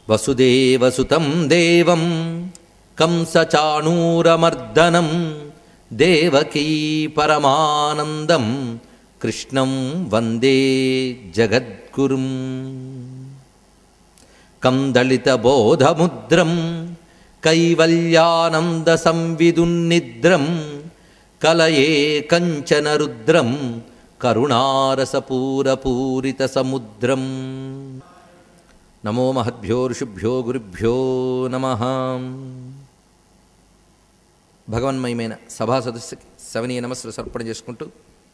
వసుదేవసుతం దేవం కంసచాణూరమర్దనం దేవకీ పరమానందం కృష్ణం వందే జగద్గురుం కందళితబోధముద్రం కైవల్యానంద సంవిదున్నిద్రం కలయే కంచన రుద్రం కరుణారసపూరపూరిత సముద్రం నమో మహద్భ్యో ఋషిభ్యో గురుభ్యో నమ భగవన్మయమైన సభా సదస్సుకి సవనీయ నమస్సులు సమర్పణ చేసుకుంటూ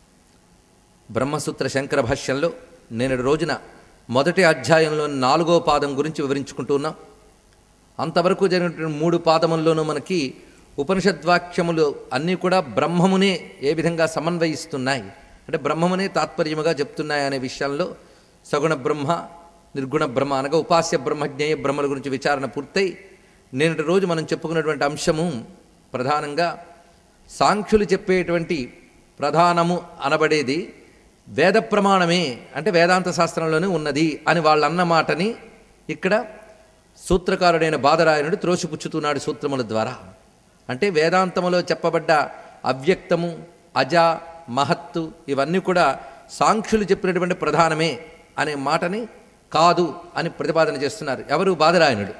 బ్రహ్మసూత్ర శంకర భాష్యంలో నేటి రోజున మొదటి అధ్యాయంలో నాలుగో పాదం గురించి వివరించుకుంటూ ఉన్నాం అంతవరకు జరిగినటువంటి మూడు పాదముల్లోనూ మనకి ఉపనిషద్వాక్యములు అన్నీ కూడా బ్రహ్మమునే ఏ విధంగా సమన్వయిస్తున్నాయి అంటే బ్రహ్మమునే తాత్పర్యముగా చెప్తున్నాయి అనే విషయంలో సగుణ బ్రహ్మ నిర్గుణ బ్రహ్మ అనగా ఉపాస్య బ్రహ్మజ్ఞేయ బ్రహ్మల గురించి విచారణ పూర్తయి నేటి రోజు మనం చెప్పుకున్నటువంటి అంశము ప్రధానంగా సాంఖ్యులు చెప్పేటువంటి ప్రధానము అనబడేది వేద ప్రమాణమే అంటే వేదాంత శాస్త్రంలోనే ఉన్నది అని వాళ్ళన్న మాటని ఇక్కడ సూత్రకారుడైన బాదరాయణుడు త్రోసిపుచ్చుతున్నాడు సూత్రముల ద్వారా అంటే వేదాంతములో చెప్పబడ్డ అవ్యక్తము అజ మహత్తు ఇవన్నీ కూడా సాంఖ్యులు చెప్పినటువంటి ప్రధానమే అనే మాటని కాదు అని ప్రతిపాదన చేస్తున్నారు ఎవరు బాదరాయణుడు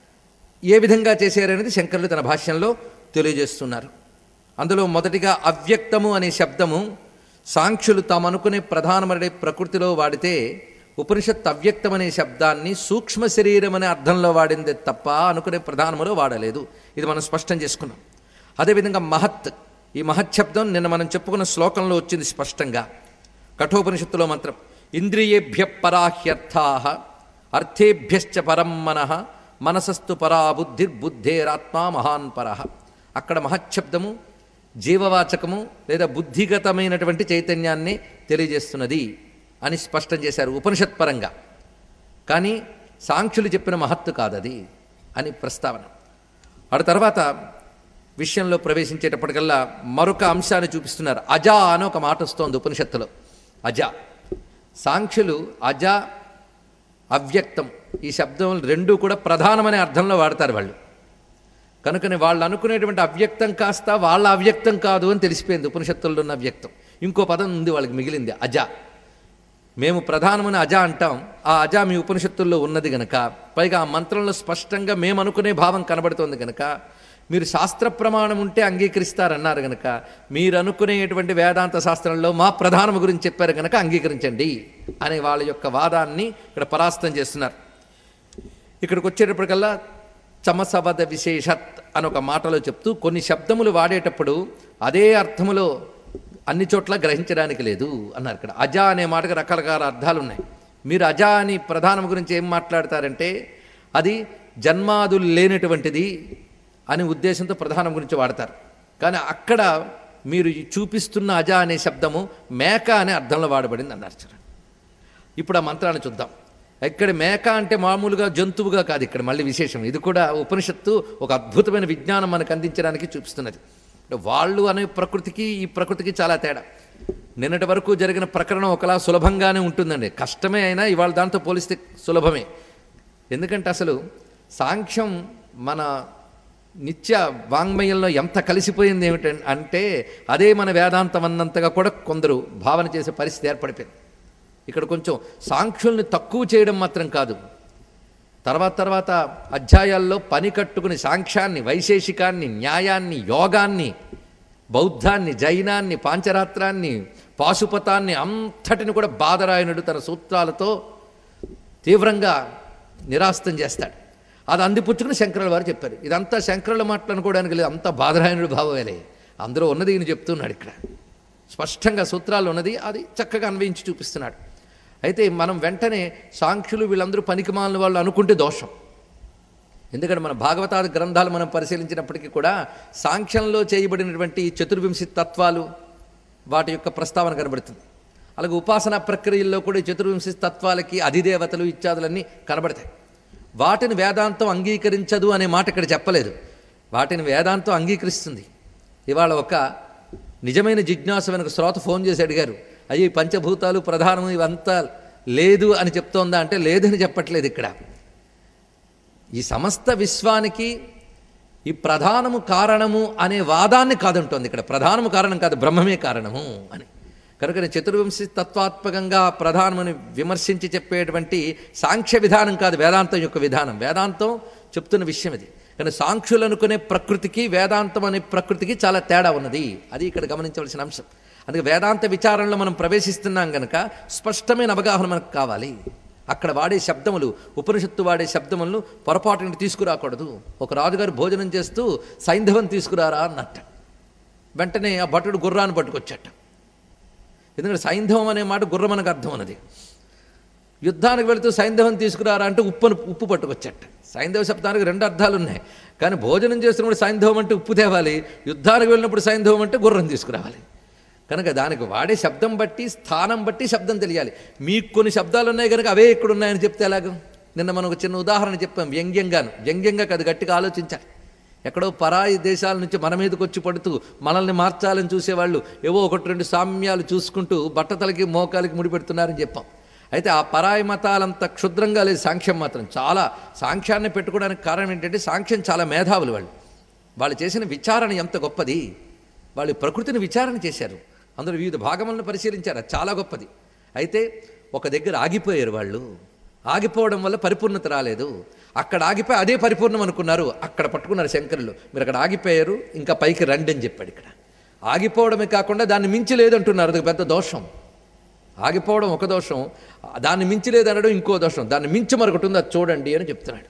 ఏ విధంగా చేశారనేది శంకరులు తన భాష్యంలో తెలియజేస్తున్నారు అందులో మొదటిగా అవ్యక్తము అనే శబ్దము సాంఖ్యులు తాము అనుకునే ప్రధానమైన ప్రకృతిలో వాడితే ఉపనిషత్ అవ్యక్తం అనే శబ్దాన్ని సూక్ష్మ శరీరం అనే అర్థంలో వాడిందే తప్ప అనుకునే ప్రధానములో వాడలేదు ఇది మనం స్పష్టం చేసుకున్నాం అదేవిధంగా మహత్ ఈ మహత్ శబ్దం నిన్న మనం చెప్పుకున్న శ్లోకంలో వచ్చింది స్పష్టంగా కఠోపనిషత్తులో మంత్రం ఇంద్రియేభ్య పరాహ్యర్థా అర్థేభ్యశ్చ పరం మనః మనసస్తు పరా బుద్ధిర్బుద్ధేరాత్మా మహాన్ పర అక్కడ మహచ్చబ్దము జీవవాచకము లేదా బుద్ధిగతమైనటువంటి చైతన్యాన్ని తెలియజేస్తున్నది అని స్పష్టం చేశారు ఉపనిషత్ పరంగా కానీ సాంఖ్యులు చెప్పిన మహత్తు కాదది అని ప్రస్తావన ఆ తర్వాత విషయంలో ప్రవేశించేటప్పటికల్లా మరొక అంశాన్ని చూపిస్తున్నారు అజా అని ఒక మాట వస్తోంది ఉపనిషత్తులో అజ సాంఖ్యులు అజ అవ్యక్తం ఈ శబ్దం రెండూ కూడా ప్రధానమనే అర్థంలో వాడతారు వాళ్ళు కనుకని వాళ్ళు అనుకునేటువంటి అవ్యక్తం కాస్త వాళ్ళ అవ్యక్తం కాదు అని తెలిసిపోయింది ఉపనిషత్తుల్లో ఉన్న అవ్యక్తం ఇంకో పదం ఉంది వాళ్ళకి మిగిలింది అజ మేము ప్రధానమైన అజ అంటాం ఆ అజ మీ ఉపనిషత్తుల్లో ఉన్నది గనక పైగా ఆ మంత్రంలో స్పష్టంగా మేము అనుకునే భావం కనబడుతోంది గనక మీరు శాస్త్ర ప్రమాణం ఉంటే అంగీకరిస్తారన్నారు గనక మీరు అనుకునేటువంటి వేదాంత శాస్త్రంలో మా ప్రధానం గురించి చెప్పారు గనక అంగీకరించండి అనే వాళ్ళ యొక్క వాదాన్ని ఇక్కడ పరాస్తం చేస్తున్నారు ఇక్కడికి వచ్చేటప్పటికల్లా చమసవద విశేషత్ అని ఒక మాటలో చెప్తూ కొన్ని శబ్దములు వాడేటప్పుడు అదే అర్థములో అన్ని చోట్ల గ్రహించడానికి లేదు అన్నారు ఇక్కడ అజ అనే మాటకు రకరకాల అర్థాలు ఉన్నాయి మీరు అజ అని ప్రధానం గురించి ఏం మాట్లాడతారంటే అది జన్మాదులు లేనటువంటిది అనే ఉద్దేశంతో ప్రధానం గురించి వాడతారు కానీ అక్కడ మీరు చూపిస్తున్న అజ అనే శబ్దము మేక అనే అర్థంలో వాడబడింది అన్నారు చూడండి ఇప్పుడు ఆ మంత్రాన్ని చూద్దాం ఇక్కడ మేక అంటే మామూలుగా జంతువుగా కాదు ఇక్కడ మళ్ళీ విశేషం ఇది కూడా ఉపనిషత్తు ఒక అద్భుతమైన విజ్ఞానం మనకు అందించడానికి చూపిస్తున్నది అంటే వాళ్ళు అనే ప్రకృతికి ఈ ప్రకృతికి చాలా తేడా నిన్నటి వరకు జరిగిన ప్రకరణం ఒకలా సులభంగానే ఉంటుందండి కష్టమే అయినా ఇవాళ దాంతో పోలిస్తే సులభమే ఎందుకంటే అసలు సాంఖ్యం మన నిత్య వాంగ్మయంలో ఎంత కలిసిపోయింది ఏమిటి అంటే అదే మన వేదాంతం అన్నంతగా కూడా కొందరు భావన చేసే పరిస్థితి ఏర్పడిపోయింది ఇక్కడ కొంచెం సాంఖ్యుల్ని తక్కువ చేయడం మాత్రం కాదు తర్వాత తర్వాత అధ్యాయాల్లో పని కట్టుకుని సాంఖ్యాన్ని వైశేషికాన్ని న్యాయాన్ని యోగాన్ని బౌద్ధాన్ని జైనాన్ని పాంచరాత్రాన్ని పాశుపతాన్ని అంతటిని కూడా బాదరాయణుడు తన సూత్రాలతో తీవ్రంగా నిరాస్తం చేస్తాడు అది అందిపుచ్చుకుని శంకరుల వారు చెప్పారు ఇదంతా శంకరుల మాటలు అనుకోవడానికి లేదు అంతా బాదరాయణుడు భావమేలే అందులో ఉన్నది ఈయన చెప్తున్నాడు ఇక్కడ స్పష్టంగా సూత్రాలు ఉన్నది అది చక్కగా అన్వయించి చూపిస్తున్నాడు అయితే మనం వెంటనే సాంఖ్యులు వీళ్ళందరూ పనికిమాలిన వాళ్ళు అనుకుంటే దోషం ఎందుకంటే మన భాగవతాది గ్రంథాలు మనం పరిశీలించినప్పటికీ కూడా సాంఖ్యంలో చేయబడినటువంటి చతుర్వింశతి తత్వాలు వాటి యొక్క ప్రస్తావన కనబడుతుంది అలాగే ఉపాసనా ప్రక్రియల్లో కూడా ఈ చతుర్వింశతి తత్వాలకి అధిదేవతలు ఇత్యాదులన్నీ కనబడతాయి వాటిని వేదాంతం అంగీకరించదు అనే మాట ఇక్కడ చెప్పలేదు వాటిని వేదాంతం అంగీకరిస్తుంది ఇవాళ ఒక నిజమైన జిజ్ఞాస వెనక శ్రోత ఫోన్ చేసి అడిగారు అయ్యి పంచభూతాలు ప్రధానము ఇవంతా లేదు అని చెప్తోందా అంటే లేదని చెప్పట్లేదు ఇక్కడ ఈ సమస్త విశ్వానికి ఈ ప్రధానము కారణము అనే వాదాన్ని కాదంటోంది ఇక్కడ ప్రధానము కారణం కాదు బ్రహ్మమే కారణము అని కనుక చతుర్వంశి తత్వాత్మకంగా ప్రధానమని విమర్శించి చెప్పేటువంటి సాంఖ్య విధానం కాదు వేదాంతం యొక్క విధానం వేదాంతం చెప్తున్న విషయం ఇది కానీ సాంఖ్యులు అనుకునే ప్రకృతికి వేదాంతం అనే ప్రకృతికి చాలా తేడా ఉన్నది అది ఇక్కడ గమనించవలసిన అంశం అందుకే వేదాంత విచారంలో మనం ప్రవేశిస్తున్నాం గనక స్పష్టమైన అవగాహన మనకు కావాలి అక్కడ వాడే శబ్దములు ఉపనిషత్తు వాడే శబ్దములను పొరపాటుని తీసుకురాకూడదు ఒక రాజుగారు భోజనం చేస్తూ సైంధవం తీసుకురారా అన్నట్ట వెంటనే ఆ భటుడు గుర్రాన్ని పట్టుకొచ్చట ఎందుకంటే సైంధవం అనే మాట గుర్రం మనకు అర్థం అన్నది యుద్ధానికి వెళుతూ సైంధవం తీసుకురారా అంటే ఉప్పును ఉప్పు పట్టుకొచ్చట సైంధవ శబ్దానికి రెండు అర్థాలు ఉన్నాయి కానీ భోజనం చేస్తున్నప్పుడు సైంధవం అంటే ఉప్పు తేవాలి యుద్ధానికి వెళ్ళినప్పుడు సైంధవం అంటే గుర్రం తీసుకురావాలి కనుక దానికి వాడే శబ్దం బట్టి స్థానం బట్టి శబ్దం తెలియాలి మీకు కొన్ని శబ్దాలు ఉన్నాయి కనుక అవే ఇక్కడ ఉన్నాయని చెప్తే ఎలాగ నిన్న మనం ఒక చిన్న ఉదాహరణ చెప్పాం వ్యంగ్యంగాను వ్యంగ్యంగా అది గట్టిగా ఆలోచించాలి ఎక్కడో పరాయి దేశాల నుంచి మన మీదకి వచ్చి పడుతూ మనల్ని మార్చాలని చూసేవాళ్ళు ఏవో ఒకటి రెండు సామ్యాలు చూసుకుంటూ బట్టతలకి మోకాలకి ముడిపెడుతున్నారని చెప్పాం అయితే ఆ పరాయి మతాలంత క్షుద్రంగా లేదు సాంఖ్యం మాత్రం చాలా సాంఖ్యాన్ని పెట్టుకోవడానికి కారణం ఏంటంటే సాంఖ్యం చాలా మేధావులు వాళ్ళు వాళ్ళు చేసిన విచారణ ఎంత గొప్పది వాళ్ళు ప్రకృతిని విచారణ చేశారు అందులో వివిధ భాగములను పరిశీలించారు అది చాలా గొప్పది అయితే ఒక దగ్గర ఆగిపోయారు వాళ్ళు ఆగిపోవడం వల్ల పరిపూర్ణత రాలేదు అక్కడ ఆగిపోయి అదే పరిపూర్ణం అనుకున్నారు అక్కడ పట్టుకున్నారు శంకరులు మీరు అక్కడ ఆగిపోయారు ఇంకా పైకి రండి అని చెప్పాడు ఇక్కడ ఆగిపోవడమే కాకుండా దాన్ని మించి లేదంటున్నారు అది పెద్ద దోషం ఆగిపోవడం ఒక దోషం దాన్ని మించి లేదనడం ఇంకో దోషం దాన్ని మించి మరొకటి ఉంది అది చూడండి అని చెప్తున్నాడు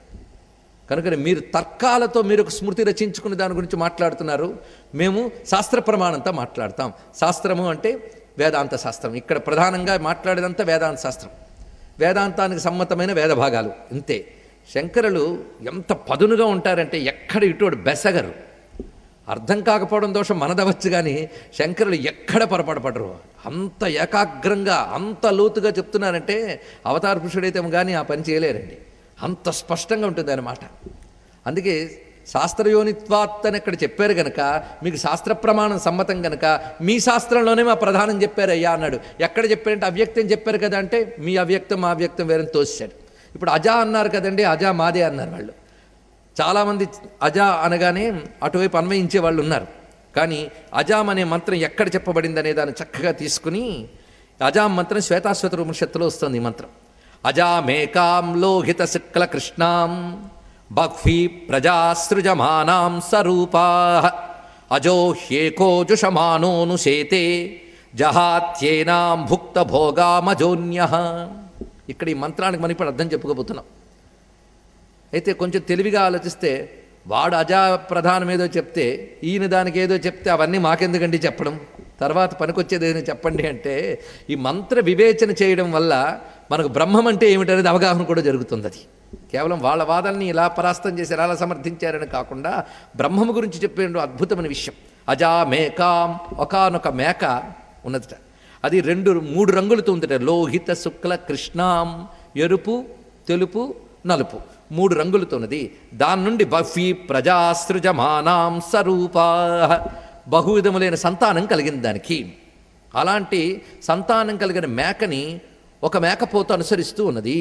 కనుక మీరు తర్కాలతో మీరు ఒక స్మృతి రచించుకుని దాని గురించి మాట్లాడుతున్నారు మేము శాస్త్ర ప్రమాణంతో మాట్లాడతాం శాస్త్రము అంటే వేదాంత శాస్త్రం ఇక్కడ ప్రధానంగా మాట్లాడేదంతా వేదాంత శాస్త్రం వేదాంతానికి సమ్మతమైన వేద భాగాలు ఇంతే శంకరులు ఎంత పదునుగా ఉంటారంటే ఎక్కడ ఇటువంటి బెసగరు అర్థం కాకపోవడం దోషం మనదవచ్చు కానీ శంకరులు ఎక్కడ పొరపాటుపడరు అంత ఏకాగ్రంగా అంత లోతుగా చెప్తున్నారంటే అవతార పురుషుడైతే కానీ ఆ పని చేయలేరండి అంత స్పష్టంగా ఉంటుంది అన్నమాట అందుకే శాస్త్రయోనిత్వాత్ అని ఇక్కడ చెప్పారు గనక మీకు శాస్త్ర ప్రమాణం సమ్మతం గనక మీ శాస్త్రంలోనే మా ప్రధానం చెప్పారు అయ్యా అన్నాడు ఎక్కడ చెప్పారంటే అవ్యక్తం చెప్పారు కదా అంటే మీ అవ్యక్తం మా అవ్యక్తం వేరని తోసాడు ఇప్పుడు అజా అన్నారు కదండి అజా మాదే అన్నారు వాళ్ళు చాలామంది అజా అనగానే అటువైపు అన్వయించే వాళ్ళు ఉన్నారు కానీ అజాం అనే మంత్రం ఎక్కడ చెప్పబడింది అనే దాన్ని చక్కగా తీసుకుని అజాం మంత్రం శ్వేతాశ్వత ఉపనిషత్తులో వస్తుంది ఈ మంత్రం అజామేకాం లోహిత శుక్ల కృష్ణాం బహ్వీ ప్రజాసృజమానాం సరూపా అజో హ్యేకోజుషమానోను శేతే జహాత్యేనాం భుక్త భోగామజోన్య ఇక్కడ ఈ మంత్రానికి మనం ఇప్పుడు అర్థం చెప్పుకోబోతున్నాం అయితే కొంచెం తెలివిగా ఆలోచిస్తే వాడు అజా ప్రధానం ఏదో చెప్తే ఈయన దానికి ఏదో చెప్తే అవన్నీ మాకెందుకండి చెప్పడం తర్వాత పనికొచ్చేది ఏదైనా చెప్పండి అంటే ఈ మంత్ర వివేచన చేయడం వల్ల మనకు బ్రహ్మం అంటే ఏమిటనేది అవగాహన కూడా జరుగుతుంది అది కేవలం వాళ్ళ వాదనని ఇలా పరాస్తం చేశారు అలా సమర్థించారని కాకుండా బ్రహ్మము గురించి చెప్పే అద్భుతమైన విషయం అజా మేకాం ఒకనొక మేక ఉన్నదట అది రెండు మూడు రంగులతో ఉందట లోహిత శుక్ల కృష్ణాం ఎరుపు తెలుపు నలుపు మూడు రంగులతో ఉన్నది దాని నుండి బఫీ ప్రజాసృజమానాం సరూపా బహువిధములైన సంతానం కలిగింది దానికి అలాంటి సంతానం కలిగిన మేకని ఒక మేకపోతు అనుసరిస్తూ ఉన్నది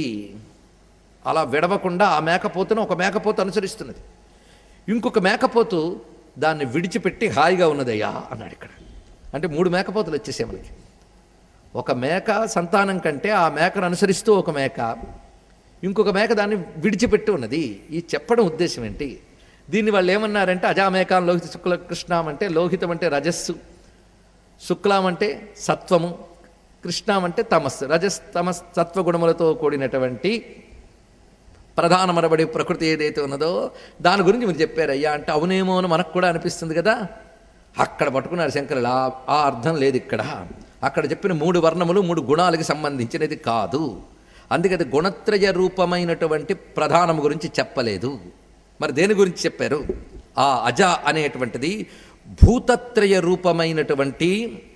అలా విడవకుండా ఆ మేకపోతును ఒక మేకపోతు అనుసరిస్తున్నది ఇంకొక మేకపోతు దాన్ని విడిచిపెట్టి హాయిగా ఉన్నదయ్యా అన్నాడు ఇక్కడ అంటే మూడు మేకపోతులు వచ్చేసాయి మనకి ఒక మేక సంతానం కంటే ఆ మేకను అనుసరిస్తూ ఒక మేక ఇంకొక మేక దాన్ని విడిచిపెట్టి ఉన్నది ఈ చెప్పడం ఉద్దేశం ఏంటి దీన్ని వాళ్ళు ఏమన్నారంటే అజామేకాం లోహిత శుక్ల కృష్ణం అంటే లోహితం అంటే రజస్సు శుక్లం అంటే సత్వము కృష్ణం అంటే తమస్సు రజస్ తమస్ సత్వగుణములతో కూడినటువంటి ప్రధానమనబడే ప్రకృతి ఏదైతే ఉన్నదో దాని గురించి మీరు చెప్పారు అయ్యా అంటే అవునేమో అని మనకు కూడా అనిపిస్తుంది కదా అక్కడ పట్టుకున్నారు శంకరులు ఆ ఆ అర్థం లేదు ఇక్కడ అక్కడ చెప్పిన మూడు వర్ణములు మూడు గుణాలకి సంబంధించినది కాదు అందుకది గుణత్రయ రూపమైనటువంటి ప్రధానము గురించి చెప్పలేదు మరి దేని గురించి చెప్పారు ఆ అజ అనేటువంటిది భూతత్రయ రూపమైనటువంటి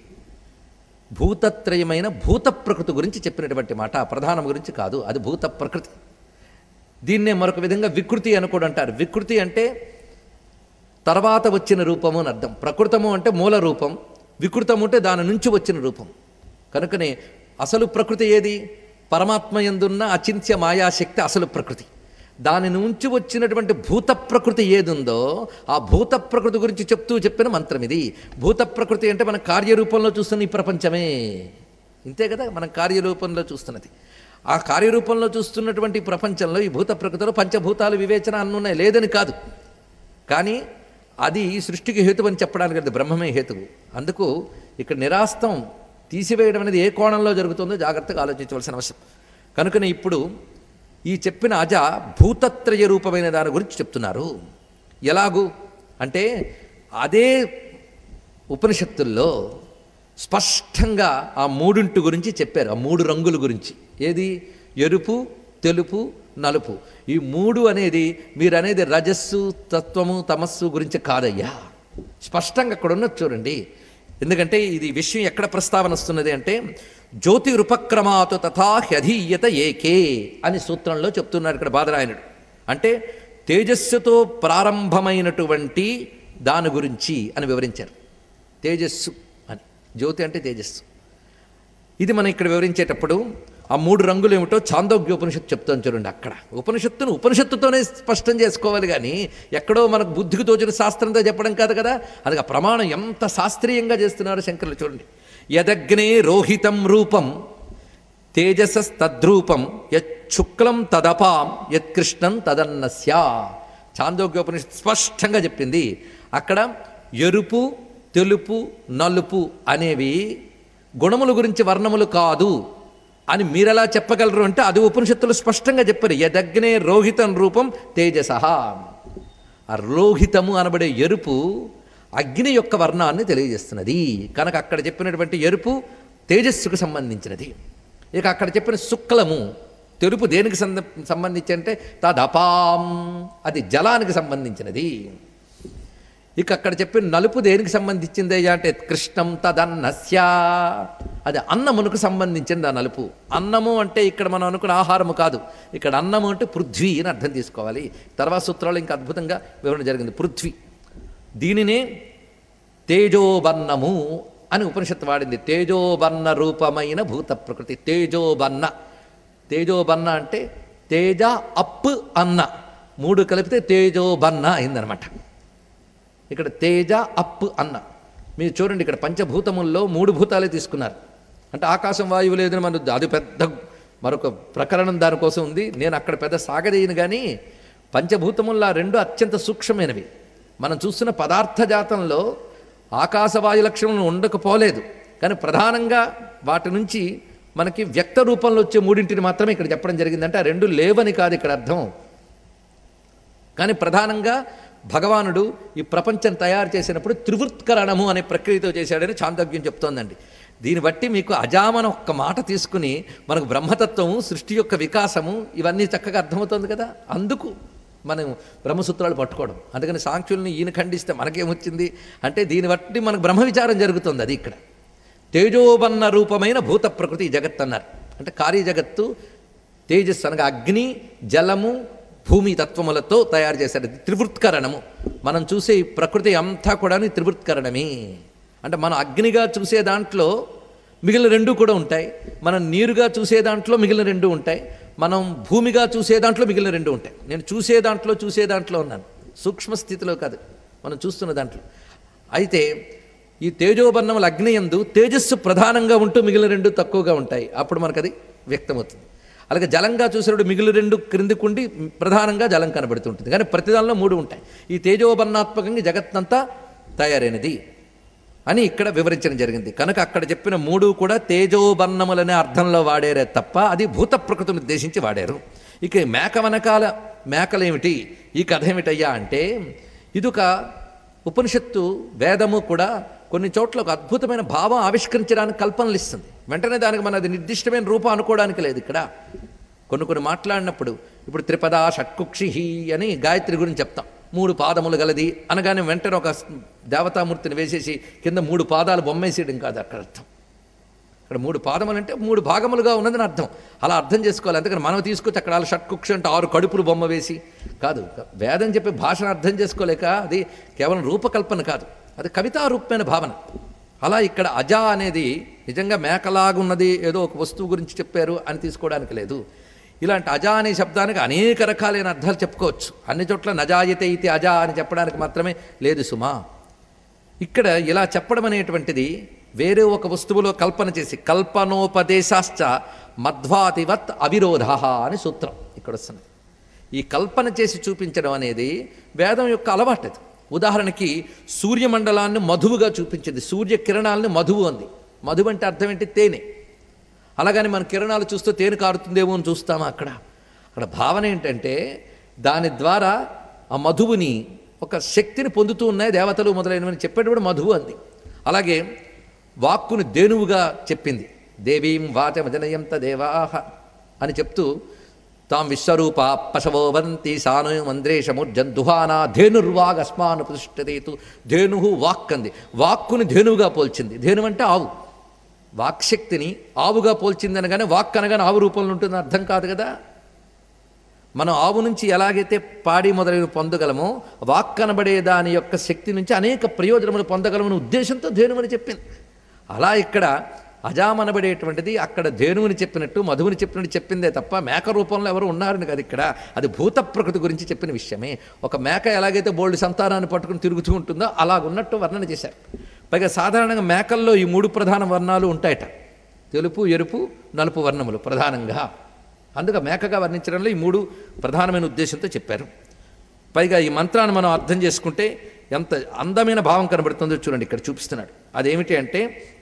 భూతత్రయమైన భూత ప్రకృతి గురించి చెప్పినటువంటి మాట ఆ ప్రధానం గురించి కాదు అది భూత ప్రకృతి దీన్నే మరొక విధంగా వికృతి అని కూడా అంటారు వికృతి అంటే తర్వాత వచ్చిన రూపము అని అర్థం ప్రకృతము అంటే మూల రూపం వికృతము అంటే దాని నుంచి వచ్చిన రూపం కనుకనే అసలు ప్రకృతి ఏది పరమాత్మ ఎందున్న అచింత్య మాయాశక్తి అసలు ప్రకృతి దాని నుంచి వచ్చినటువంటి భూత ప్రకృతి ఏదుందో ఆ భూత ప్రకృతి గురించి చెప్తూ చెప్పిన మంత్రం ఇది భూత ప్రకృతి అంటే మన కార్యరూపంలో చూస్తున్న ఈ ప్రపంచమే ఇంతే కదా మనం కార్యరూపంలో చూస్తున్నది ఆ కార్యరూపంలో చూస్తున్నటువంటి ఈ ప్రపంచంలో ఈ భూత ప్రకృతిలో పంచభూతాలు వివేచన అన్నున్నాయి లేదని కాదు కానీ అది ఈ సృష్టికి హేతు అని చెప్పడానికి లేదు బ్రహ్మమే హేతువు అందుకు ఇక్కడ నిరాస్తం తీసివేయడం అనేది ఏ కోణంలో జరుగుతుందో జాగ్రత్తగా ఆలోచించవలసిన అవసరం కనుకనే ఇప్పుడు ఈ చెప్పిన అజ భూతత్రయ రూపమైన దాని గురించి చెప్తున్నారు ఎలాగూ అంటే అదే ఉపనిషత్తుల్లో స్పష్టంగా ఆ మూడింటి గురించి చెప్పారు ఆ మూడు రంగుల గురించి ఏది ఎరుపు తెలుపు నలుపు ఈ మూడు అనేది మీరు అనేది రజస్సు తత్వము తమస్సు గురించి కాదయ్యా స్పష్టంగా అక్కడ ఉన్నది చూడండి ఎందుకంటే ఇది విషయం ఎక్కడ ప్రస్తావన వస్తున్నది అంటే జ్యోతిరుపక్రమాతు తథా హ్యధీయత ఏకే అని సూత్రంలో చెప్తున్నాడు ఇక్కడ బాదరాయణుడు అంటే తేజస్సుతో ప్రారంభమైనటువంటి దాని గురించి అని వివరించారు తేజస్సు అని జ్యోతి అంటే తేజస్సు ఇది మనం ఇక్కడ వివరించేటప్పుడు ఆ మూడు రంగులు ఏమిటో చాందోగ్య ఉపనిషత్తు చెప్తాను చూడండి అక్కడ ఉపనిషత్తును ఉపనిషత్తుతోనే స్పష్టం చేసుకోవాలి కానీ ఎక్కడో మనకు బుద్ధికి తోచిన శాస్త్రంతో చెప్పడం కాదు కదా అది ఆ ప్రమాణం ఎంత శాస్త్రీయంగా చేస్తున్నారు శంకరులు చూడండి యదగ్నే రోహితం రూపం తేజసస్తద్రూపం యచ్చుక్లం తదపాం యత్కృష్ణం తదన్నస్య చాందోగ్యోపనిషత్ స్పష్టంగా చెప్పింది అక్కడ ఎరుపు తెలుపు నలుపు అనేవి గుణముల గురించి వర్ణములు కాదు అని మీరెలా చెప్పగలరు అంటే అది ఉపనిషత్తులు స్పష్టంగా చెప్పారు యదగ్నే రోహితం రూపం తేజస ఆ రోహితము అనబడే ఎరుపు అగ్ని యొక్క వర్ణాన్ని తెలియజేస్తున్నది కనుక అక్కడ చెప్పినటువంటి ఎరుపు తేజస్సుకు సంబంధించినది ఇక అక్కడ చెప్పిన శుక్లము తెలుపు దేనికి సంద సంబంధించి అంటే తదపాం అది జలానికి సంబంధించినది ఇక అక్కడ చెప్పిన నలుపు దేనికి సంబంధించిందయ్యా అంటే కృష్ణం తదన్నస్య అది అన్నమునకు సంబంధించింది ఆ నలుపు అన్నము అంటే ఇక్కడ మనం అనుకున్న ఆహారము కాదు ఇక్కడ అన్నము అంటే పృథ్వీ అని అర్థం తీసుకోవాలి తర్వాత సూత్రాలు ఇంకా అద్భుతంగా వివరణ జరిగింది పృథ్వీ దీనినే తేజోబన్నము అని ఉపనిషత్తు వాడింది తేజోబన్న రూపమైన భూత ప్రకృతి తేజోబన్న తేజోబన్న అంటే తేజ అప్ అన్న మూడు కలిపితే తేజోబన్న అయిందనమాట ఇక్కడ తేజ అప్ అన్న మీరు చూడండి ఇక్కడ పంచభూతముల్లో మూడు భూతాలే తీసుకున్నారు అంటే ఆకాశం వాయువు లేదని మన అది పెద్ద మరొక ప్రకరణం దానికోసం ఉంది నేను అక్కడ పెద్ద సాగదీయను కానీ పంచభూతముల్లో ఆ రెండు అత్యంత సూక్ష్మమైనవి మనం చూస్తున్న పదార్థ జాతంలో ఆకాశవాయు లక్షణం ఉండకపోలేదు కానీ ప్రధానంగా వాటి నుంచి మనకి వ్యక్త రూపంలో వచ్చే మూడింటిని మాత్రమే ఇక్కడ చెప్పడం జరిగిందంటే ఆ రెండు లేవని కాదు ఇక్కడ అర్థం కానీ ప్రధానంగా భగవానుడు ఈ ప్రపంచం తయారు చేసినప్పుడు త్రివృత్కరణము అనే ప్రక్రియతో చేశాడని చాందవ్యం చెప్తోందండి దీన్ని బట్టి మీకు అజామన ఒక్క మాట తీసుకుని మనకు బ్రహ్మతత్వము సృష్టి యొక్క వికాసము ఇవన్నీ చక్కగా అర్థమవుతుంది కదా అందుకు మనం బ్రహ్మసూత్రాలు పట్టుకోవడం అందుకని సాంఖ్యుల్ని ఈయన ఖండిస్తే మనకేమొచ్చింది అంటే దీన్ని బట్టి మనకు బ్రహ్మ విచారం జరుగుతుంది అది ఇక్కడ తేజోబన్న రూపమైన భూత ప్రకృతి ఈ జగత్ అన్నారు అంటే కార్య జగత్తు తేజస్సు అనగా అగ్ని జలము భూమి తత్వములతో తయారు చేశారు ఇది త్రివృత్కరణము మనం చూసే ఈ ప్రకృతి అంతా కూడా త్రివృత్కరణమే అంటే మనం అగ్నిగా చూసే దాంట్లో మిగిలిన రెండు కూడా ఉంటాయి మనం నీరుగా చూసే దాంట్లో మిగిలిన రెండు ఉంటాయి మనం భూమిగా చూసే దాంట్లో మిగిలిన రెండు ఉంటాయి నేను చూసే దాంట్లో చూసే దాంట్లో ఉన్నాను సూక్ష్మ స్థితిలో కాదు మనం చూస్తున్న దాంట్లో అయితే ఈ తేజోబన్నముల అగ్నియందు తేజస్సు ప్రధానంగా ఉంటూ మిగిలిన రెండు తక్కువగా ఉంటాయి అప్పుడు మనకు అది వ్యక్తమవుతుంది అలాగే జలంగా చూసినప్పుడు మిగిలిన రెండు క్రిందికుండి ప్రధానంగా జలం కనబడుతుంటుంది కానీ ప్రతిదానిలో మూడు ఉంటాయి ఈ తేజోబన్నాత్మకంగా జగత్తంతా తయారైనది అని ఇక్కడ వివరించడం జరిగింది కనుక అక్కడ చెప్పిన మూడు కూడా తేజోబన్నములనే అర్థంలో వాడారే తప్ప అది భూత ప్రకృతిని ఉద్దేశించి వాడారు ఇక మేక వనకాల మేకలేమిటి ఈ కథ ఏమిటయ్యా అంటే ఇదొక ఉపనిషత్తు వేదము కూడా కొన్ని చోట్ల ఒక అద్భుతమైన భావం ఆవిష్కరించడానికి కల్పనలు ఇస్తుంది వెంటనే దానికి మన అది నిర్దిష్టమైన రూపం అనుకోవడానికి లేదు ఇక్కడ కొన్ని కొన్ని మాట్లాడినప్పుడు ఇప్పుడు త్రిపద షట్కుక్షి అని గాయత్రి గురించి చెప్తాం మూడు పాదములు గలది అనగానే వెంటనే ఒక దేవతామూర్తిని వేసేసి కింద మూడు పాదాలు బొమ్మేసేయడం కాదు అక్కడ అర్థం ఇక్కడ మూడు పాదములు అంటే మూడు భాగములుగా ఉన్నదని అర్థం అలా అర్థం చేసుకోవాలి అందుకని మనం తీసుకొచ్చి అక్కడ అలా షట్కుక్ష అంటే ఆరు కడుపులు బొమ్మ వేసి కాదు వేదం చెప్పే భాషను అర్థం చేసుకోలేక అది కేవలం రూపకల్పన కాదు అది కవితారూపమైన భావన అలా ఇక్కడ అజా అనేది నిజంగా మేకలాగున్నది ఏదో ఒక వస్తువు గురించి చెప్పారు అని తీసుకోవడానికి లేదు ఇలాంటి అజా అనే శబ్దానికి అనేక రకాలైన అర్థాలు చెప్పుకోవచ్చు అన్ని చోట్ల నజాయతే ఇది అజా అని చెప్పడానికి మాత్రమే లేదు సుమా ఇక్కడ ఇలా చెప్పడం అనేటువంటిది వేరే ఒక వస్తువులో కల్పన చేసి కల్పనోపదేశాశ్చ మధ్వాతివత్ అవిరోధ అని సూత్రం ఇక్కడ వస్తుంది ఈ కల్పన చేసి చూపించడం అనేది వేదం యొక్క అలవాటు అది ఉదాహరణకి సూర్యమండలాన్ని మధువుగా చూపించింది సూర్యకిరణాలని మధువు అంది మధువు అంటే అర్థం ఏంటి తేనె అలాగని మన కిరణాలు చూస్తూ తేనె కారుతుందేమో అని చూస్తామా అక్కడ అక్కడ భావన ఏంటంటే దాని ద్వారా ఆ మధువుని ఒక శక్తిని పొందుతూ ఉన్నాయి దేవతలు మొదలైనవని చెప్పేటప్పుడు మధువు అంది అలాగే వాక్కుని దేనువుగా చెప్పింది దేవీం వాచమజనయంత దేవాహ అని చెప్తూ తాం విశ్వరూప పశవో వంతి సాను మంద్రేషముర్జన్ దుహానా ధేనుర్వాగస్మాను ప్రతిష్టతేతు ధేను వాక్ అంది వాక్కుని ధేనువుగా పోల్చింది ధేను అంటే ఆవు వాక్శక్తిని ఆవుగా పోల్చింది అనగానే వాక్ అనగానే ఆవు రూపంలో ఉంటుంది అర్థం కాదు కదా మనం ఆవు నుంచి ఎలాగైతే పాడి మొదలైన పొందగలమో వాక్ కనబడే దాని యొక్క శక్తి నుంచి అనేక ప్రయోజనములు పొందగలమని ఉద్దేశంతో ధేనుమని చెప్పింది అలా ఇక్కడ అజామనబడేటువంటిది అక్కడ ధేనువుని చెప్పినట్టు మధువుని చెప్పినట్టు చెప్పిందే తప్ప మేక రూపంలో ఎవరు ఉన్నారని కాదు ఇక్కడ అది భూత ప్రకృతి గురించి చెప్పిన విషయమే ఒక మేక ఎలాగైతే బోల్డ్ సంతానాన్ని పట్టుకుని తిరుగుతూ ఉంటుందో అలాగున్నట్టు వర్ణన చేశారు పైగా సాధారణంగా మేకల్లో ఈ మూడు ప్రధాన వర్ణాలు ఉంటాయట తెలుపు ఎరుపు నలుపు వర్ణములు ప్రధానంగా అందుకే మేకగా వర్ణించడంలో ఈ మూడు ప్రధానమైన ఉద్దేశంతో చెప్పారు పైగా ఈ మంత్రాన్ని మనం అర్థం చేసుకుంటే ఎంత అందమైన భావం కనబడుతుందో చూడండి ఇక్కడ చూపిస్తున్నాడు అదేమిటి అంటే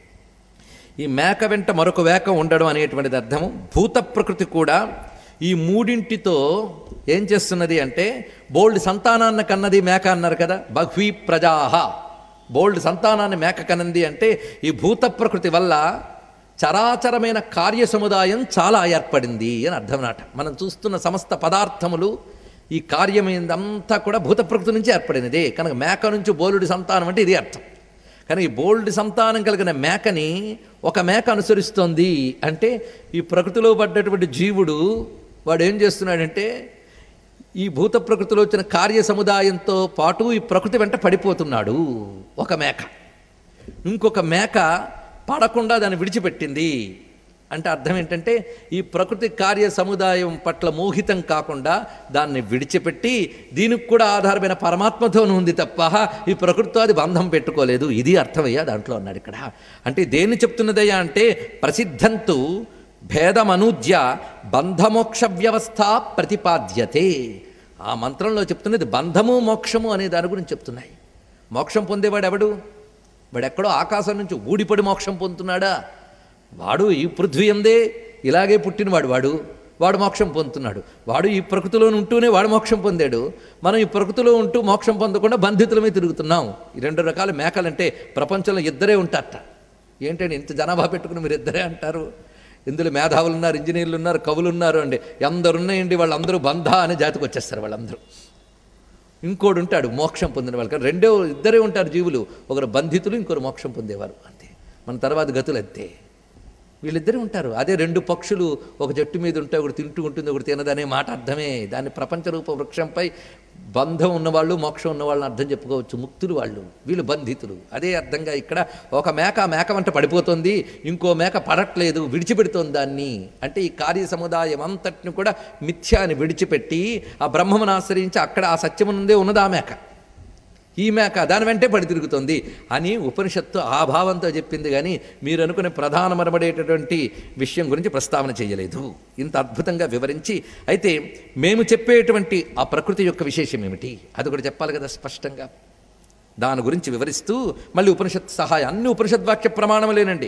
ఈ మేక వెంట మరొక వేక ఉండడం అనేటువంటిది అర్థము భూత ప్రకృతి కూడా ఈ మూడింటితో ఏం చేస్తున్నది అంటే బోల్డ్ సంతానాన్ని కన్నది మేక అన్నారు కదా బహ్వీ ప్రజాహ బోల్డ్ సంతానాన్ని మేక కనంది అంటే ఈ భూత ప్రకృతి వల్ల చరాచరమైన కార్య సముదాయం చాలా ఏర్పడింది అని అర్థం నాట మనం చూస్తున్న సమస్త పదార్థములు ఈ కార్యమైందంతా కూడా భూత ప్రకృతి నుంచి ఏర్పడినదే కనుక మేక నుంచి బోలుడి సంతానం అంటే ఇది అర్థం కానీ ఈ బోల్డ్ సంతానం కలిగిన మేకని ఒక మేక అనుసరిస్తోంది అంటే ఈ ప్రకృతిలో పడ్డటువంటి జీవుడు వాడు ఏం చేస్తున్నాడంటే ఈ భూత ప్రకృతిలో వచ్చిన కార్య సముదాయంతో పాటు ఈ ప్రకృతి వెంట పడిపోతున్నాడు ఒక మేక ఇంకొక మేక పడకుండా దాన్ని విడిచిపెట్టింది అంటే అర్థం ఏంటంటే ఈ ప్రకృతి కార్య సముదాయం పట్ల మోహితం కాకుండా దాన్ని విడిచిపెట్టి దీనికి కూడా ఆధారమైన పరమాత్మతో ఉంది తప్ప ఈ ప్రకృతితో అది బంధం పెట్టుకోలేదు ఇది అర్థమయ్యా దాంట్లో అన్నాడు ఇక్కడ అంటే దేన్ని చెప్తున్నదయ్యా అంటే ప్రసిద్ధంతు భేదమనూజ్య బంధమోక్ష వ్యవస్థ ప్రతిపాద్యతే ఆ మంత్రంలో చెప్తున్నది బంధము మోక్షము అనే దాని గురించి చెప్తున్నాయి మోక్షం పొందేవాడు ఎవడు వాడు ఎక్కడో ఆకాశం నుంచి ఊడిపడి మోక్షం పొందుతున్నాడా వాడు ఈ పృథ్వీ అందే ఇలాగే పుట్టినవాడు వాడు వాడు మోక్షం పొందుతున్నాడు వాడు ఈ ప్రకృతిలో ఉంటూనే వాడు మోక్షం పొందాడు మనం ఈ ప్రకృతిలో ఉంటూ మోక్షం పొందకుండా బంధితులమే తిరుగుతున్నాం ఈ రెండు రకాల మేకలంటే ప్రపంచంలో ఇద్దరే ఉంటారట ఏంటంటే ఇంత జనాభా పెట్టుకుని మీరు ఇద్దరే అంటారు ఇందులో మేధావులు ఉన్నారు ఇంజనీర్లు ఉన్నారు కవులు ఉన్నారు అండి ఎందరు ఉన్నాయండి వాళ్ళందరూ బంధ అనే జాతికి వచ్చేస్తారు వాళ్ళందరూ ఇంకోడు ఉంటాడు మోక్షం పొందిన వాళ్ళు కానీ రెండో ఇద్దరే ఉంటారు జీవులు ఒకరు బంధితులు ఇంకొకరు మోక్షం పొందేవారు అంతే మన తర్వాత గతులు అంతే వీళ్ళిద్దరే ఉంటారు అదే రెండు పక్షులు ఒక చెట్టు మీద ఉంటే ఒకటి తింటూ ఉంటుంది ఒకటి తినదనే మాట అర్థమే దాన్ని ప్రపంచ రూప వృక్షంపై బంధం ఉన్నవాళ్ళు మోక్షం ఉన్నవాళ్ళని అర్థం చెప్పుకోవచ్చు ముక్తులు వాళ్ళు వీళ్ళు బంధితులు అదే అర్థంగా ఇక్కడ ఒక మేక ఆ మేక వంట పడిపోతుంది ఇంకో మేక పడట్లేదు విడిచిపెడుతోంది దాన్ని అంటే ఈ కార్య సముదాయం అంతటిని కూడా మిథ్యాన్ని విడిచిపెట్టి ఆ బ్రహ్మమును ఆశ్రయించి అక్కడ ఆ సత్యమునందే ఉన్నది ఆ మేక ఈ మేక దాని వెంటే పడి తిరుగుతుంది అని ఉపనిషత్తు ఆ భావంతో చెప్పింది కానీ మీరు అనుకునే ప్రధానమనబడేటటువంటి విషయం గురించి ప్రస్తావన చేయలేదు ఇంత అద్భుతంగా వివరించి అయితే మేము చెప్పేటువంటి ఆ ప్రకృతి యొక్క విశేషం ఏమిటి అది కూడా చెప్పాలి కదా స్పష్టంగా దాని గురించి వివరిస్తూ మళ్ళీ ఉపనిషత్తు సహాయం అన్ని ఉపనిషద్వాక్య ప్రమాణములేనండి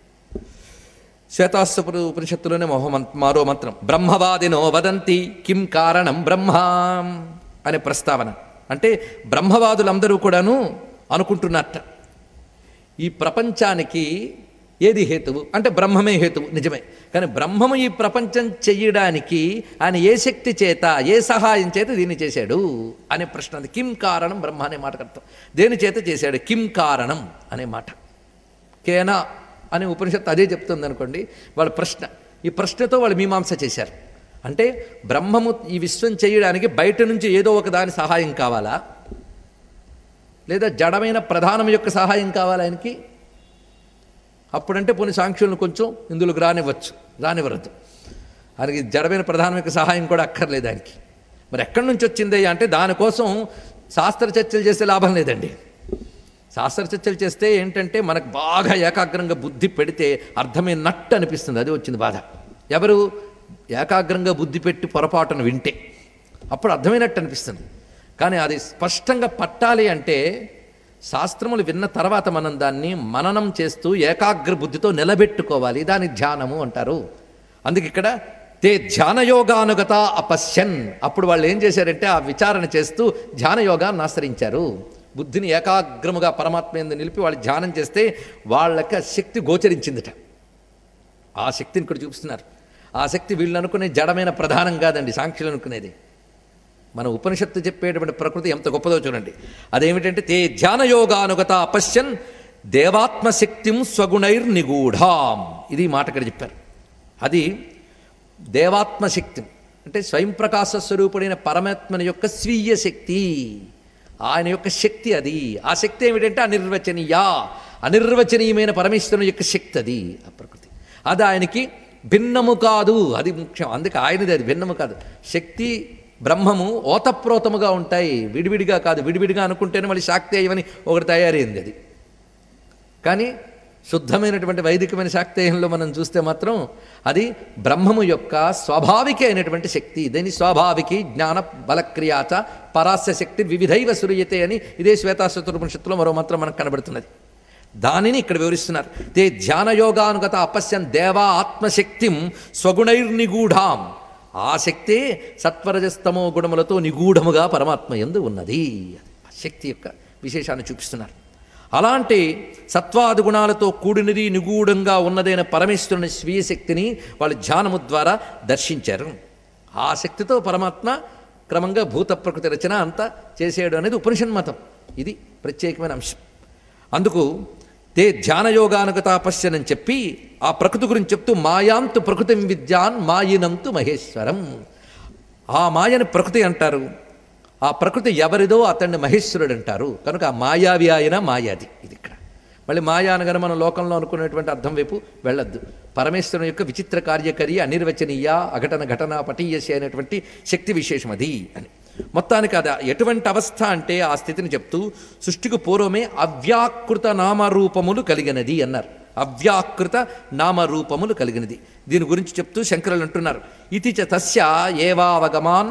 శ్వేతాస్వపురు ఉపనిషత్తులోనే మొహమం మరో మంత్రం బ్రహ్మవాదినో వదంతి కిం కారణం బ్రహ్మ అనే ప్రస్తావన అంటే బ్రహ్మవాదులందరూ కూడాను అనుకుంటున్నట్ట ఈ ప్రపంచానికి ఏది హేతువు అంటే బ్రహ్మమే హేతువు నిజమే కానీ బ్రహ్మము ఈ ప్రపంచం చెయ్యడానికి ఆయన ఏ శక్తి చేత ఏ సహాయం చేత దీన్ని చేశాడు అనే ప్రశ్న అది కిం కారణం బ్రహ్మ అనే మాటకు అర్థం దేని చేత చేశాడు కిం కారణం అనే మాట కేనా అనే ఉపనిషత్తు అదే చెప్తుంది అనుకోండి వాళ్ళ ప్రశ్న ఈ ప్రశ్నతో వాళ్ళు మీమాంస చేశారు అంటే బ్రహ్మము ఈ విశ్వం చేయడానికి బయట నుంచి ఏదో ఒక దాని సహాయం కావాలా లేదా జడమైన ప్రధానం యొక్క సహాయం కావాలా ఆయనకి అప్పుడంటే పోనీ సాంఖ్యులను కొంచెం ఇందులోకి రానివ్వచ్చు రానివ్వరద్దు ఆయనకి జడమైన ప్రధానం యొక్క సహాయం కూడా అక్కర్లేదు ఆయనకి మరి ఎక్కడి నుంచి వచ్చింది అంటే దానికోసం శాస్త్ర చర్చలు చేసే లాభం లేదండి శాస్త్ర చర్చలు చేస్తే ఏంటంటే మనకు బాగా ఏకాగ్రంగా బుద్ధి పెడితే అర్థమైనట్టు అనిపిస్తుంది అది వచ్చింది బాధ ఎవరు ఏకాగ్రంగా బుద్ధి పెట్టి పొరపాటును వింటే అప్పుడు అర్థమైనట్టు అనిపిస్తుంది కానీ అది స్పష్టంగా పట్టాలి అంటే శాస్త్రములు విన్న తర్వాత మనం దాన్ని మననం చేస్తూ ఏకాగ్ర బుద్ధితో నిలబెట్టుకోవాలి దాని ధ్యానము అంటారు అందుకే ఇక్కడ తే ధ్యానయోగానుగత అపశ్యన్ అప్పుడు వాళ్ళు ఏం చేశారంటే ఆ విచారణ చేస్తూ ధ్యానయోగాన్ని ఆశ్రయించారు బుద్ధిని ఏకాగ్రముగా పరమాత్మ ఎందు నిలిపి వాళ్ళు ధ్యానం చేస్తే వాళ్ళకి ఆ శక్తి గోచరించిందిట ఆ శక్తిని ఇక్కడ చూపిస్తున్నారు ఆ శక్తి వీళ్ళు అనుకునే జడమైన ప్రధానం కాదండి సాంఖ్యులు అనుకునేది మన ఉపనిషత్తు చెప్పేటువంటి ప్రకృతి ఎంత గొప్పదో చూడండి అదేమిటంటే తే ధ్యానయోగానుగత అపశ్యన్ దేవాత్మశక్తిం స్వగుణైర్నిగూఢాం ఇది ఈ మాట ఇక్కడ చెప్పారు అది దేవాత్మశక్తి అంటే స్వయం ప్రకాశ స్వరూపుడైన పరమాత్మని యొక్క స్వీయ శక్తి ఆయన యొక్క శక్తి అది ఆ శక్తి ఏమిటంటే అనిర్వచనీయ అనిర్వచనీయమైన పరమేశ్వరుని యొక్క శక్తి అది ఆ ప్రకృతి అది ఆయనకి భిన్నము కాదు అది ముఖ్యం అందుకే ఆయనది అది భిన్నము కాదు శక్తి బ్రహ్మము ఓతప్రోతముగా ఉంటాయి విడివిడిగా కాదు విడివిడిగా అనుకుంటేనే మళ్ళీ శాక్తేయమని ఒకటి తయారైంది అది కానీ శుద్ధమైనటువంటి వైదికమైన శాక్తేయంలో మనం చూస్తే మాత్రం అది బ్రహ్మము యొక్క స్వాభావిక అయినటువంటి శక్తి దీని స్వాభావికి జ్ఞాన బలక్రియాచ పరాస్య శక్తి వివిధైవ సురియతే అని ఇదే శ్వేతాశ్వతోపనిషత్తులో మరో మంత్రం మనకు కనబడుతున్నది దానిని ఇక్కడ వివరిస్తున్నారు తే ధ్యానయోగానుగత అపశ్యన్ దేవా ఆత్మశక్తిం స్వగుణైర్నిగూఢాం ఆ శక్తే సత్వరజస్తమో గుణములతో నిగూఢముగా పరమాత్మ ఎందు ఉన్నది ఆ శక్తి యొక్క విశేషాన్ని చూపిస్తున్నారు అలాంటి సత్వాది గుణాలతో కూడినది నిగూఢంగా ఉన్నదైన పరమేశ్వరుని స్వీయ శక్తిని వాళ్ళు ధ్యానము ద్వారా దర్శించారు ఆ శక్తితో పరమాత్మ క్రమంగా భూత ప్రకృతి రచన అంతా చేసేయడం అనేది ఉపనిషన్మతం ఇది ప్రత్యేకమైన అంశం అందుకు తే ధ్యానయోగానుగత పశ్యనని చెప్పి ఆ ప్రకృతి గురించి చెప్తూ మాయాంతు ప్రకృతిం విద్యాన్ మాయినంతు మహేశ్వరం ఆ మాయని ప్రకృతి అంటారు ఆ ప్రకృతి ఎవరిదో అతన్ని మహేశ్వరుడు అంటారు కనుక ఆ మాయావి ఆయన మాయాది ఇది ఇక్కడ మళ్ళీ మాయా అనగానే మనం లోకంలో అనుకునేటువంటి అర్థం వైపు వెళ్ళొద్దు పరమేశ్వరుని యొక్క విచిత్ర కార్యకరి అనిర్వచనీయ అఘటన ఘటన పటీయసి అనేటువంటి శక్తి విశేషం అది అని మొత్తానికి అది ఎటువంటి అవస్థ అంటే ఆ స్థితిని చెప్తూ సృష్టికి పూర్వమే అవ్యాకృత నామరూపములు కలిగినది అన్నారు అవ్యాకృత నామరూపములు కలిగినది దీని గురించి చెప్తూ శంకరులు అంటున్నారు ఇది చ తస్య ఏవావగమాన్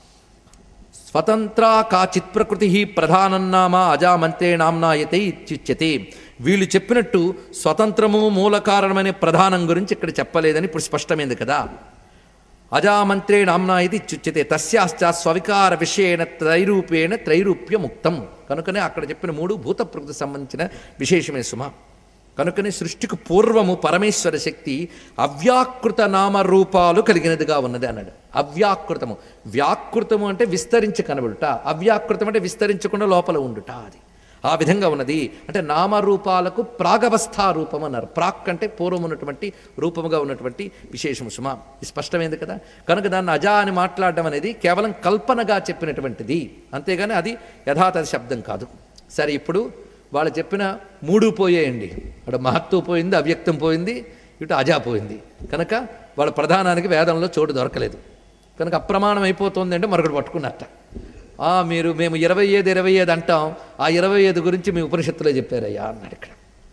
స్వతంత్రా కాచిత్ ప్రకృతి ప్రధానన్నామ అజామంతే నామ్నాయతే ఇత్యుచ్యతే వీళ్ళు చెప్పినట్టు స్వతంత్రము మూల కారణమనే ప్రధానం గురించి ఇక్కడ చెప్పలేదని ఇప్పుడు స్పష్టమైంది కదా అజామంత్రే నామ్నా ఇది ఇత్యుచ్యతే తస్యాశ్చ స్వవికార విషయేణ త్రైరూపేణ త్రైరూప్యముక్తం కనుకనే అక్కడ చెప్పిన మూడు భూత ప్రకృతి సంబంధించిన విశేషమే సుమ కనుకనే సృష్టికి పూర్వము పరమేశ్వర శక్తి అవ్యాకృత నామరూపాలు కలిగినదిగా ఉన్నది అన్నాడు అవ్యాకృతము వ్యాకృతము అంటే విస్తరించి కనబడుట అవ్యాకృతం అంటే విస్తరించకుండా లోపల ఉండుట అది ఆ విధంగా ఉన్నది అంటే నామరూపాలకు ప్రాగవస్థా రూపం అన్నారు ప్రాక్ అంటే పూర్వం ఉన్నటువంటి రూపముగా ఉన్నటువంటి విశేషము సుమ ఇది స్పష్టమైంది కదా కనుక దాన్ని అజా అని మాట్లాడడం అనేది కేవలం కల్పనగా చెప్పినటువంటిది అంతేగాని అది యథాతథ శబ్దం కాదు సరే ఇప్పుడు వాళ్ళు చెప్పిన మూడు పోయేయండి అటు మహత్తు పోయింది అవ్యక్తం పోయింది ఇటు అజా పోయింది కనుక వాళ్ళ ప్రధానానికి వేదంలో చోటు దొరకలేదు కనుక అప్రమాణం అయిపోతుంది అంటే మరొకటి పట్టుకున్నట్ట ఆ మీరు మేము ఇరవై ఐదు ఇరవై ఐదు అంటాం ఆ ఇరవై ఐదు గురించి మీ ఉపనిషత్తులో చెప్పారయ్యా అన్నాడు ఇక్కడ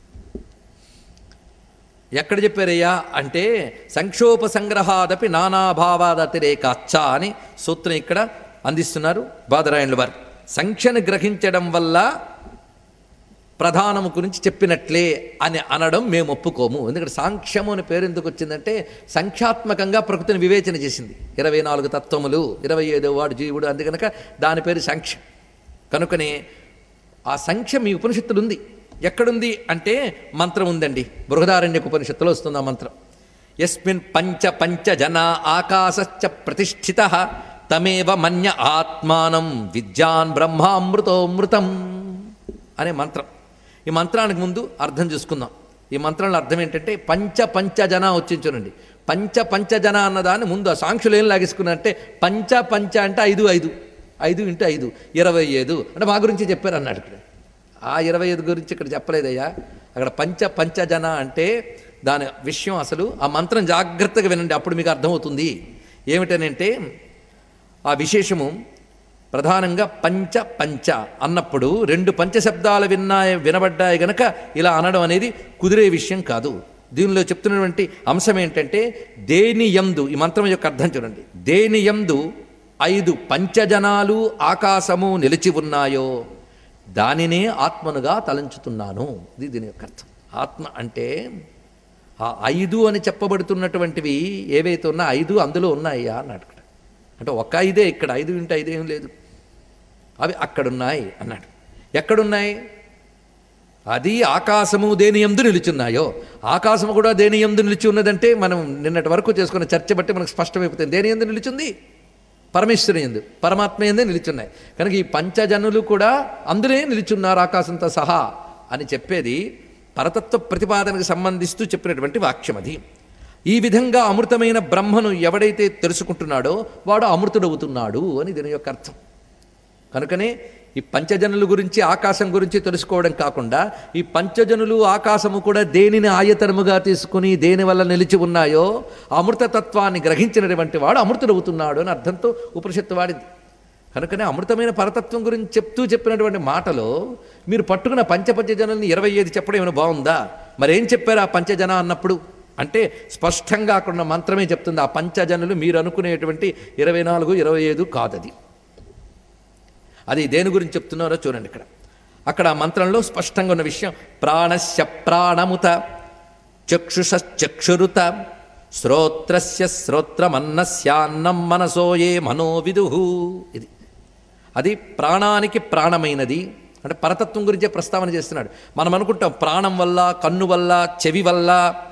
ఎక్కడ చెప్పారయ్యా అంటే సంక్షోభ సంగ్రహాదపి నానాభావాదతిరేకాచ్చ అని సూత్రం ఇక్కడ అందిస్తున్నారు బాదరాయణుల వారు సంఖ్యను గ్రహించడం వల్ల ప్రధానము గురించి చెప్పినట్లే అని అనడం మేము ఒప్పుకోము ఎందుకంటే సాంఖ్యము అని పేరు ఎందుకు వచ్చిందంటే సంఖ్యాత్మకంగా ప్రకృతిని వివేచన చేసింది ఇరవై నాలుగు తత్వములు ఇరవై ఐదో వాడు జీవుడు అందుకనక దాని పేరు సంఖ్య కనుకనే ఆ సంఖ్య మీ ఉపనిషత్తులు ఉంది ఎక్కడుంది అంటే మంత్రం ఉందండి బృహదారణ్యక ఉపనిషత్తులో వస్తుంది ఆ మంత్రం ఎస్మిన్ పంచ పంచ జన ఆకాశశ్చ ప్రతిష్ఠిత తమేవ మన్య ఆత్మానం విద్యాన్ బ్రహ్మామృతోమృతం అనే మంత్రం ఈ మంత్రానికి ముందు అర్థం చూసుకుందాం ఈ మంత్రంలో అర్థం ఏంటంటే పంచ పంచ జన వచ్చించునండి పంచ పంచ జన అన్నదాన్ని ముందు ఆ సాంఖ్యులు ఏం లాగేసుకున్నారంటే పంచ పంచ అంటే ఐదు ఐదు ఐదు ఇంటూ ఐదు ఇరవై ఐదు అంటే మా గురించి చెప్పారు అన్నాడు ఇక్కడ ఆ ఇరవై ఐదు గురించి ఇక్కడ చెప్పలేదయ్యా అక్కడ పంచ పంచ జన అంటే దాని విషయం అసలు ఆ మంత్రం జాగ్రత్తగా వినండి అప్పుడు మీకు అర్థమవుతుంది ఏమిటనంటే ఆ విశేషము ప్రధానంగా పంచ పంచ అన్నప్పుడు రెండు పంచశబ్దాలు విన్నాయి వినబడ్డాయి గనక ఇలా అనడం అనేది కుదిరే విషయం కాదు దీనిలో చెప్తున్నటువంటి అంశం ఏంటంటే దేని యందు ఈ మంత్రం యొక్క అర్థం చూడండి దేని యందు ఐదు పంచజనాలు ఆకాశము నిలిచి ఉన్నాయో దానినే ఆత్మనుగా తలంచుతున్నాను ఇది దీని యొక్క అర్థం ఆత్మ అంటే ఆ ఐదు అని చెప్పబడుతున్నటువంటివి ఏవైతే ఉన్నా ఐదు అందులో ఉన్నాయా అన్నాడు ఇక్కడ అంటే ఒక్క ఐదే ఇక్కడ ఐదు ఇంటే ఐదేం లేదు అవి అక్కడున్నాయి అన్నాడు ఎక్కడున్నాయి అది ఆకాశము దేని ఎందు నిలుచున్నాయో ఆకాశము కూడా దేని ఎందు నిలిచి ఉన్నదంటే మనం నిన్నటి వరకు చేసుకున్న చర్చ బట్టి మనకు స్పష్టమైపోతుంది దేని ఎందు నిలుచుంది పరమేశ్వరు ఎందు పరమాత్మ ఎందే నిలుచున్నాయి కనుక ఈ పంచజనులు కూడా అందులో నిలుచున్నారు ఆకాశంతో సహా అని చెప్పేది పరతత్వ ప్రతిపాదనకు సంబంధిస్తూ చెప్పినటువంటి వాక్యం అది ఈ విధంగా అమృతమైన బ్రహ్మను ఎవడైతే తెలుసుకుంటున్నాడో వాడు అమృతుడవుతున్నాడు అని దీని యొక్క అర్థం కనుకనే ఈ పంచజనుల గురించి ఆకాశం గురించి తెలుసుకోవడం కాకుండా ఈ పంచజనులు ఆకాశము కూడా దేనిని ఆయతనముగా తీసుకుని దేని వల్ల నిలిచి ఉన్నాయో ఆ అమృతతత్వాన్ని గ్రహించినటువంటి వాడు అమృతుడవుతున్నాడు అని అర్థంతో ఉపనిషత్తు వాడింది కనుకనే అమృతమైన పరతత్వం గురించి చెప్తూ చెప్పినటువంటి మాటలో మీరు పట్టుకున్న పంచపంచజనుల్ని ఇరవై ఐదు చెప్పడం ఏమైనా బాగుందా మరేం చెప్పారు ఆ పంచజన అన్నప్పుడు అంటే స్పష్టంగా అక్కడ ఉన్న మంత్రమే చెప్తుంది ఆ పంచజనులు మీరు అనుకునేటువంటి ఇరవై నాలుగు ఇరవై ఐదు కాదది అది దేని గురించి చెప్తున్నారో చూడండి ఇక్కడ అక్కడ ఆ మంత్రంలో స్పష్టంగా ఉన్న విషయం ప్రాణస్య ప్రాణముత చక్షుషక్షురుత శ్రోత్రస్య శ్రోత్రమన్నస్యాన్నం మనసో ఏ మనోవిదు ఇది అది ప్రాణానికి ప్రాణమైనది అంటే పరతత్వం గురించే ప్రస్తావన చేస్తున్నాడు మనం అనుకుంటాం ప్రాణం వల్ల కన్ను వల్ల చెవి వల్ల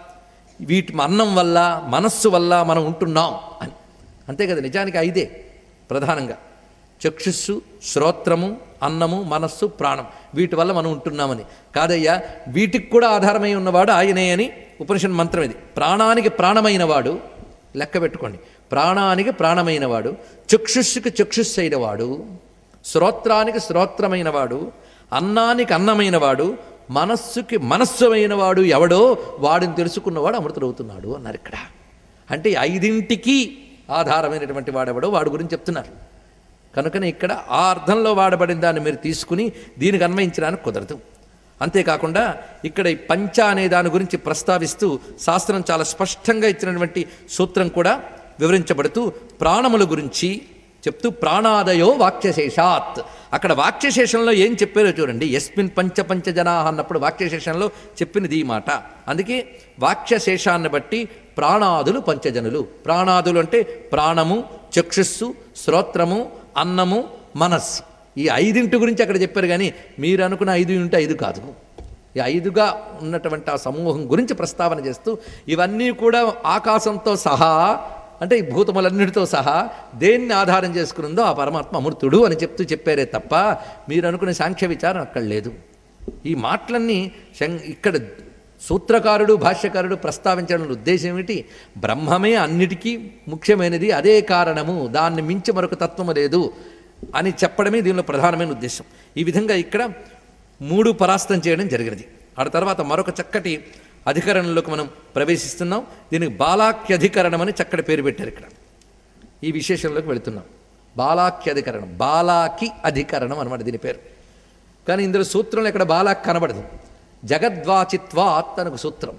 వీటి అన్నం వల్ల మనస్సు వల్ల మనం ఉంటున్నాం అని అంతే కదా నిజానికి ఐదే ప్రధానంగా చక్షుస్సు శ్రోత్రము అన్నము మనస్సు ప్రాణం వీటి వల్ల మనం ఉంటున్నామని కాదయ్యా వీటికి కూడా ఆధారమై ఉన్నవాడు ఆయనే అని ఉపనిషత్ మంత్రం ఇది ప్రాణానికి ప్రాణమైనవాడు లెక్క పెట్టుకోండి ప్రాణానికి ప్రాణమైనవాడు చక్షుస్సుకి చక్షుస్సు అయినవాడు శ్రోత్రానికి శ్రోత్రమైనవాడు అన్నానికి అన్నమైనవాడు మనస్సుకి మనస్సు అయినవాడు ఎవడో వాడిని తెలుసుకున్నవాడు అమృతుడవుతున్నాడు అన్నారు ఇక్కడ అంటే ఈ ఐదింటికి ఆధారమైనటువంటి వాడెవడో వాడి గురించి చెప్తున్నారు కనుకనే ఇక్కడ ఆ అర్థంలో వాడబడిన దాన్ని మీరు తీసుకుని దీనికి అన్వయించడానికి కుదరదు అంతేకాకుండా ఇక్కడ ఈ పంచ అనే దాని గురించి ప్రస్తావిస్తూ శాస్త్రం చాలా స్పష్టంగా ఇచ్చినటువంటి సూత్రం కూడా వివరించబడుతూ ప్రాణముల గురించి చెప్తూ ప్రాణాదయో వాక్యశేషాత్ అక్కడ వాక్యశేషంలో ఏం చెప్పారో చూడండి ఎస్మిన్ పంచ పంచ జనా అన్నప్పుడు వాక్యశేషంలో చెప్పినది ఈ మాట అందుకే వాక్యశేషాన్ని బట్టి ప్రాణాదులు పంచజనులు ప్రాణాదులు అంటే ప్రాణము చక్షుస్సు శ్రోత్రము అన్నము మనస్సు ఈ ఐదింటి గురించి అక్కడ చెప్పారు కానీ మీరు అనుకున్న ఐదు ఉంటే ఐదు కాదు ఈ ఐదుగా ఉన్నటువంటి ఆ సమూహం గురించి ప్రస్తావన చేస్తూ ఇవన్నీ కూడా ఆకాశంతో సహా అంటే ఈ భూతములన్నిటితో సహా దేన్ని ఆధారం చేసుకునిందో ఆ పరమాత్మ అమృతుడు అని చెప్తూ చెప్పారే తప్ప మీరు అనుకునే సాంఖ్య విచారం అక్కడ లేదు ఈ మాటలన్నీ శం ఇక్కడ సూత్రకారుడు భాష్యకారుడు ప్రస్తావించడం ఉద్దేశం ఏమిటి బ్రహ్మమే అన్నిటికీ ముఖ్యమైనది అదే కారణము దాన్ని మించి మరొక తత్వము లేదు అని చెప్పడమే దీనిలో ప్రధానమైన ఉద్దేశం ఈ విధంగా ఇక్కడ మూడు పరాస్తం చేయడం జరిగినది ఆ తర్వాత మరొక చక్కటి అధికరణంలోకి మనం ప్రవేశిస్తున్నాం దీనికి బాలాక్యధికరణం అని చక్కటి పేరు పెట్టారు ఇక్కడ ఈ విశేషంలోకి వెళుతున్నాం బాలాక్యధికరణం బాలాకి అధికరణం అనమాట దీని పేరు కానీ ఇందులో సూత్రంలో ఇక్కడ బాలాక్ కనబడదు జగద్వాచిత్వాత్ అనకు సూత్రం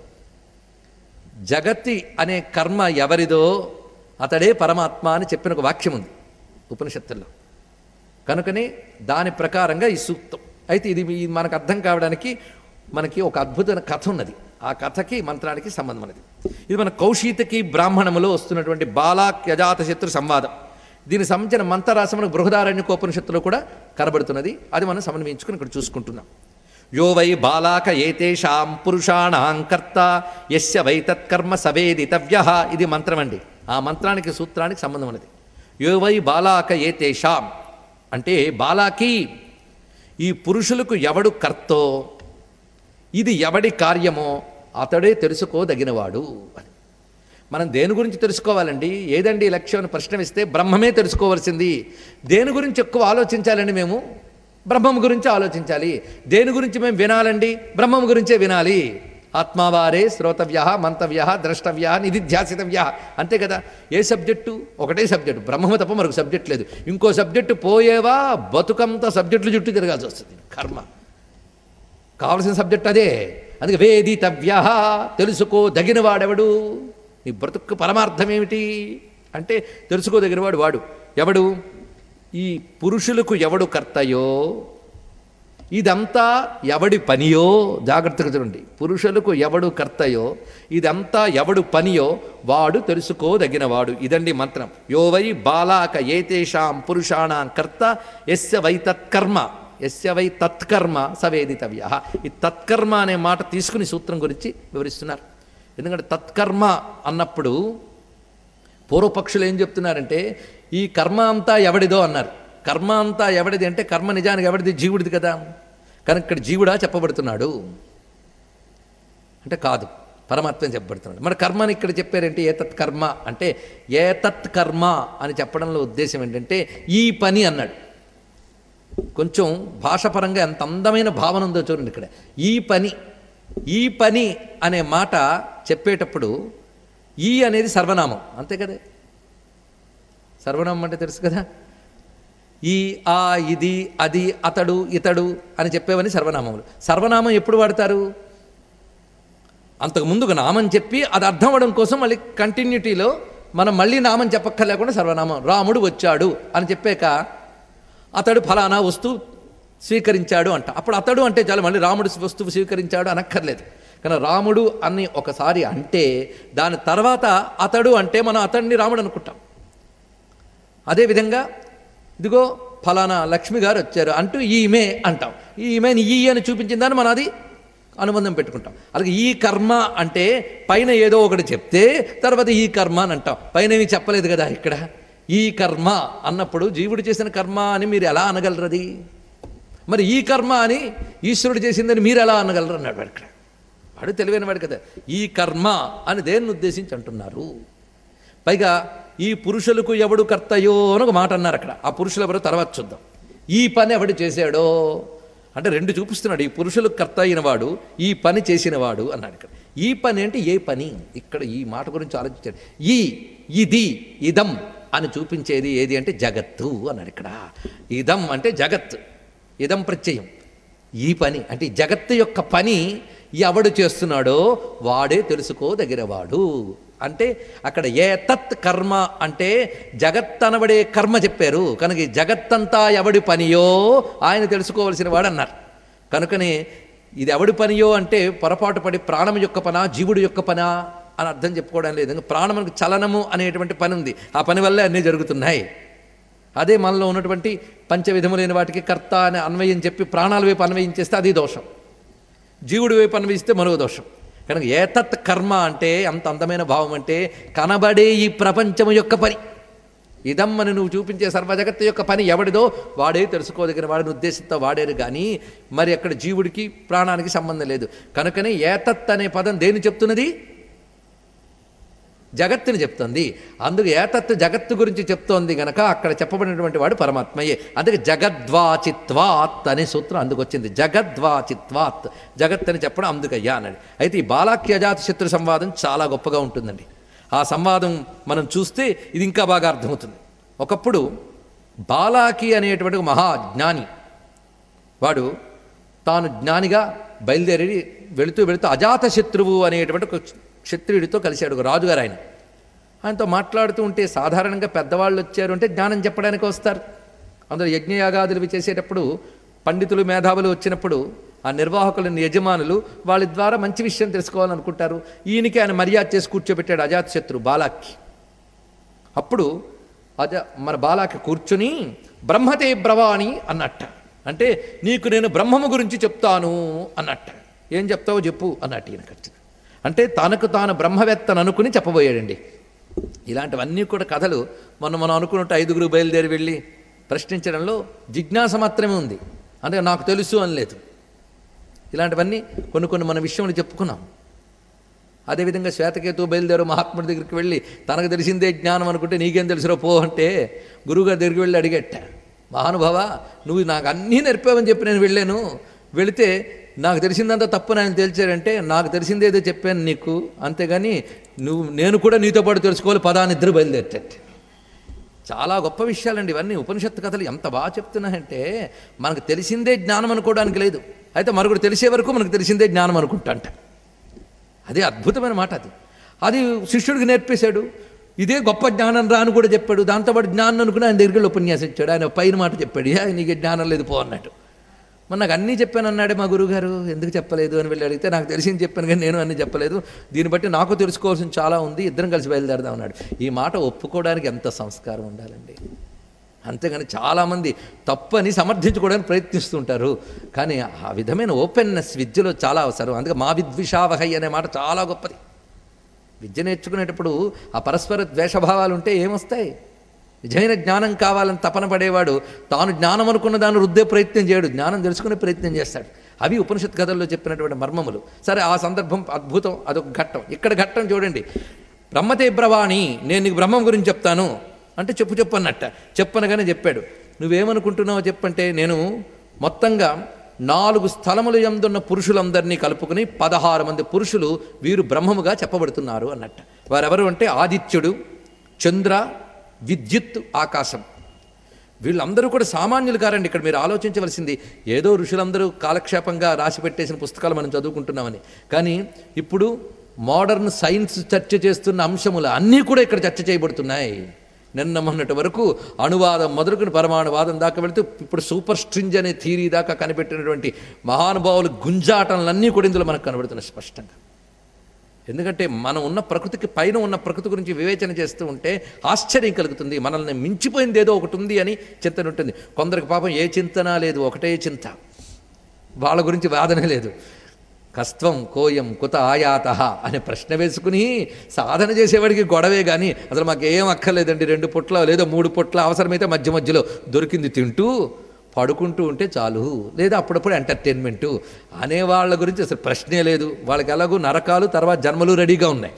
జగతి అనే కర్మ ఎవరిదో అతడే పరమాత్మ అని చెప్పిన ఒక వాక్యం ఉంది ఉపనిషత్తుల్లో కనుకనే దాని ప్రకారంగా ఈ సూక్తం అయితే ఇది మీ- మనకు అర్థం కావడానికి మనకి ఒక అద్భుతమైన కథ ఉన్నది ఆ కథకి మంత్రానికి సంబంధం ఉన్నది ఇది మన కౌశీతకి బ్రాహ్మణములో వస్తున్నటువంటి బాలాక్యజాత శత్రు సంవాదం దీనికి సంబంధించిన మంత్రరాశి మనకు బృహదారణ్యకోపనిషత్తులో కూడా కనబడుతున్నది అది మనం సమన్వయించుకుని ఇక్కడ చూసుకుంటున్నాం యో వై బాలాక ఏతేషాం పురుషాణాం కర్త యస్య వై తత్కర్మ సవేదితవ్య ఇది మంత్రం అండి ఆ మంత్రానికి సూత్రానికి సంబంధం ఉన్నది యో వై బాలాక ఏతేషాం అంటే బాలాకి ఈ పురుషులకు ఎవడు కర్తో ఇది ఎవడి కార్యమో అతడే తెలుసుకోదగినవాడు అని మనం దేని గురించి తెలుసుకోవాలండి ఏదండి ఈ లక్ష్యం అని ప్రశ్న ఇస్తే బ్రహ్మమే తెలుసుకోవాల్సింది దేని గురించి ఎక్కువ ఆలోచించాలండి మేము బ్రహ్మం గురించి ఆలోచించాలి దేని గురించి మేము వినాలండి బ్రహ్మం గురించే వినాలి ఆత్మావారే శ్రోతవ్య మంతవ్య ద్రష్టవ్య నిధిధ్యాసితవ్య అంతే కదా ఏ సబ్జెక్టు ఒకటే సబ్జెక్టు బ్రహ్మ తప్ప మరొక సబ్జెక్ట్ లేదు ఇంకో సబ్జెక్టు పోయేవా బతుకంత సబ్జెక్టులు చుట్టూ తిరగాల్సి వస్తుంది కర్మ కావలసిన సబ్జెక్ట్ అదే అందుకే వేదితవ్య తెలుసుకో దగినవాడెవడు నీ బ్రతుకు పరమార్థం ఏమిటి అంటే తెలుసుకోదగినవాడు వాడు ఎవడు ఈ పురుషులకు ఎవడు కర్తయో ఇదంతా ఎవడి పనియో జాగ్రత్తగా చూడండి పురుషులకు ఎవడు కర్తయో ఇదంతా ఎవడు పనియో వాడు తెలుసుకోదగినవాడు ఇదండి మంత్రం యో వై బాలాక ఏతేషాం పురుషాణాం కర్త ఎస్య వై తత్కర్మ ఎస్య వై తత్కర్మ సవేదితవ్య ఈ తత్కర్మ అనే మాట తీసుకుని సూత్రం గురించి వివరిస్తున్నారు ఎందుకంటే తత్కర్మ అన్నప్పుడు పూర్వపక్షులు ఏం చెప్తున్నారంటే ఈ కర్మ అంతా ఎవడిదో అన్నారు కర్మ అంతా ఎవడిది అంటే కర్మ నిజానికి ఎవడిది జీవుడిది కదా కనుక ఇక్కడ జీవుడా చెప్పబడుతున్నాడు అంటే కాదు పరమాత్మ చెప్పబడుతున్నాడు మరి కర్మని ఇక్కడ చెప్పారంటే ఏతత్ కర్మ అంటే ఏతత్ కర్మ అని చెప్పడంలో ఉద్దేశం ఏంటంటే ఈ పని అన్నాడు కొంచెం భాషపరంగా ఎంత అందమైన భావన ఉందో చూడండి ఇక్కడ ఈ పని ఈ పని అనే మాట చెప్పేటప్పుడు ఈ అనేది సర్వనామం అంతే కదా సర్వనామం అంటే తెలుసు కదా ఈ ఆ ఇది అది అతడు ఇతడు అని చెప్పేవని సర్వనామములు సర్వనామం ఎప్పుడు వాడతారు అంతకు ముందుకు నామం చెప్పి అది అర్థం అవ్వడం కోసం మళ్ళీ కంటిన్యూటీలో మనం మళ్ళీ నామం చెప్పక్కర్లేకుండా సర్వనామం రాముడు వచ్చాడు అని చెప్పాక అతడు ఫలానా వస్తువు స్వీకరించాడు అంట అప్పుడు అతడు అంటే చాలు మళ్ళీ రాముడు వస్తువు స్వీకరించాడు అనక్కర్లేదు కానీ రాముడు అని ఒకసారి అంటే దాని తర్వాత అతడు అంటే మనం అతడిని రాముడు అనుకుంటాం అదేవిధంగా ఇదిగో ఫలానా లక్ష్మి గారు వచ్చారు అంటూ ఈమె అంటాం ఈమెని ఈ అని చూపించిన దాన్ని మనం అది అనుబంధం పెట్టుకుంటాం అలాగే ఈ కర్మ అంటే పైన ఏదో ఒకటి చెప్తే తర్వాత ఈ కర్మ అని అంటాం పైన ఏమీ చెప్పలేదు కదా ఇక్కడ ఈ కర్మ అన్నప్పుడు జీవుడు చేసిన కర్మ అని మీరు ఎలా అనగలరు అది మరి ఈ కర్మ అని ఈశ్వరుడు చేసిందని మీరు ఎలా అనగలరు అన్నాడు వాడు ఇక్కడ వాడు తెలివైన వాడు కదా ఈ కర్మ అని దేన్ని ఉద్దేశించి అంటున్నారు పైగా ఈ పురుషులకు ఎవడు కర్తయో అని ఒక మాట అన్నారు అక్కడ ఆ పురుషులు ఎవరో తర్వాత చూద్దాం ఈ పని ఎవడు చేశాడో అంటే రెండు చూపిస్తున్నాడు ఈ పురుషులకు కర్త అయినవాడు ఈ పని చేసినవాడు అన్నాడు ఇక్కడ ఈ పని అంటే ఏ పని ఇక్కడ ఈ మాట గురించి ఆలోచించాడు ఈ ఇది ఇదం అని చూపించేది ఏది అంటే జగత్తు అన్నాడు ఇక్కడ ఇదం అంటే జగత్ ఇదం ప్రత్యయం ఈ పని అంటే ఈ జగత్తు యొక్క పని ఎవడు చేస్తున్నాడో వాడే తెలుసుకోదగినవాడు అంటే అక్కడ ఏ తత్ కర్మ అంటే జగత్ అనబడే కర్మ చెప్పారు కనుక ఈ జగత్తంతా ఎవడి పనియో ఆయన తెలుసుకోవలసిన వాడు అన్నారు కనుకనే ఇది ఎవడి పనియో అంటే పొరపాటు పడి ప్రాణం యొక్క పనా జీవుడు యొక్క పనా అని అర్థం చెప్పుకోవడం లేదు ఇంకా ప్రాణమునకు చలనము అనేటువంటి పని ఉంది ఆ పని వల్లే అన్నీ జరుగుతున్నాయి అదే మనలో ఉన్నటువంటి పంచవిధములైన వాటికి కర్త అనే అన్వయం చెప్పి ప్రాణాల వైపు అన్వయించేస్తే అది దోషం జీవుడి వైపు అన్వయిస్తే మరో దోషం కనుక ఏతత్ కర్మ అంటే అంత అందమైన భావం అంటే కనబడే ఈ ప్రపంచము యొక్క పని ఇదమ్మని నువ్వు చూపించే సర్వజగత్తు యొక్క పని ఎవడిదో వాడే తెలుసుకోదగిన వాడిని ఉద్దేశంతో వాడేరు కానీ మరి అక్కడ జీవుడికి ప్రాణానికి సంబంధం లేదు కనుకనే ఏతత్ అనే పదం దేని చెప్తున్నది జగత్తుని చెప్తోంది అందుకు ఏతత్ జగత్తు గురించి చెప్తోంది గనక అక్కడ చెప్పబడినటువంటి వాడు పరమాత్మయే అందుకే జగద్వాచిత్వాత్ అనే సూత్రం అందుకు వచ్చింది జగద్వాచిత్వాత్ జగత్ అని చెప్పడం అందుకయ్యా అన్నాడు అయితే ఈ బాలాఖ్యజాత శత్రు సంవాదం చాలా గొప్పగా ఉంటుందండి ఆ సంవాదం మనం చూస్తే ఇది ఇంకా బాగా అర్థమవుతుంది ఒకప్పుడు బాలాకి అనేటువంటి ఒక మహాజ్ఞాని వాడు తాను జ్ఞానిగా బయలుదేరి వెళుతూ వెళుతూ అజాత శత్రువు అనేటువంటి ఒక క్షత్రియుడితో కలిశాడు ఒక రాజుగారు ఆయన ఆయనతో మాట్లాడుతూ ఉంటే సాధారణంగా పెద్దవాళ్ళు వచ్చారు అంటే జ్ఞానం చెప్పడానికి వస్తారు అందులో యజ్ఞయాగాదులు చేసేటప్పుడు పండితులు మేధావులు వచ్చినప్పుడు ఆ నిర్వాహకుల యజమానులు వాళ్ళ ద్వారా మంచి విషయం తెలుసుకోవాలనుకుంటారు ఈయనకి ఆయన మర్యాద చేసి కూర్చోబెట్టాడు అజాత శత్రు బాలాకి అప్పుడు అజ మన బాలాకి కూర్చుని బ్రహ్మతే బ్రవాణి అన్నట్ట అంటే నీకు నేను బ్రహ్మము గురించి చెప్తాను అన్నట్ట ఏం చెప్తావో చెప్పు అన్నట్టు ఈయన ఖర్చు అంటే తనకు తాను బ్రహ్మవేత్తను అనుకుని చెప్పబోయాడండి ఇలాంటివన్నీ కూడా కథలు మొన్న మనం అనుకున్నట్టు ఐదుగురు బయలుదేరి వెళ్ళి ప్రశ్నించడంలో జిజ్ఞాస మాత్రమే ఉంది అంటే నాకు తెలుసు అని లేదు ఇలాంటివన్నీ కొన్ని కొన్ని మన విషయంలో చెప్పుకున్నాం అదేవిధంగా శ్వేతకేతు బయలుదేరు మహాత్ముడి దగ్గరికి వెళ్ళి తనకు తెలిసిందే జ్ఞానం అనుకుంటే నీకేం తెలుసురో పో అంటే గురువుగారి దగ్గరికి వెళ్ళి అడిగట్ట మహానుభావ నువ్వు నాకు అన్నీ నేర్పావని చెప్పి నేను వెళ్ళాను వెళితే నాకు తెలిసిందంతా తప్పు ఆయన తెలిచాడంటే నాకు తెలిసిందేదో చెప్పాను నీకు అంతేగాని నువ్వు నేను కూడా నీతో పాటు తెలుసుకోవాలి పదాన్ని ఇద్దరు బయలుదేరటట్టు చాలా గొప్ప విషయాలండి ఇవన్నీ ఉపనిషత్తు కథలు ఎంత బాగా చెప్తున్నాయంటే మనకు తెలిసిందే జ్ఞానం అనుకోవడానికి లేదు అయితే మరొకటి తెలిసే వరకు మనకు తెలిసిందే జ్ఞానం అనుకుంటాంట అదే అద్భుతమైన మాట అది అది శిష్యుడికి నేర్పేశాడు ఇదే గొప్ప జ్ఞానం రా అని కూడా చెప్పాడు దాంతోపాటు జ్ఞానం అనుకుని ఆయన దగ్గరికి వెళ్ళి ఉపన్యాసం ఇచ్చాడు ఆయన పైన మాట చెప్పాడు "ఏ, నీకు జ్ఞానం లేదు పో అన్నట్టు మరి నాకు అన్నీ చెప్పాను అన్నాడే మా గురువుగారు ఎందుకు చెప్పలేదు అని వెళ్ళి అడిగితే నాకు తెలిసింది చెప్పాను కానీ నేను అన్నీ చెప్పలేదు దీన్ని బట్టి నాకు తెలుసుకోవాల్సిన చాలా ఉంది ఇద్దరం కలిసి బయలుదేరదాం అన్నాడు ఈ మాట ఒప్పుకోవడానికి ఎంత సంస్కారం ఉండాలండి అంతేగాని చాలామంది తప్పని సమర్థించుకోవడానికి ప్రయత్నిస్తుంటారు కానీ ఆ విధమైన ఓపెన్నెస్ విద్యలో చాలా అవసరం అందుకే మా విద్విషావహై అనే మాట చాలా గొప్పది విద్య నేర్చుకునేటప్పుడు ఆ పరస్పర ద్వేషభావాలు ఉంటే ఏమొస్తాయి నిజమైన జ్ఞానం కావాలని తపన పడేవాడు తాను జ్ఞానం అనుకున్న దాన్ని రుద్దే ప్రయత్నం చేయడు జ్ఞానం తెలుసుకునే ప్రయత్నం చేస్తాడు అవి ఉపనిషత్ కథల్లో చెప్పినటువంటి మర్మములు సరే ఆ సందర్భం అద్భుతం అదొక ఘట్టం ఇక్కడ ఘట్టం చూడండి బ్రహ్మతే బ్రవాణి నేను నీకు బ్రహ్మం గురించి చెప్తాను అంటే చెప్పు చెప్పు అన్నట్ట చెప్పనగానే చెప్పాడు నువ్వేమనుకుంటున్నావో చెప్పంటే నేను మొత్తంగా నాలుగు స్థలములు ఎందున్న పురుషులందరినీ కలుపుకుని పదహారు మంది పురుషులు వీరు బ్రహ్మముగా చెప్పబడుతున్నారు అన్నట్ట వారెవరు అంటే ఆదిత్యుడు చంద్ర విద్యుత్ ఆకాశం వీళ్ళందరూ కూడా సామాన్యులు కారండి ఇక్కడ మీరు ఆలోచించవలసింది ఏదో ఋషులందరూ కాలక్షేపంగా రాసి పెట్టేసిన పుస్తకాలు మనం చదువుకుంటున్నామని కానీ ఇప్పుడు మోడర్న్ సైన్స్ చర్చ చేస్తున్న అంశములు అన్నీ కూడా ఇక్కడ చర్చ చేయబడుతున్నాయి నిన్న మొన్నటి వరకు అణువాదం మొదలుకుని పరమాణువాదం దాకా వెళితే ఇప్పుడు సూపర్ స్ట్రింజ్ అనే థీరీ దాకా కనిపెట్టినటువంటి మహానుభావులు గుంజాటంలన్నీ కూడా ఇందులో మనకు కనబడుతున్నాయి స్పష్టంగా ఎందుకంటే మనం ఉన్న ప్రకృతికి పైన ఉన్న ప్రకృతి గురించి వివేచన చేస్తూ ఉంటే ఆశ్చర్యం కలుగుతుంది మనల్ని మించిపోయింది ఏదో ఒకటి ఉంది అని చింతన ఉంటుంది కొందరికి పాపం ఏ చింతన లేదు ఒకటే చింత వాళ్ళ గురించి వాదన లేదు కస్త్వం కోయం కుత ఆయాత అనే ప్రశ్న వేసుకుని సాధన చేసేవాడికి గొడవే కానీ అసలు మాకు ఏం అక్కర్లేదండి రెండు పుట్ల లేదో మూడు పుట్ల అవసరమైతే మధ్య మధ్యలో దొరికింది తింటూ పడుకుంటూ ఉంటే చాలు లేదా అప్పుడప్పుడు ఎంటర్టైన్మెంటు అనేవాళ్ళ గురించి అసలు ప్రశ్నే లేదు వాళ్ళకి ఎలాగో నరకాలు తర్వాత జన్మలు రెడీగా ఉన్నాయి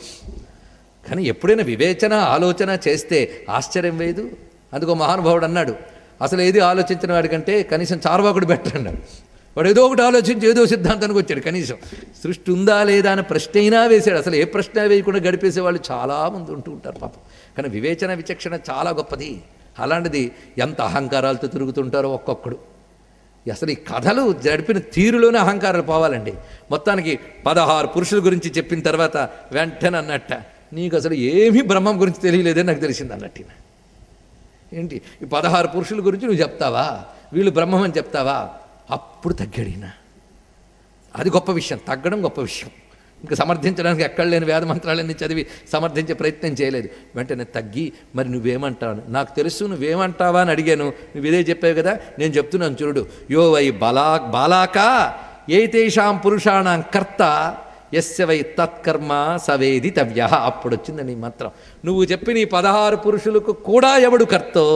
కానీ ఎప్పుడైనా వివేచన ఆలోచన చేస్తే ఆశ్చర్యం వేయదు అందుకో మహానుభావుడు అన్నాడు అసలు ఏది ఆలోచించిన వాడికంటే కనీసం చార్వాకుడు బెటర్ అన్నాడు వాడు ఏదో ఒకటి ఆలోచించి ఏదో సిద్ధాంతానికి వచ్చాడు కనీసం సృష్టి ఉందా లేదా అనే ప్రశ్న అయినా వేశాడు అసలు ఏ ప్రశ్న వేయకుండా గడిపేసే వాళ్ళు చాలామంది ఉంటూ ఉంటారు పాపం కానీ వివేచన విచక్షణ చాలా గొప్పది అలాంటిది ఎంత అహంకారాలతో తిరుగుతుంటారో ఒక్కొక్కడు అసలు ఈ కథలు జరిపిన తీరులోనే అహంకారాలు పోవాలండి మొత్తానికి పదహారు పురుషుల గురించి చెప్పిన తర్వాత వెంటనే అన్నట్ట నీకు అసలు ఏమీ బ్రహ్మం గురించి తెలియలేదని నాకు తెలిసింది అన్నట్టు ఈయన. ఏంటి ఈ పదహారు పురుషుల గురించి నువ్వు చెప్తావా వీళ్ళు బ్రహ్మం అని చెప్తావా అప్పుడు తగ్గాడు ఈయన అది గొప్ప విషయం తగ్గడం గొప్ప విషయం ఇంకా సమర్థించడానికి ఎక్కడ లేని వేద మంత్రాలన్నీ చదివి సమర్థించే ప్రయత్నం చేయలేదు వెంటనే తగ్గి మరి నువ్వేమంటావు నాకు తెలుసు నువ్వేమంటావా అని అడిగాను నువ్వు ఇదే చెప్పావు కదా నేను చెప్తున్నాను చూడు యో వై బలా బాలాక ఏతేషాం పురుషాణం కర్త ఎస్య వై తత్కర్మ సవేది తవ్య అప్పుడు వచ్చిందండి ఈ మంత్రం నువ్వు చెప్పిన ఈ పదహారు పురుషులకు కూడా ఎవడు కర్తో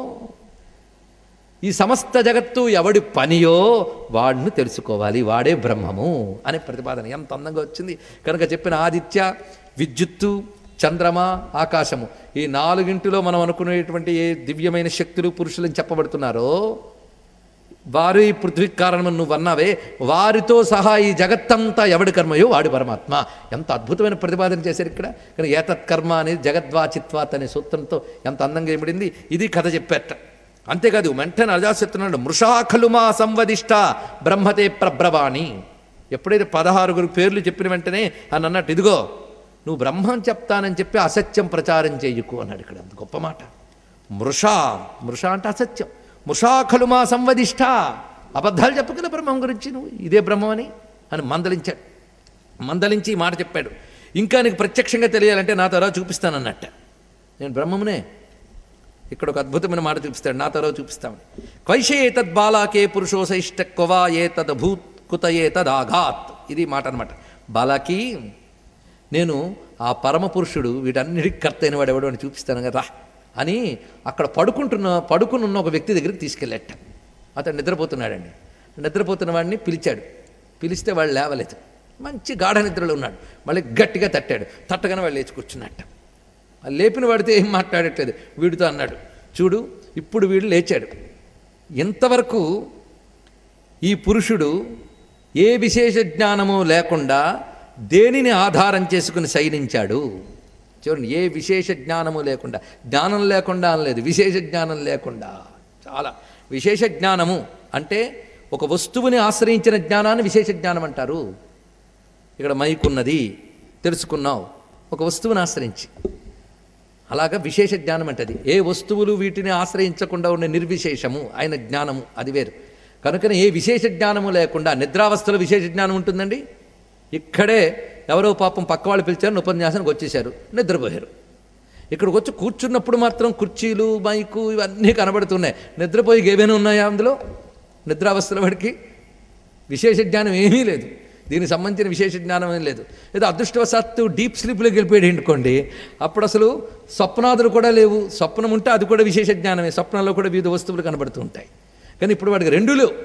ఈ సమస్త జగత్తు ఎవడి పనియో వాడిని తెలుసుకోవాలి వాడే బ్రహ్మము అనే ప్రతిపాదన ఎంత అందంగా వచ్చింది కనుక చెప్పిన ఆదిత్య విద్యుత్తు చంద్రమ ఆకాశము ఈ నాలుగింటిలో మనం అనుకునేటువంటి ఏ దివ్యమైన శక్తులు పురుషులని చెప్పబడుతున్నారో వారు ఈ పృథ్వీ కారణం నువ్వు అన్నావే వారితో సహా ఈ జగత్తంతా ఎవడి కర్మయో వాడి పరమాత్మ ఎంత అద్భుతమైన ప్రతిపాదన చేశారు ఇక్కడ కానీ ఏతత్ కర్మ అనేది జగద్వాచిత్వాత్ అనే సూత్రంతో ఎంత అందంగా ఏమిడింది ఇది కథ చెప్పేట అంతేకాదు వెంటనే అజాశత్రున్నాడు మృషాఖలు మా సంవదిష్ట బ్రహ్మతే ప్రబ్రవాణి ఎప్పుడైతే పదహారుగురు పేర్లు చెప్పిన వెంటనే అని అన్నట్టు ఇదిగో నువ్వు బ్రహ్మం చెప్తానని చెప్పి అసత్యం ప్రచారం చేయకు అన్నాడు ఇక్కడ అంత గొప్ప మాట మృషా మృష అంటే అసత్యం మృషాఖలు మా సంవదిష్ట అబద్ధాలు చెప్పగల బ్రహ్మం గురించి నువ్వు ఇదే బ్రహ్మం అని అని మందలించాడు మందలించి ఈ మాట చెప్పాడు ఇంకా నీకు ప్రత్యక్షంగా తెలియాలంటే నా తర్వాత చూపిస్తానన్నట్ట నేను బ్రహ్మమునే ఇక్కడ ఒక అద్భుతమైన మాట చూపిస్తాడు నా తర్వాత చూపిస్తామని క్వైషే తద్బాలాకే పురుషోసైష్ట క్వవా ఏ తదభూత్ కుత ఏ తదాఘాత్ ఇది మాట అనమాట బాలాకి నేను ఆ పరమ పురుషుడు వీటన్నిటికి కర్త అయిన వాడు ఎవడు అని చూపిస్తాను కదా అని అక్కడ పడుకుంటున్న పడుకుని ఉన్న ఒక వ్యక్తి దగ్గరికి తీసుకెళ్ళాట అతను నిద్రపోతున్నాడండి నిద్రపోతున్న వాడిని పిలిచాడు పిలిస్తే వాడు లేవలేదు మంచి గాఢ నిద్రలో ఉన్నాడు మళ్ళీ గట్టిగా తట్టాడు తట్టగానే వాడు లేచి కూర్చున్నట్ట ఆ లేపిన వాడితే ఏం మాట్లాడట్లేదు వీడితో అన్నాడు చూడు ఇప్పుడు వీడు లేచాడు ఇంతవరకు ఈ పురుషుడు ఏ విశేష జ్ఞానము లేకుండా దేనిని ఆధారం చేసుకుని శయనించాడు చూడండి ఏ విశేష జ్ఞానము లేకుండా జ్ఞానం లేకుండా అనలేదు విశేష జ్ఞానం లేకుండా చాలా విశేష జ్ఞానము అంటే ఒక వస్తువుని ఆశ్రయించిన జ్ఞానాన్ని విశేష జ్ఞానం అంటారు ఇక్కడ మైక్ ఉన్నది తెలుసుకున్నావు ఒక వస్తువుని ఆశ్రయించి అలాగా విశేష జ్ఞానం అంటది ఏ వస్తువులు వీటిని ఆశ్రయించకుండా ఉండే నిర్విశేషము ఆయన జ్ఞానము అది వేరు కనుకనే ఏ విశేష జ్ఞానము లేకుండా నిద్రావస్థలో విశేష జ్ఞానం ఉంటుందండి ఇక్కడే ఎవరో పాపం పక్క వాళ్ళు పిలిచారు ఉపన్యాసానికి వచ్చేసారు నిద్రపోయారు ఇక్కడికి వచ్చి కూర్చున్నప్పుడు మాత్రం కుర్చీలు మైకు ఇవన్నీ కనబడుతున్నాయి నిద్రపోయి ఏమైనా ఉన్నాయా అందులో నిద్రావస్థల వాడికి విశేష జ్ఞానం ఏమీ లేదు దీనికి సంబంధించిన విశేష జ్ఞానం ఏం లేదు ఏదో అదృష్టవశాత్తు డీప్ స్లీప్లోకి వెళ్ళిపోయాడు అనుకోండి అప్పుడు అసలు స్వప్నాదులు కూడా లేవు స్వప్నం ఉంటే అది కూడా విశేష జ్ఞానమే స్వప్నంలో కూడా వివిధ వస్తువులు కనబడుతూ ఉంటాయి కానీ ఇప్పుడు వాడికి రెండూ లేవు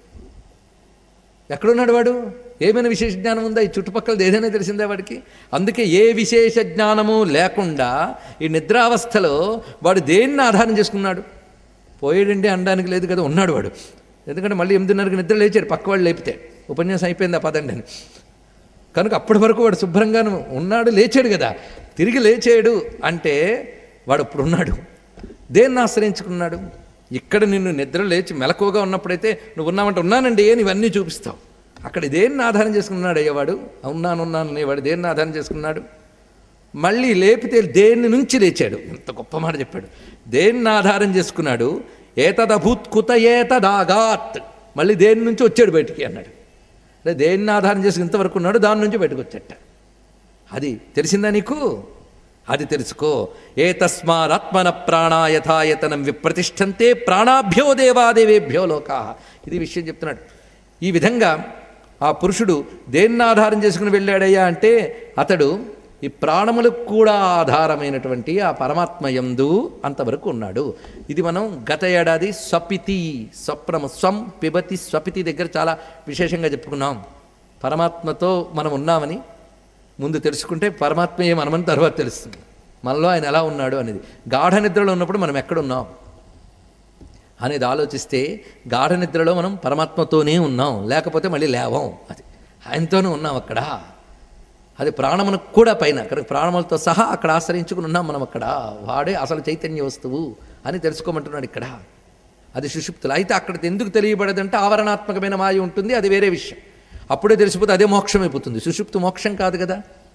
ఎక్కడున్నాడు వాడు ఏమైనా విశేష జ్ఞానం ఉందా ఈ చుట్టుపక్కల ఏదైనా తెలిసిందా వాడికి అందుకే ఏ విశేష జ్ఞానము లేకుండా ఈ నిద్రావస్థలో వాడు దేన్ని ఆధారం చేసుకున్నాడు పోయాడండి అనడానికి లేదు కదా ఉన్నాడు వాడు ఎందుకంటే మళ్ళీ ఎనిమిదిన్నరకి నిద్ర లేచాడు పక్క వాళ్ళు లేపితే ఉపన్యాసం అయిపోయింది ఆ పదండి అని కనుక అప్పటి వరకు వాడు శుభ్రంగా ఉన్నాడు లేచాడు కదా తిరిగి లేచాడు అంటే వాడు ఇప్పుడు ఉన్నాడు దేన్ని ఆశ్రయించుకున్నాడు ఇక్కడ నిన్ను నిద్ర లేచి మెలకువగా ఉన్నప్పుడైతే నువ్వు ఉన్నావంటే ఉన్నానండి అని ఇవన్నీ చూపిస్తావు అక్కడ దేన్ని ఆధారం చేసుకున్నాడు అయ్యేవాడు ఉన్నాను ఉన్నాను అనేవాడు దేన్ని ఆధారం చేసుకున్నాడు మళ్ళీ లేపితే దేన్ని నుంచి లేచాడు ఎంత గొప్ప మాట చెప్పాడు దేన్ని ఆధారం చేసుకున్నాడు ఏతదభూత్ కుత ఏతదాగాత్ మళ్ళీ దేని నుంచి వచ్చాడు బయటికి అన్నాడు అంటే దేన్ని ఆధారం చేసి ఇంతవరకు ఉన్నాడు దాని నుంచి బయటకు వచ్చేట అది తెలిసిందా నీకు అది తెలుసుకో ఏ తస్మాత్మన ప్రాణాయథాయతనం విప్రతిష్టంతే ప్రాణాభ్యో దేవాదేవేభ్యో లోకా ఇది విషయం చెప్తున్నాడు ఈ విధంగా ఆ పురుషుడు దేన్ని ఆధారం చేసుకుని వెళ్ళాడయ్యా అంటే అతడు ఈ ప్రాణములకు కూడా ఆధారమైనటువంటి ఆ పరమాత్మ యందు అంతవరకు ఉన్నాడు ఇది మనం గత ఏడాది స్వపితి స్వప్నము స్వం పిబతి స్వపితి దగ్గర చాలా విశేషంగా చెప్పుకున్నాం పరమాత్మతో మనం ఉన్నామని ముందు తెలుసుకుంటే పరమాత్మ ఏమనమని తర్వాత తెలుస్తుంది మనలో ఆయన ఎలా ఉన్నాడు అనేది గాఢ నిద్రలో ఉన్నప్పుడు మనం ఎక్కడున్నాం అనేది ఆలోచిస్తే గాఢ నిద్రలో మనం పరమాత్మతోనే ఉన్నాం లేకపోతే మళ్ళీ లేవం అది ఆయనతోనే ఉన్నాం అక్కడ అది ప్రాణమునకు కూడా పైన కనుక ప్రాణములతో సహా అక్కడ ఆశ్రయించుకుని ఉన్నాం మనం అక్కడ వాడే అసలు చైతన్య వస్తువు అని తెలుసుకోమంటున్నాడు ఇక్కడ అది సుషుప్తులు అయితే అక్కడ ఎందుకు తెలియబడదంటే ఆవరణాత్మకమైన మాయ ఉంటుంది అది వేరే విషయం అప్పుడే తెలిసిపోతే అదే మోక్షం అయిపోతుంది సుషుప్తు మోక్షం కాదు కదా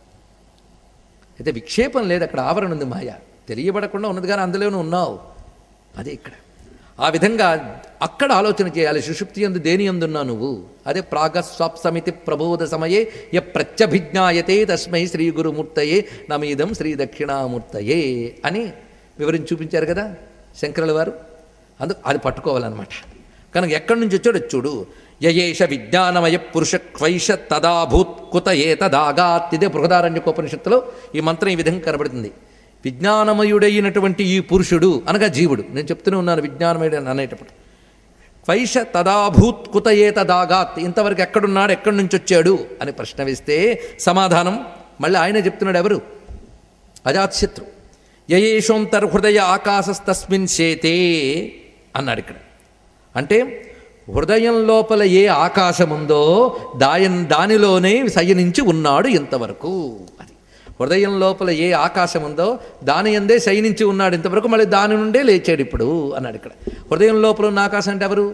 అయితే విక్షేపం లేదు అక్కడ ఆవరణ ఉంది మాయ తెలియబడకుండా ఉన్నది కానీ అందులోనే ఉన్నావు అదే ఇక్కడ ఆ విధంగా అక్కడ ఆలోచన చేయాలి సుషుప్తి ఎందు దేని ఎందున్నా నువ్వు అదే ప్రాగస్వాప్సమితి ప్రబోధ సమయే య ప్రత్యభిజ్ఞాయతే తస్మై శ్రీ గురుమూర్తయే నమీదం శ్రీ దక్షిణామూర్తయే అని వివరించి చూపించారు కదా శంకరుల వారు అందుకు అది పట్టుకోవాలన్నమాట కనుక ఎక్కడి నుంచి వచ్చాడో చూడు యయేష విజ్ఞానమయ పురుష క్వైష తదాభూత్ కుత ఏతదాగాత్ ఇదే బృహదారణ్యకోపనిషత్తులో ఈ మంత్రం ఈ విధంగా కనబడుతుంది విజ్ఞానమయుడైనటువంటి ఈ పురుషుడు అనగా జీవుడు నేను చెప్తూనే ఉన్నాను విజ్ఞానమయుడు అని అనేటప్పుడు క్వైష తదాభూత్ కుత ఏతదాగాత్ ఇంతవరకు ఎక్కడున్నాడు ఎక్కడి నుంచి వచ్చాడు అని ప్రశ్న వేస్తే సమాధానం మళ్ళీ ఆయనే చెప్తున్నాడు ఎవరు అజాతశత్రు యయేషోంతర్హృదయ ఆకాశస్తస్మిన్ శేతే అన్నాడు ఇక్కడ అంటే హృదయం లోపల ఏ ఆకాశం ఉందో దాయన్ దానిలోనే శయనించి ఉన్నాడు ఇంతవరకు అది హృదయం లోపల ఏ ఆకాశం ఉందో దాని ఎందే శయనించి ఉన్నాడు ఇంతవరకు మళ్ళీ దాని నుండే లేచాడు ఇప్పుడు అన్నాడు ఇక్కడ హృదయం లోపల ఉన్న ఆకాశం అంటే ఎవరు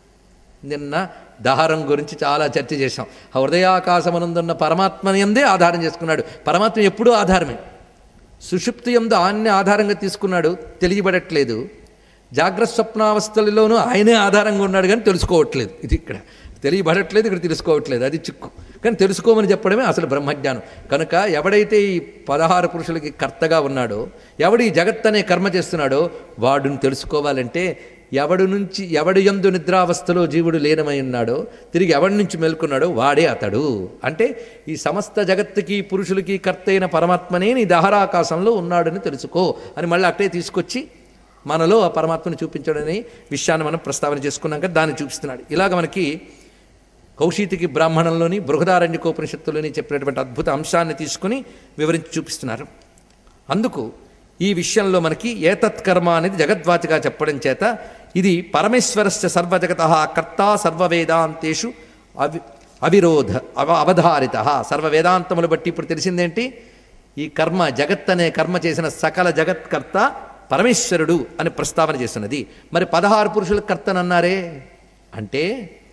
నిన్న దహారం గురించి చాలా చర్చ చేశాం ఆ హృదయాకాశమనందున్న పరమాత్మని ఎందే ఆధారం చేసుకున్నాడు పరమాత్మ ఎప్పుడూ ఆధారమే సుషుప్తి ఎందు ఆయన్ని ఆధారంగా తీసుకున్నాడు తెలియబడట్లేదు జాగ్రత్త స్వప్నావస్థలలోనూ ఆయనే ఆధారంగా ఉన్నాడు కానీ తెలుసుకోవట్లేదు ఇది ఇక్కడ తెలియబడట్లేదు ఇక్కడ తెలుసుకోవట్లేదు అది చిక్కు కానీ తెలుసుకోమని చెప్పడమే అసలు బ్రహ్మజ్ఞానం కనుక ఎవడైతే ఈ పదహారు పురుషులకి కర్తగా ఉన్నాడో ఎవడు ఈ జగత్ అనే కర్మ చేస్తున్నాడో వాడిని తెలుసుకోవాలంటే ఎవడు నుంచి ఎవడి యందు నిద్రావస్థలో జీవుడు లీనమై ఉన్నాడో తిరిగి ఎవడి నుంచి మేల్కొన్నాడో వాడే అతడు అంటే ఈ సమస్త జగత్తుకి పురుషులకి కర్త అయిన పరమాత్మనే నీ దహరాకాశంలో ఉన్నాడని తెలుసుకో అని మళ్ళీ అట్టే తీసుకొచ్చి మనలో ఆ పరమాత్మని చూపించడని విషయాన్ని మనం ప్రస్తావన చేసుకున్నాం కదా దాన్ని చూపిస్తున్నాడు ఇలాగ మనకి కౌశీతికి బ్రాహ్మణంలోని బృహదారణ్యకోపనిషత్తులోని చెప్పినటువంటి అద్భుత అంశాన్ని తీసుకుని వివరించి చూపిస్తున్నారు అందుకు ఈ విషయంలో మనకి ఏతత్కర్మ అనేది జగద్వాచిగా చెప్పడం చేత ఇది పరమేశ్వరస్య సర్వజగత కర్త సర్వవేదాంతేషు అవి అవిరోధ అవ అవధారిత సర్వ వేదాంతములు బట్టి ఇప్పుడు తెలిసిందేంటి ఈ కర్మ జగత్ అనే కర్మ చేసిన సకల జగత్కర్త పరమేశ్వరుడు అని ప్రస్తావన చేస్తున్నది మరి పదహారు పురుషుల కర్తనన్నారే అంటే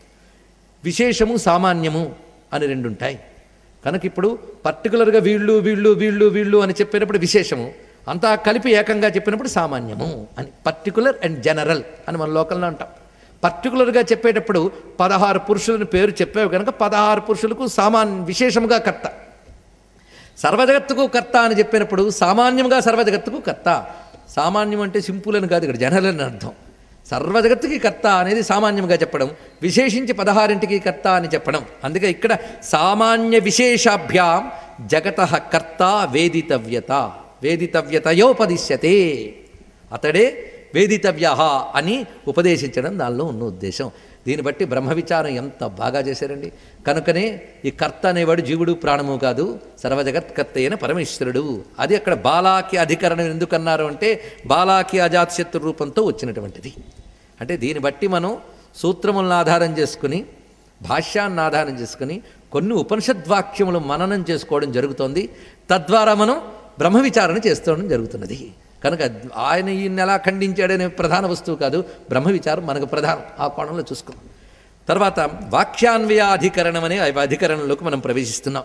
విశేషము సామాన్యము అని రెండు ఉంటాయి కనుక ఇప్పుడు పర్టికులర్గా వీళ్ళు వీళ్ళు వీళ్ళు వీళ్ళు అని చెప్పినప్పుడు విశేషము అంతా కలిపి ఏకంగా చెప్పినప్పుడు సామాన్యము అని పర్టికులర్ అండ్ జనరల్ అని మన లోకల్లో అంటాం పర్టికులర్గా చెప్పేటప్పుడు పదహారు పురుషులని పేరు చెప్పావు కనుక పదహారు పురుషులకు సామాన్య విశేషముగా కర్త సర్వజగత్తుకు కర్త అని చెప్పినప్పుడు సామాన్యంగా సర్వజగత్తుకు కర్త సామాన్యం అంటే సింపుల్ అని కాదు ఇక్కడ జనరల్ అని అర్థం సర్వజగత్తుకి కర్త అనేది సామాన్యంగా చెప్పడం విశేషించి పదహారింటికి కర్త అని చెప్పడం అందుకే ఇక్కడ సామాన్య విశేషాభ్యాం జగత కర్త వేదితవ్యత వేదితవ్యతయోపదిశ్యతే అతడే వేదితవ్య అని ఉపదేశించడం దానిలో ఉన్న ఉద్దేశం దీన్ని బట్టి బ్రహ్మ విచారం ఎంత బాగా చేశారండి కనుకనే ఈ కర్త అనేవాడు జీవుడు ప్రాణము కాదు సర్వజగత్కర్త అయిన పరమేశ్వరుడు అది అక్కడ బాలాకి అధికరణం ఎందుకన్నారు అంటే బాలాకి అజాత్శత్రు రూపంతో వచ్చినటువంటిది అంటే దీన్ని బట్టి మనం సూత్రములను ఆధారం చేసుకుని భాష్యాన్ని ఆధారం చేసుకుని కొన్ని ఉపనిషద్వాక్యములు మననం చేసుకోవడం జరుగుతోంది తద్వారా మనం బ్రహ్మ విచారణ చేసుకోవడం జరుగుతున్నది కనుక ఆయన ఈయన ఎలా ఖండించాడనే ప్రధాన వస్తువు కాదు బ్రహ్మ విచారం మనకు ప్రధానం ఆ కోణంలో చూసుకున్నాం తర్వాత వాక్యాన్వయాధికరణం అనే అధికరణంలోకి మనం ప్రవేశిస్తున్నాం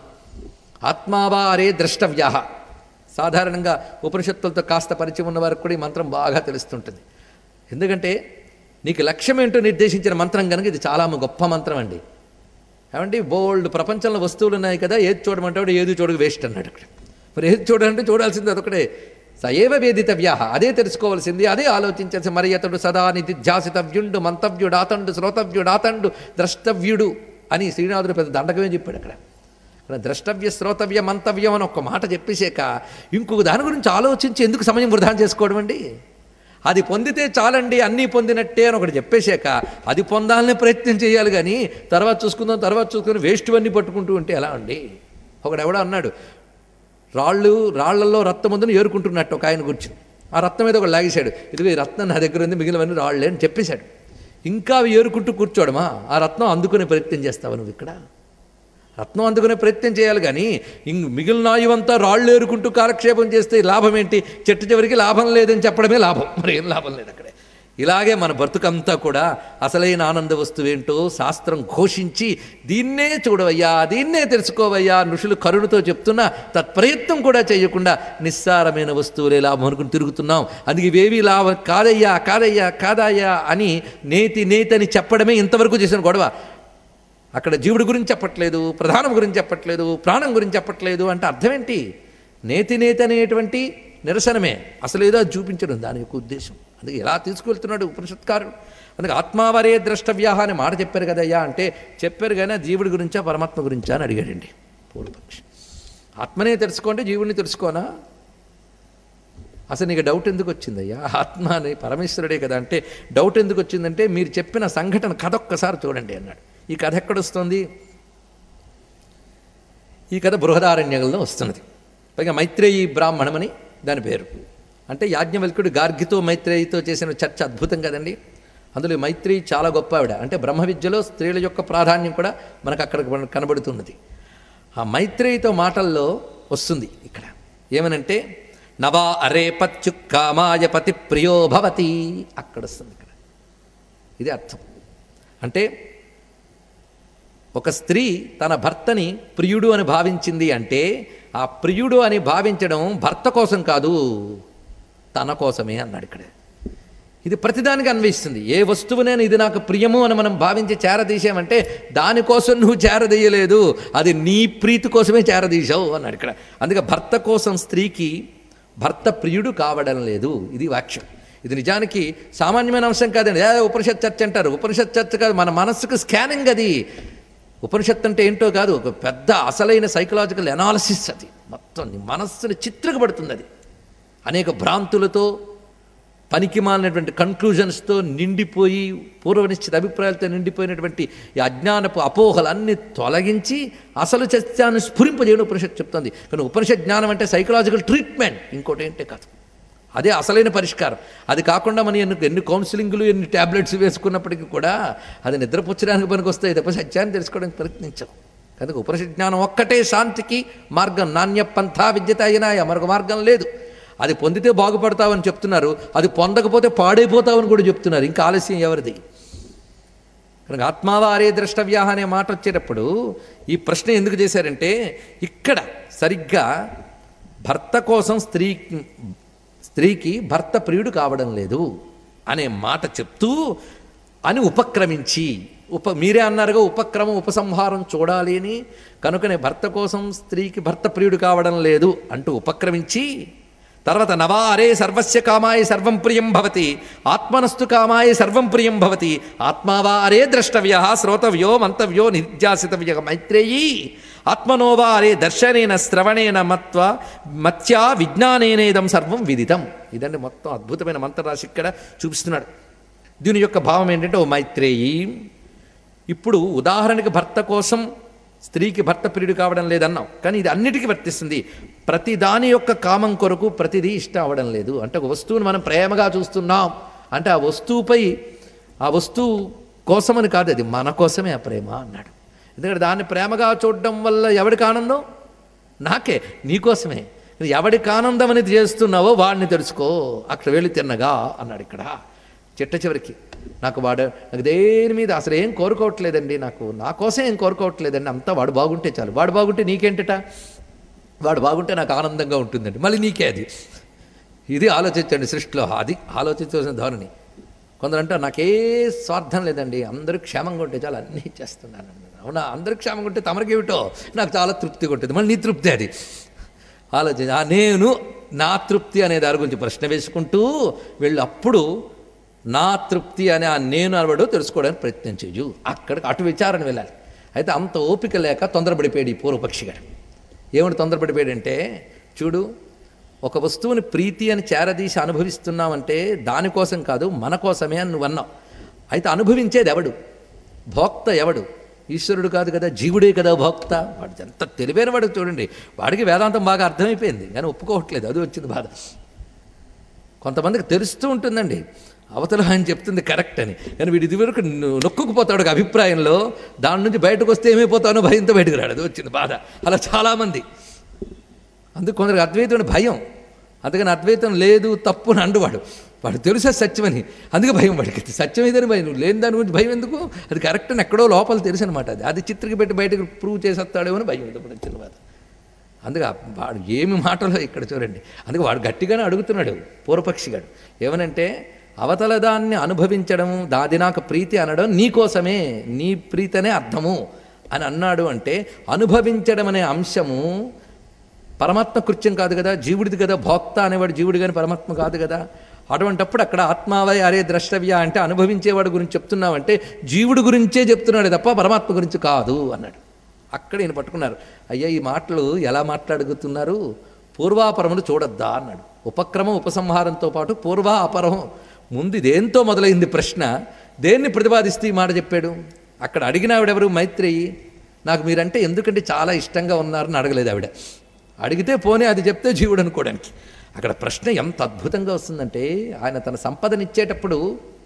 ఆత్మావారే ద్రష్టవ్య సాధారణంగా ఉపనిషత్తులతో కాస్త పరిచయం ఉన్న వారికి కూడా ఈ మంత్రం బాగా తెలుస్తుంటుంది ఎందుకంటే నీకు లక్ష్యం ఏంటో నిర్దేశించిన మంత్రం కనుక ఇది చాలా గొప్ప మంత్రం అండి ఏమండి బోల్డ్ ప్రపంచంలో వస్తువులు ఉన్నాయి కదా ఏది చూడమంటాడు ఏది చూడక వేస్ట్ అన్నాడు అక్కడ మరి ఏది చూడాలంటే చూడాల్సింది అదొకటే సయేవ వేదితవ్య అదే తెలుసుకోవాల్సింది అదే ఆలోచించాల్సి మరి అతడు సదా నిధిధ్యాసితవ్యుండు మంతవ్యుడు ఆతండు శ్రోతవ్యుడు ఆతండు ద్రష్టవ్యుడు అని శ్రీనాథుడు పెద్ద దండకమే చెప్పాడు అక్కడ అక్కడ ద్రష్టవ్య శ్రోతవ్య మంతవ్యం అని ఒక్క మాట చెప్పేశాక ఇంకొక దాని గురించి ఆలోచించి ఎందుకు సమయం వృధా చేసుకోవడం అండి అది పొందితే చాలండి అన్నీ పొందినట్టే అని ఒకటి చెప్పేశాక అది పొందాలనే ప్రయత్నం చేయాలి కానీ తర్వాత చూసుకుందాం తర్వాత చూసుకుని వేస్ట్ అన్నీ పట్టుకుంటూ ఉంటే ఎలా అండి ఒకడు ఎవడో అన్నాడు రాళ్ళు రాళ్లలో రక్తం ఉందని ఏరుకుంటున్నట్టు ఒక ఆయన కూర్చుని ఆ రక్తం మీద ఒక లాగేశాడు ఇదిగో ఈ రత్నం నా దగ్గర ఉంది మిగిలినవన్నీ రాళ్ళే అని చెప్పేశాడు ఇంకా అవి ఏరుకుంటూ కూర్చోడమా ఆ రత్నం అందుకునే ప్రయత్నం చేస్తావు నువ్వు ఇక్కడ రత్నం అందుకునే ప్రయత్నం చేయాలి కానీ ఇంక మిగిలిన ఆయువంతా రాళ్ళు ఏరుకుంటూ కాలక్షేపం చేస్తే లాభం ఏంటి చెట్టు చివరికి లాభం లేదని చెప్పడమే లాభం మరి ఏం లాభం లేదు అక్కడే ఇలాగే మన బ్రతుకంతా కూడా అసలైన ఆనంద వస్తువేంటో శాస్త్రం ఘోషించి దీన్నే చూడవయ్యా దీన్నే తెలుసుకోవయ్యా ఋషులు కరుణతో చెప్తున్నా తత్ప్రయత్నం కూడా చేయకుండా నిస్సారమైన వస్తువులే లాభం అనుకుని తిరుగుతున్నాం అందుకే ఇవేవి లాభం కాదయ్యా కాదయ్యా కాదయ్యా అని నేతి నేతి అని చెప్పడమే ఇంతవరకు చేసిన గొడవ అక్కడ జీవుడి గురించి చెప్పట్లేదు ప్రధానం గురించి చెప్పట్లేదు ప్రాణం గురించి చెప్పట్లేదు అంటే అర్థం ఏంటి నేతి నేతి అనేటువంటి నిరసనమే అసలు ఏదో అది చూపించడం దాని యొక్క ఉద్దేశం అందుకే ఎలా తీసుకువెళ్తున్నాడు ఉపనిషత్కారుడు అందుకే ఆత్మావరే ద్రష్టవ్యాహ అని మాట చెప్పారు కదయ్యా అంటే చెప్పారు కానీ జీవుడి గురించా పరమాత్మ గురించా అని అడిగాడండి పూర్వపక్షి ఆత్మనే తెలుసుకోండి జీవుడిని తెలుసుకోనా అసలు నీకు డౌట్ ఎందుకు వచ్చిందయ్యా ఆత్మ అని పరమేశ్వరుడే కదా అంటే డౌట్ ఎందుకు వచ్చిందంటే మీరు చెప్పిన సంఘటన కథ ఒక్కసారి చూడండి అన్నాడు ఈ కథ ఎక్కడొస్తుంది ఈ కథ బృహదారణ్యంలో వస్తున్నది పైగా మైత్రేయి బ్రాహ్మణమని దాని పేరు అంటే యాజ్ఞవల్కుడు గార్గితో మైత్రేయితో చేసిన చర్చ అద్భుతం కదండి అందులో ఈ మైత్రేయి చాలా గొప్ప ఆవిడ అంటే బ్రహ్మ విద్యలో స్త్రీల యొక్క ప్రాధాన్యం కూడా మనకు అక్కడ కనబడుతున్నది ఆ మైత్రేయితో మాటల్లో వస్తుంది ఇక్కడ ఏమనంటే నవా అరే పత్యు కామాయ పతి ప్రియో భవతి అక్కడ వస్తుంది ఇక్కడ ఇది అర్థం అంటే ఒక స్త్రీ తన భర్తని ప్రియుడు అని భావించింది అంటే ఆ ప్రియుడు అని భావించడం భర్త కోసం కాదు తన కోసమే అన్నాడు ఇక్కడ ఇది ప్రతిదానికి అన్వయిస్తుంది ఏ వస్తువునైనా ఇది నాకు ప్రియము అని మనం భావించి చేరదీసామంటే దానికోసం నువ్వు చేరదీయలేదు అది నీ ప్రీతి కోసమే చేరదీశావు అన్నాడు ఇక్కడ అందుకే భర్త కోసం స్త్రీకి భర్త ప్రియుడు కావడం లేదు ఇది వాక్యం ఇది నిజానికి సామాన్యమైన అంశం కాదండి ఏ ఉపనిషత్ చర్చ అంటారు ఉపనిషత్ చర్చ కాదు మన మనస్సుకు స్కానింగ్ అది ఉపనిషత్తు అంటే ఏంటో కాదు ఒక పెద్ద అసలైన సైకలాజికల్ ఎనాలిసిస్ అది మొత్తం నీ మనస్సుని చిత్రకబడుతుంది అది అనేక భ్రాంతులతో పనికి మాలినటువంటి కన్క్లూజన్స్తో నిండిపోయి పూర్వనిశ్చిత అభిప్రాయాలతో నిండిపోయినటువంటి ఈ అజ్ఞానపు అపోహలన్నీ తొలగించి అసలు సత్యాన్ని స్ఫురింపజేయడం ఉపనిషత్తు చెప్తుంది కానీ ఉపనిషత్ జ్ఞానం అంటే సైకలాజికల్ ట్రీట్మెంట్ ఇంకోటి ఏంటే కాదు అదే అసలైన పరిష్కారం అది కాకుండా మనం ఎన్ని ఎన్ని కౌన్సిలింగ్లు ఎన్ని ట్యాబ్లెట్స్ వేసుకున్నప్పటికీ కూడా అది నిద్రపుచ్చడానికి పనికి వస్తాయి తప్ప సత్యాన్ని తెలుసుకోవడానికి ప్రయత్నించం కనుక ఉపనిషత్ జ్ఞానం ఒక్కటే శాంతికి మార్గం నాణ్య పంథా విద్యత అయినాయ మరొక మార్గం లేదు అది పొందితే బాగుపడతావని చెప్తున్నారు అది పొందకపోతే పాడైపోతావని కూడా చెప్తున్నారు ఇంకా ఆలస్యం ఎవరిది కనుక ఆత్మావారే ద్రష్టవ్య అనే మాట వచ్చేటప్పుడు ఈ ప్రశ్న ఎందుకు చేశారంటే ఇక్కడ సరిగ్గా భర్త కోసం స్త్రీ స్త్రీకి భర్త ప్రియుడు కావడం లేదు అనే మాట చెప్తూ అని ఉపక్రమించి ఉప మీరే అన్నారుగా ఉపక్రమం ఉపసంహారం చూడాలి అని కనుకనే భర్త కోసం స్త్రీకి భర్త ప్రియుడు కావడం లేదు అంటూ ఉపక్రమించి తర్వాత నవారే సర్వస్య కామాయ సర్వం ప్రియం భవతి ఆత్మనస్తు కామాయ సర్వం ప్రియం భవతి ఆత్మావారే ద్రష్టవ్య శ్రోతవ్యో మంతవ్యో నిర్ధ్యాసితవ్య మైత్రేయీ ఆత్మనోవారే దర్శనేన శ్రవణేన మత్వ మత్యా విజ్ఞానేనేదం సర్వం విదితం ఇదండి మొత్తం అద్భుతమైన మంత్రరాశి ఇక్కడ చూపిస్తున్నాడు దీని యొక్క భావం ఏంటంటే ఓ మైత్రేయి ఇప్పుడు ఉదాహరణకి భర్త కోసం స్త్రీకి భర్త ప్రియుడు కావడం లేదన్నాం కానీ ఇది అన్నిటికీ వర్తిస్తుంది ప్రతి దాని యొక్క కామం కొరకు ప్రతిదీ ఇష్టం అవ్వడం లేదు అంటే ఒక వస్తువుని మనం ప్రేమగా చూస్తున్నాం అంటే ఆ వస్తువుపై ఆ వస్తువు కోసమని కాదు అది మన కోసమే ఆ ప్రేమ అన్నాడు ఎందుకంటే దాన్ని ప్రేమగా చూడడం వల్ల ఎవరికి ఆనందం నాకే నీకోసమే ఎవడికి ఆనందం అనేది చేస్తున్నావో వాడిని తెలుసుకో అక్కడ వెళ్ళి తిన్నగా అన్నాడు ఇక్కడ చిట్ట చివరికి నాకు వాడు నాకు దేని మీద అసలు ఏం కోరుకోవట్లేదండి నాకు నా కోసం ఏం కోరుకోవట్లేదండి అంతా వాడు బాగుంటే చాలు వాడు బాగుంటే నీకేంటట వాడు బాగుంటే నాకు ఆనందంగా ఉంటుందండి మళ్ళీ నీకే అది ఇది ఆలోచించండి సృష్టిలో అది ఆలోచించవలసిన ధోరణి కొందరు అంటారు నాకే స్వార్థం లేదండి అందరూ క్షేమంగా ఉంటే చాలా అన్నీ చేస్తున్నాను అవునా అందరూ క్షేమంగా ఉంటే తమరికేమిటో నాకు చాలా తృప్తిగా ఉంటుంది మళ్ళీ నీ తృప్తి అది ఆలోచించి ఆ నేను నా తృప్తి అనే దాని గురించి ప్రశ్న వేసుకుంటూ వీళ్ళు అప్పుడు నా తృప్తి అనే ఆ నేను అనబడో తెలుసుకోవడానికి ప్రయత్నం చేయు అక్కడికి అటు విచారణ వెళ్ళాలి అయితే అంత ఓపిక లేక తొందరపడిపోయాడు ఈ పూర్వపక్షి గారు ఏమిటి తొందరపడిపోయాడంటే చూడు ఒక వస్తువుని ప్రీతి అని చేరదీసి అనుభవిస్తున్నామంటే దానికోసం కాదు మన కోసమే అని నువ్వు అన్నావు అయితే అనుభవించేది ఎవడు భోక్త ఎవడు ఈశ్వరుడు కాదు కదా జీవుడే కదా భోక్త వాడు ఎంత తెలివైన వాడు చూడండి వాడికి వేదాంతం బాగా అర్థమైపోయింది కానీ ఒప్పుకోవట్లేదు అది వచ్చింది బాధ కొంతమందికి తెలుస్తూ ఉంటుందండి అవతల ఆయన చెప్తుంది కరెక్ట్ అని కానీ వీడి ఇదివరకు ను- నొక్కుకుపోతాడు ఒక అభిప్రాయంలో దాని నుంచి బయటకు వస్తే ఏమైపోతానో భయంతో బయటకు రాడు అది వచ్చింది బాధ అలా చాలామంది అందుకు కొందరికి అద్వైతం భయం అందుకని అద్వైతం లేదు తప్పు అని అండువాడు వాడు తెలుసా సత్యమని అందుకే భయం వాడికి సత్యం ఏదని భయం నువ్వు లేని దాని గురించి భయం ఎందుకు అది కరెక్ట్ అని ఎక్కడో లోపల తెలుసు అనమాట అది అది చిత్రకి పెట్టి బయటకు ప్రూవ్ చేసేస్తాడేమో అని భయం ఇప్పుడు వచ్చిన బాధ అందుకే ఆ వాడు ఏమి మాటలో ఇక్కడ చూడండి అందుకే వాడు గట్టిగానే అడుగుతున్నాడు పూర్వపక్షిగాడు ఏమనంటే అవతల దాన్ని అనుభవించడం దాది నాకు ప్రీతి అనడం నీ కోసమే నీ ప్రీతి అనే అర్థము అని అన్నాడు అంటే అనుభవించడం అనే అంశము పరమాత్మ కృత్యం కాదు కదా జీవుడిది కదా భోక్త అనేవాడు జీవుడు కానీ పరమాత్మ కాదు కదా అటువంటప్పుడు అక్కడ ఆత్మావై అరే ద్రష్టవ్య అంటే అనుభవించేవాడు గురించి చెప్తున్నావంటే జీవుడి గురించే చెప్తున్నాడు తప్ప పరమాత్మ గురించి కాదు అన్నాడు అక్కడ ఈయన పట్టుకున్నారు అయ్యా ఈ మాటలు ఎలా మాట్లాడుగుతున్నారు పూర్వాపరములు చూడొద్దా అన్నాడు ఉపక్రమం ఉపసంహారంతో పాటు పూర్వ అపరం ముందు దేంతో మొదలైంది ప్రశ్న దేన్ని ప్రతిపాదిస్తూ ఈ మాట చెప్పాడు అక్కడ అడిగిన ఆవిడెవరు మైత్రేయి నాకు మీరంటే ఎందుకంటే చాలా ఇష్టంగా ఉన్నారని అడగలేదు ఆవిడ అడిగితే పోనీ అది చెప్తే జీవుడు అనుకోవడానికి అక్కడ ప్రశ్న ఎంత అద్భుతంగా వస్తుందంటే ఆయన తన సంపదనిచ్చేటప్పుడు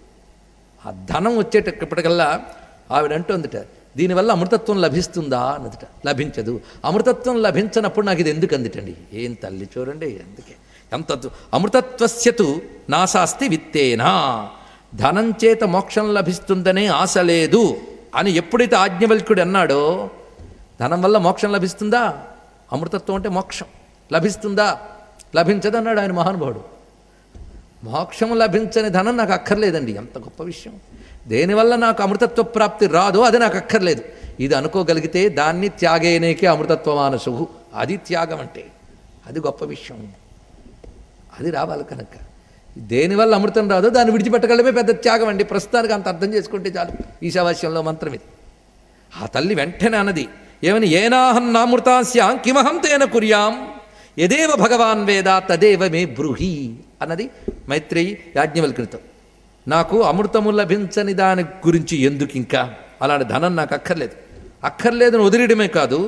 ఆ ధనం వచ్చేటప్పటికల్లా ఆవిడ అంటుందిట దీనివల్ల అమృతత్వం లభిస్తుందా అన్నదిట లభించదు అమృతత్వం లభించనప్పుడు నాకు ఇది ఎందుకు అందిటండి ఏం తల్లి చూడండి అందుకే ఎంత అద్భు- అమృతత్వస్యతు నాశాస్తి విత్తేనా ధనం చేత మోక్షం లభిస్తుందనే ఆశ లేదు అని ఎప్పుడైతే ఆజ్ఞవల్కుడు అన్నాడో ధనం వల్ల మోక్షం లభిస్తుందా అమృతత్వం అంటే మోక్షం లభిస్తుందా లభించదన్నాడు ఆయన మహానుభావుడు మోక్షం లభించని ధనం నాకు అక్కర్లేదండి ఎంత గొప్ప విషయం దేనివల్ల నాకు అమృతత్వ ప్రాప్తి రాదో అది నాకు అక్కర్లేదు ఇది అనుకోగలిగితే దాన్ని త్యాగేనేకే అమృతత్వమానసు అది త్యాగం అంటే అది గొప్ప విషయం అది రావాలి కనుక దేనివల్ల అమృతం రాదో దాన్ని విడిచిపెట్టగలమే పెద్ద త్యాగం అండి ప్రస్తుతానికి అంత అర్థం చేసుకుంటే చాలు ఈశావాస్యంలో మంత్రం ఇది ఆ తల్లి వెంటనే అన్నది ఏమని ఏనాహం నామృతాస్యాం కిమహం తేన కుర్యాం యదేవ భగవాన్ వేద తదేవ మే బ్రూహి అన్నది మైత్రేయి యాజ్ఞవల్కృతం నాకు అమృతము లభించని దాని గురించి ఎందుకు ఇంకా అలాంటి ధనం నాకు అక్కర్లేదు అక్కర్లేదని వదిలేయడమే కాదు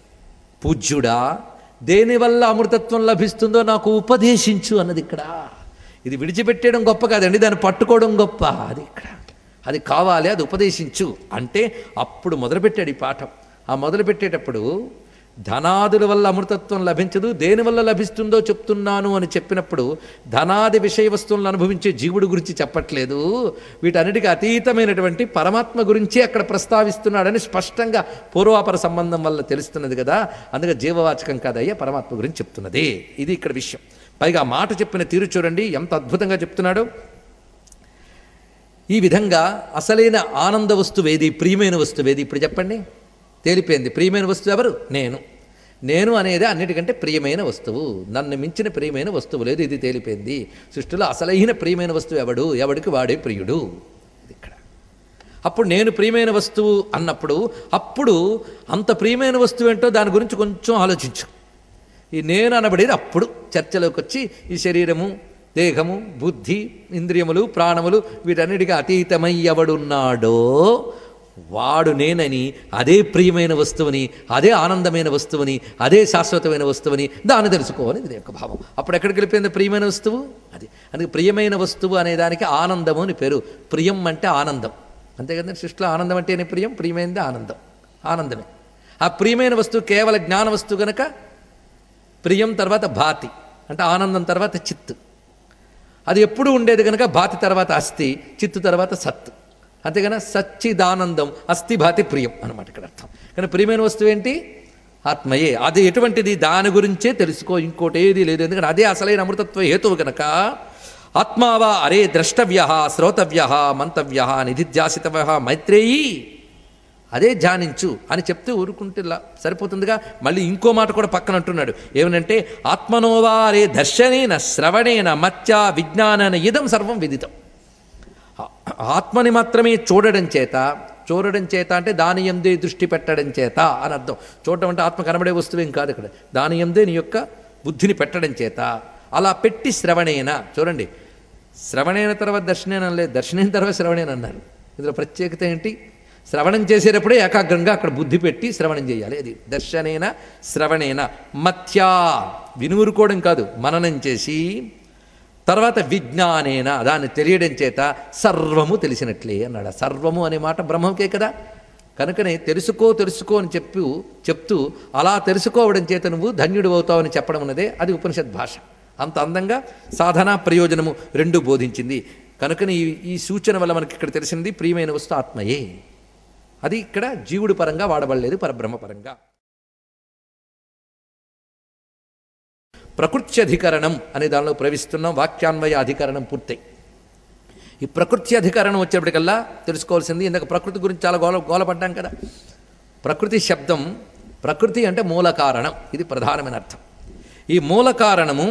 పూజ్యుడా దేనివల్ల అమృతత్వం లభిస్తుందో నాకు ఉపదేశించు అన్నది ఇక్కడ ఇది విడిచిపెట్టేయడం గొప్ప కాదండి దాన్ని పట్టుకోవడం గొప్ప అది ఇక్కడ అది కావాలి అది ఉపదేశించు అంటే అప్పుడు మొదలుపెట్టాడు ఈ పాఠం ఆ మొదలుపెట్టేటప్పుడు ధనాదుల వల్ల అమృతత్వం లభించదు దేని వల్ల లభిస్తుందో చెప్తున్నాను అని చెప్పినప్పుడు ధనాది విషయ వస్తువులను అనుభవించే జీవుడు గురించి చెప్పట్లేదు వీటన్నిటికీ అతీతమైనటువంటి పరమాత్మ గురించి అక్కడ ప్రస్తావిస్తున్నాడని స్పష్టంగా పూర్వాపర సంబంధం వల్ల తెలుస్తున్నది కదా అందుకే జీవవాచకం కాదయ్యా పరమాత్మ గురించి చెప్తున్నది ఇది ఇక్కడ విషయం పైగా ఆ మాట చెప్పిన తీరు చూడండి ఎంత అద్భుతంగా చెప్తున్నాడో ఈ విధంగా అసలైన ఆనంద వస్తువు ఏది ప్రియమైన వస్తువు ఏది ఇప్పుడు చెప్పండి తేలిపోయింది ప్రియమైన వస్తువు ఎవరు నేను నేను అనేది అన్నిటికంటే ప్రియమైన వస్తువు నన్ను మించిన ప్రియమైన వస్తువు లేదు ఇది తేలిపోయింది సృష్టిలో అసలైన ప్రియమైన వస్తువు ఎవడు ఎవడికి వాడే ప్రియుడు ఇది ఇక్కడ అప్పుడు నేను ప్రియమైన వస్తువు అన్నప్పుడు అప్పుడు అంత ప్రియమైన వస్తువు ఏంటో దాని గురించి కొంచెం ఆలోచించు ఈ నేను అనబడేది అప్పుడు చర్చలోకి వచ్చి ఈ శరీరము దేహము బుద్ధి ఇంద్రియములు ప్రాణములు వీటన్నిటికీ అతీతమై ఎవడున్నాడో వాడు నేనని అదే ప్రియమైన వస్తువుని అదే ఆనందమైన వస్తువుని అదే శాశ్వతమైన వస్తువుని దాన్ని తెలుసుకోవాలి ఇది యొక్క భావం అప్పుడు ఎక్కడికి వెళ్ళిపోయింది ప్రియమైన వస్తువు అది అందుకే ప్రియమైన వస్తువు అనే దానికి ఆనందము అని పేరు ప్రియం అంటే ఆనందం అంతే కదండి సృష్టిలో ఆనందం అంటేనే ప్రియం ప్రియమైనది ఆనందం ఆనందమే ఆ ప్రియమైన వస్తువు కేవల జ్ఞాన వస్తువు గనక ప్రియం తర్వాత భాతి అంటే ఆనందం తర్వాత చిత్తు అది ఎప్పుడు ఉండేది కనుక భాతి తర్వాత అస్థి చిత్తు తర్వాత సత్ అంతేగాని సచ్చిదానందం అస్థి భాతి ప్రియం అనమాట ఇక్కడ అర్థం కానీ ప్రియమైన వస్తువు ఏంటి ఆత్మయే అది ఎటువంటిది దాని గురించే తెలుసుకో ఇంకోటి ఏది లేదు ఎందుకంటే అదే అసలైన అమృతత్వ హేతువు కనుక ఆత్మావా అరే ద్రష్టవ్య శ్రోతవ్య మంతవ్య నిధిధ్యాసితవ్య మైత్రేయీ అదే ధ్యానించు అని చెప్తే ఊరుకుంటే లా- సరిపోతుందిగా మళ్ళీ ఇంకో మాట కూడా పక్కన అంటున్నాడు ఏమనంటే ఆత్మనోవా అరే దర్శనేన శ్రవణేన మత్య విజ్ఞానన ఇదం సర్వం విదితం ఆ- ఆత్మని మాత్రమే చూడడం చేత చూడడం చేత అంటే దాని ఎందే దృష్టి పెట్టడం చేత అని అర్థం చూడడం అంటే ఆత్మ కనబడే వస్తువేం కాదు ఇక్కడ దాని ఎందే నీ యొక్క బుద్ధిని పెట్టడం చేత అలా పెట్టి శ్రవణేన చూడండి శ్రవణైన తర్వాత దర్శనేన లేదు దర్శనైన తర్వాత శ్రవణేన అన్నారు ఇందులో ప్రత్యేకత ఏంటి శ్రవణం చేసేటప్పుడే ఏకాగ్రంగా అక్కడ బుద్ధి పెట్టి శ్రవణం చేయాలి అది దర్శనేన శ్రవణేన మత్యా వినురుకోవడం కాదు మననం చేసి తర్వాత విజ్ఞానేన దాన్ని తెలియడం చేత సర్వము తెలిసినట్లే అన్నాడు ఆ సర్వము అనే మాట బ్రహ్మకే కదా కనుకనే తెలుసుకో తెలుసుకో అని చెప్పు చెప్తూ అలా తెలుసుకోవడం చేత నువ్వు ధన్యుడు అవుతావని చెప్పడం ఉన్నదే అది ఉపనిషత్ భాష అంత అందంగా సాధన ప్రయోజనము రెండు బోధించింది కనుకని ఈ ఈ సూచన వల్ల మనకి ఇక్కడ తెలిసింది ప్రియమైన వస్తు ఆత్మయే అది ఇక్కడ జీవుడి పరంగా వాడబడలేదు పరబ్రహ్మ పరంగా ప్రకృతి అధికరణం అనే దానిలో ప్రవేశిస్తున్నాం వాక్యాన్వయ అధికరణం పూర్తయి ఈ ప్రకృతి అధికరణం వచ్చేప్పటికల్లా తెలుసుకోవాల్సింది ఇందాక ప్రకృతి గురించి చాలా గోల గోలపడ్డాం కదా ప్రకృతి శబ్దం ప్రకృతి అంటే మూల కారణం ఇది ప్రధానమైన అర్థం ఈ మూల కారణము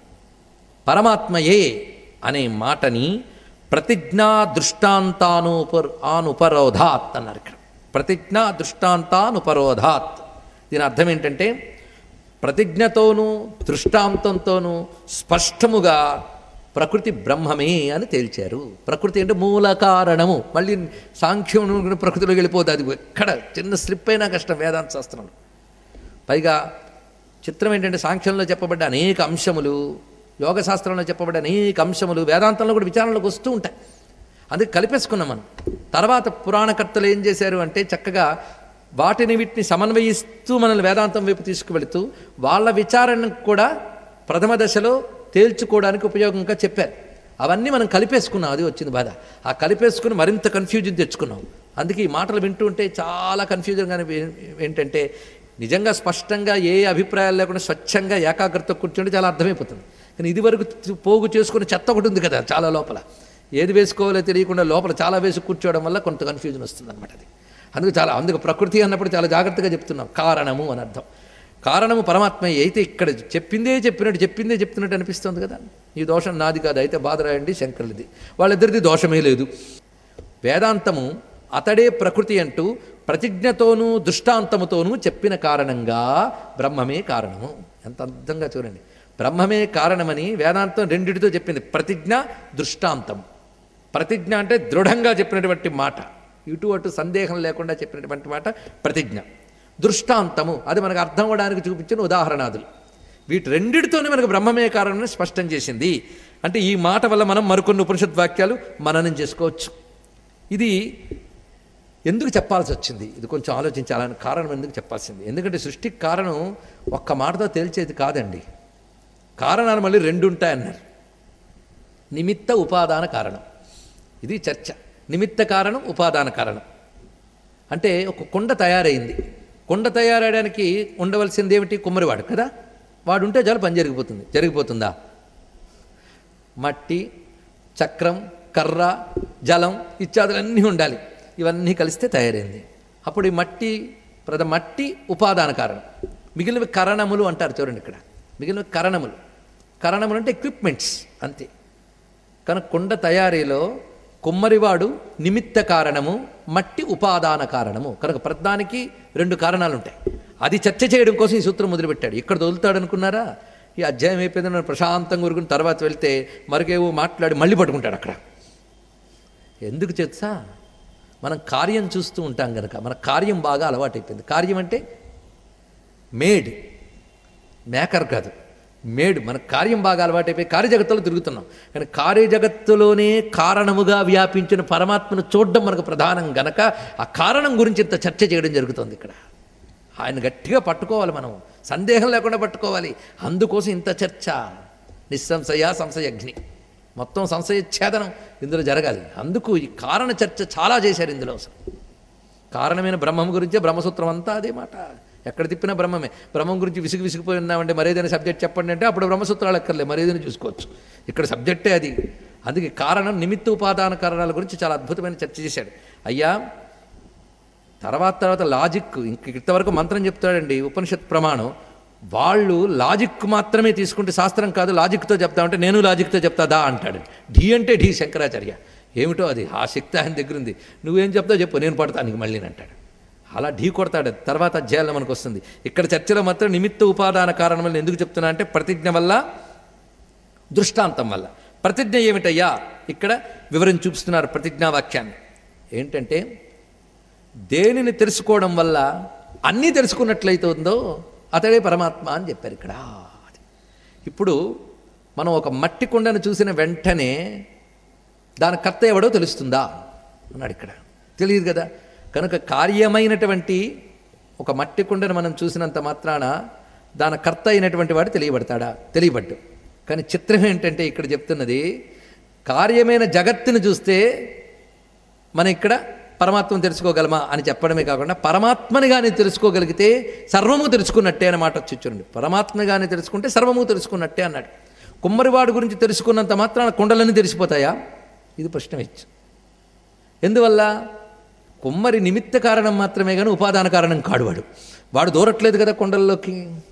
పరమాత్మయే అనే మాటని ప్రతిజ్ఞా దృష్టాంతానుపర్ ఆనుపరోధాత్ అన్నారు ఇక్కడ ప్రతిజ్ఞా దృష్టాంతానుపరోధాత్ దీని అర్థం ఏంటంటే ప్రతిజ్ఞతోనూ దృష్టాంతంతోనూ స్పష్టముగా ప్రకృతి బ్రహ్మమే అని తేల్చారు ప్రకృతి అంటే మూల కారణము మళ్ళీ సాంఖ్యం ప్రకృతిలోకి వెళ్ళిపోతుంది అది ఎక్కడ చిన్న స్లిప్ అయినా కష్టం వేదాంత శాస్త్రంలో పైగా చిత్రం ఏంటంటే సాంఖ్యంలో చెప్పబడ్డ అనేక అంశములు యోగ శాస్త్రంలో చెప్పబడ్డ అనేక అంశములు వేదాంతంలో కూడా విచారణలోకి వస్తూ ఉంటాయి అందుకే కలిపేసుకున్నాం మనం తర్వాత పురాణకర్తలు ఏం చేశారు అంటే చక్కగా వాటిని వీటిని సమన్వయిస్తూ మనల్ని వేదాంతం వైపు తీసుకువెళుతూ వాళ్ళ విచారణకు కూడా ప్రథమ దశలో తేల్చుకోవడానికి ఉపయోగంగా చెప్పారు అవన్నీ మనం కలిపేసుకున్నాం అది వచ్చింది బాధ ఆ కలిపేసుకుని మరింత కన్ఫ్యూజన్ తెచ్చుకున్నాం అందుకే ఈ మాటలు వింటూ ఉంటే చాలా కన్ఫ్యూజన్గా ఏంటంటే నిజంగా స్పష్టంగా ఏ అభిప్రాయాలు లేకుండా స్వచ్ఛంగా ఏకాగ్రత కూర్చుంటే చాలా అర్థమైపోతుంది కానీ ఇదివరకు తు- పోగు చేసుకుని చెత్త ఒకటి ఉంది కదా చాలా లోపల ఏది వేసుకోవాలో తెలియకుండా లోపల చాలా వేసి కూర్చోవడం వల్ల కొంత కన్ఫ్యూజన్ వస్తుంది అనమాట అది అందుకు చాలా అందుకు ప్రకృతి అన్నప్పుడు చాలా జాగ్రత్తగా చెప్తున్నాం కారణము అని అర్థం కారణము పరమాత్మ అయితే ఇక్కడ చెప్పిందే చెప్పినట్టు చెప్పిందే చెప్తున్నట్టు అనిపిస్తుంది కదా ఈ దోషం నాది కాదు అయితే బాధ రాయండి శంకరులది వాళ్ళిద్దరిది దోషమే లేదు వేదాంతము అతడే ప్రకృతి అంటూ ప్రతిజ్ఞతోనూ దృష్టాంతముతోనూ చెప్పిన కారణంగా బ్రహ్మమే కారణము ఎంత అర్థంగా చూడండి బ్రహ్మమే కారణమని వేదాంతం రెండిటితో చెప్పింది ప్రతిజ్ఞ దృష్టాంతం ప్రతిజ్ఞ అంటే దృఢంగా చెప్పినటువంటి మాట ఇటు అటు సందేహం లేకుండా చెప్పినటువంటి మాట ప్రతిజ్ఞ దృష్టాంతము అది మనకు అర్థం అవ్వడానికి చూపించిన ఉదాహరణాదులు వీటి రెండిటితోనే మనకు బ్రహ్మమే కారణమని స్పష్టం చేసింది అంటే ఈ మాట వల్ల మనం మరికొన్ని ఉపనిషత్ వాక్యాలు మననం చేసుకోవచ్చు ఇది ఎందుకు చెప్పాల్సి వచ్చింది ఇది కొంచెం ఆలోచించాలని కారణం ఎందుకు చెప్పాల్సింది ఎందుకంటే సృష్టికి కారణం ఒక్క మాటతో తేల్చేది కాదండి కారణాలు మళ్ళీ రెండు ఉంటాయన్నారు నిమిత్త ఉపాదాన కారణం ఇది చర్చ నిమిత్త కారణం ఉపాదాన కారణం అంటే ఒక కుండ తయారైంది కుండ తయారయ్యడానికి ఉండవలసింది ఏమిటి కుమ్మరివాడు కదా వాడు ఉంటే చాలు పని జరిగిపోతుంది జరిగిపోతుందా మట్టి చక్రం కర్ర జలం ఇత్యాదులన్నీ ఉండాలి ఇవన్నీ కలిస్తే తయారైంది అప్పుడు ఈ మట్టి ప్రద మట్టి ఉపాదాన కారణం మిగిలినవి కరణములు అంటారు చూడండి ఇక్కడ మిగిలినవి కరణములు కరణములు అంటే ఎక్విప్మెంట్స్ అంతే కనుక కుండ తయారీలో కుమ్మరివాడు నిమిత్త కారణము మట్టి ఉపాదాన కారణము కనుక ప్రతిదానికి రెండు కారణాలు ఉంటాయి అది చర్చ చేయడం కోసం ఈ సూత్రం మొదలుపెట్టాడు ఇక్కడ వదులుతాడు అనుకున్నారా ఈ అధ్యాయం అయిపోయింది నన్ను ప్రశాంతంగా ఊరుకుని తర్వాత వెళ్తే మరికేవో మాట్లాడి మళ్ళీ పట్టుకుంటాడు అక్కడ ఎందుకు తెలుసా మనం కార్యం చూస్తూ ఉంటాం కనుక మన కార్యం బాగా అలవాటైపోయింది కార్యం అంటే మేడ్ మేకర్ కాదు మేడ్ మన కార్యం బాగా అలవాటైపోయి కార్యజగత్తులో తిరుగుతున్నాం కానీ కార్యజగత్తులోనే కారణముగా వ్యాపించిన పరమాత్మను చూడడం మనకు ప్రధానం గనక ఆ కారణం గురించి ఇంత చర్చ చేయడం జరుగుతుంది ఇక్కడ ఆయన గట్టిగా పట్టుకోవాలి మనం సందేహం లేకుండా పట్టుకోవాలి అందుకోసం ఇంత చర్చ నిస్సంశయ సంశయగ్ని మొత్తం సంశయఛేదనం ఇందులో జరగాలి అందుకు ఈ కారణ చర్చ చాలా చేశారు ఇందులో అసలు కారణమైన బ్రహ్మం గురించే బ్రహ్మసూత్రం అంతా అదే మాట ఎక్కడ తిప్పినా బ్రహ్మమే బ్రహ్మం గురించి విసిగి విసిగిపోయి ఉన్నామంటే మరేదైనా సబ్జెక్ట్ చెప్పండి అంటే అప్పుడు బ్రహ్మసూత్రాలు ఎక్కర్లే మరేదైనా చూసుకోవచ్చు ఇక్కడ సబ్జెక్టే అది అందుకే కారణం నిమిత్త ఉపాదాన కారణాల గురించి చాలా అద్భుతమైన చర్చ చేశాడు అయ్యా తర్వాత తర్వాత లాజిక్ ఇంక ఇంతవరకు మంత్రం చెప్తాడండి ఉపనిషత్ ప్రమాణం వాళ్ళు లాజిక్ మాత్రమే తీసుకుంటే శాస్త్రం కాదు లాజిక్తో చెప్తామంటే నేను లాజిక్తో చెప్తాదా అంటాడు ఢీ అంటే ఢీ శంకరాచార్య ఏమిటో అది ఆ శక్తి ఆయన దగ్గర ఉంది నువ్వేం చెప్తావు చెప్పు నేను పడతాను నీకు మళ్ళీ అంటాడు అలా ఢీ కొడతాడు అది. తర్వాత అధ్యాయంలో మనకు వస్తుంది ఇక్కడ చర్చలో మాత్రం నిమిత్త ఉపాదాన కారణం వల్ల ఎందుకు చెప్తున్నా అంటే ప్రతిజ్ఞ వల్ల దృష్టాంతం వల్ల ప్రతిజ్ఞ ఏమిటయ్యా ఇక్కడ వివరం చూపిస్తున్నారు ప్రతిజ్ఞా వాక్యాన్ని ఏంటంటే దేనిని తెలుసుకోవడం వల్ల అన్నీ తెలుసుకున్నట్లయితుందో అతడే పరమాత్మ అని చెప్పారు ఇక్కడ ఇప్పుడు మనం ఒక మట్టి కుండను చూసిన వెంటనే దాని కర్త ఎవడో తెలుస్తుందా అన్నాడు ఇక్కడ తెలియదు కదా కనుక కార్యమైనటువంటి ఒక మట్టి కుండను మనం చూసినంత మాత్రాన దాని కర్త అయినటువంటి వాడు తెలియబడతాడా తెలియబడ్డు కానీ చిత్రం ఏంటంటే ఇక్కడ చెప్తున్నది కార్యమైన జగత్తును చూస్తే మనం ఇక్కడ పరమాత్మను తెలుసుకోగలమా అని చెప్పడమే కాకుండా పరమాత్మని కానీ తెలుసుకోగలిగితే సర్వము తెలుసుకున్నట్టే అన్నమాట వచ్చి చూడండి పరమాత్మని కానీ తెలుసుకుంటే సర్వము తెలుసుకున్నట్టే అన్నాడు కుమ్మరివాడు గురించి తెలుసుకున్నంత మాత్రాన కుండలన్నీ తెలిసిపోతాయా ఇది ప్రశ్న వేయచ్చు ఎందువల్ల కుమ్మరి నిమిత్త కారణం మాత్రమే కానీ ఉపాదాన కారణం కాడు వాడు వాడు దూరట్లేదు కదా కొండల్లోకి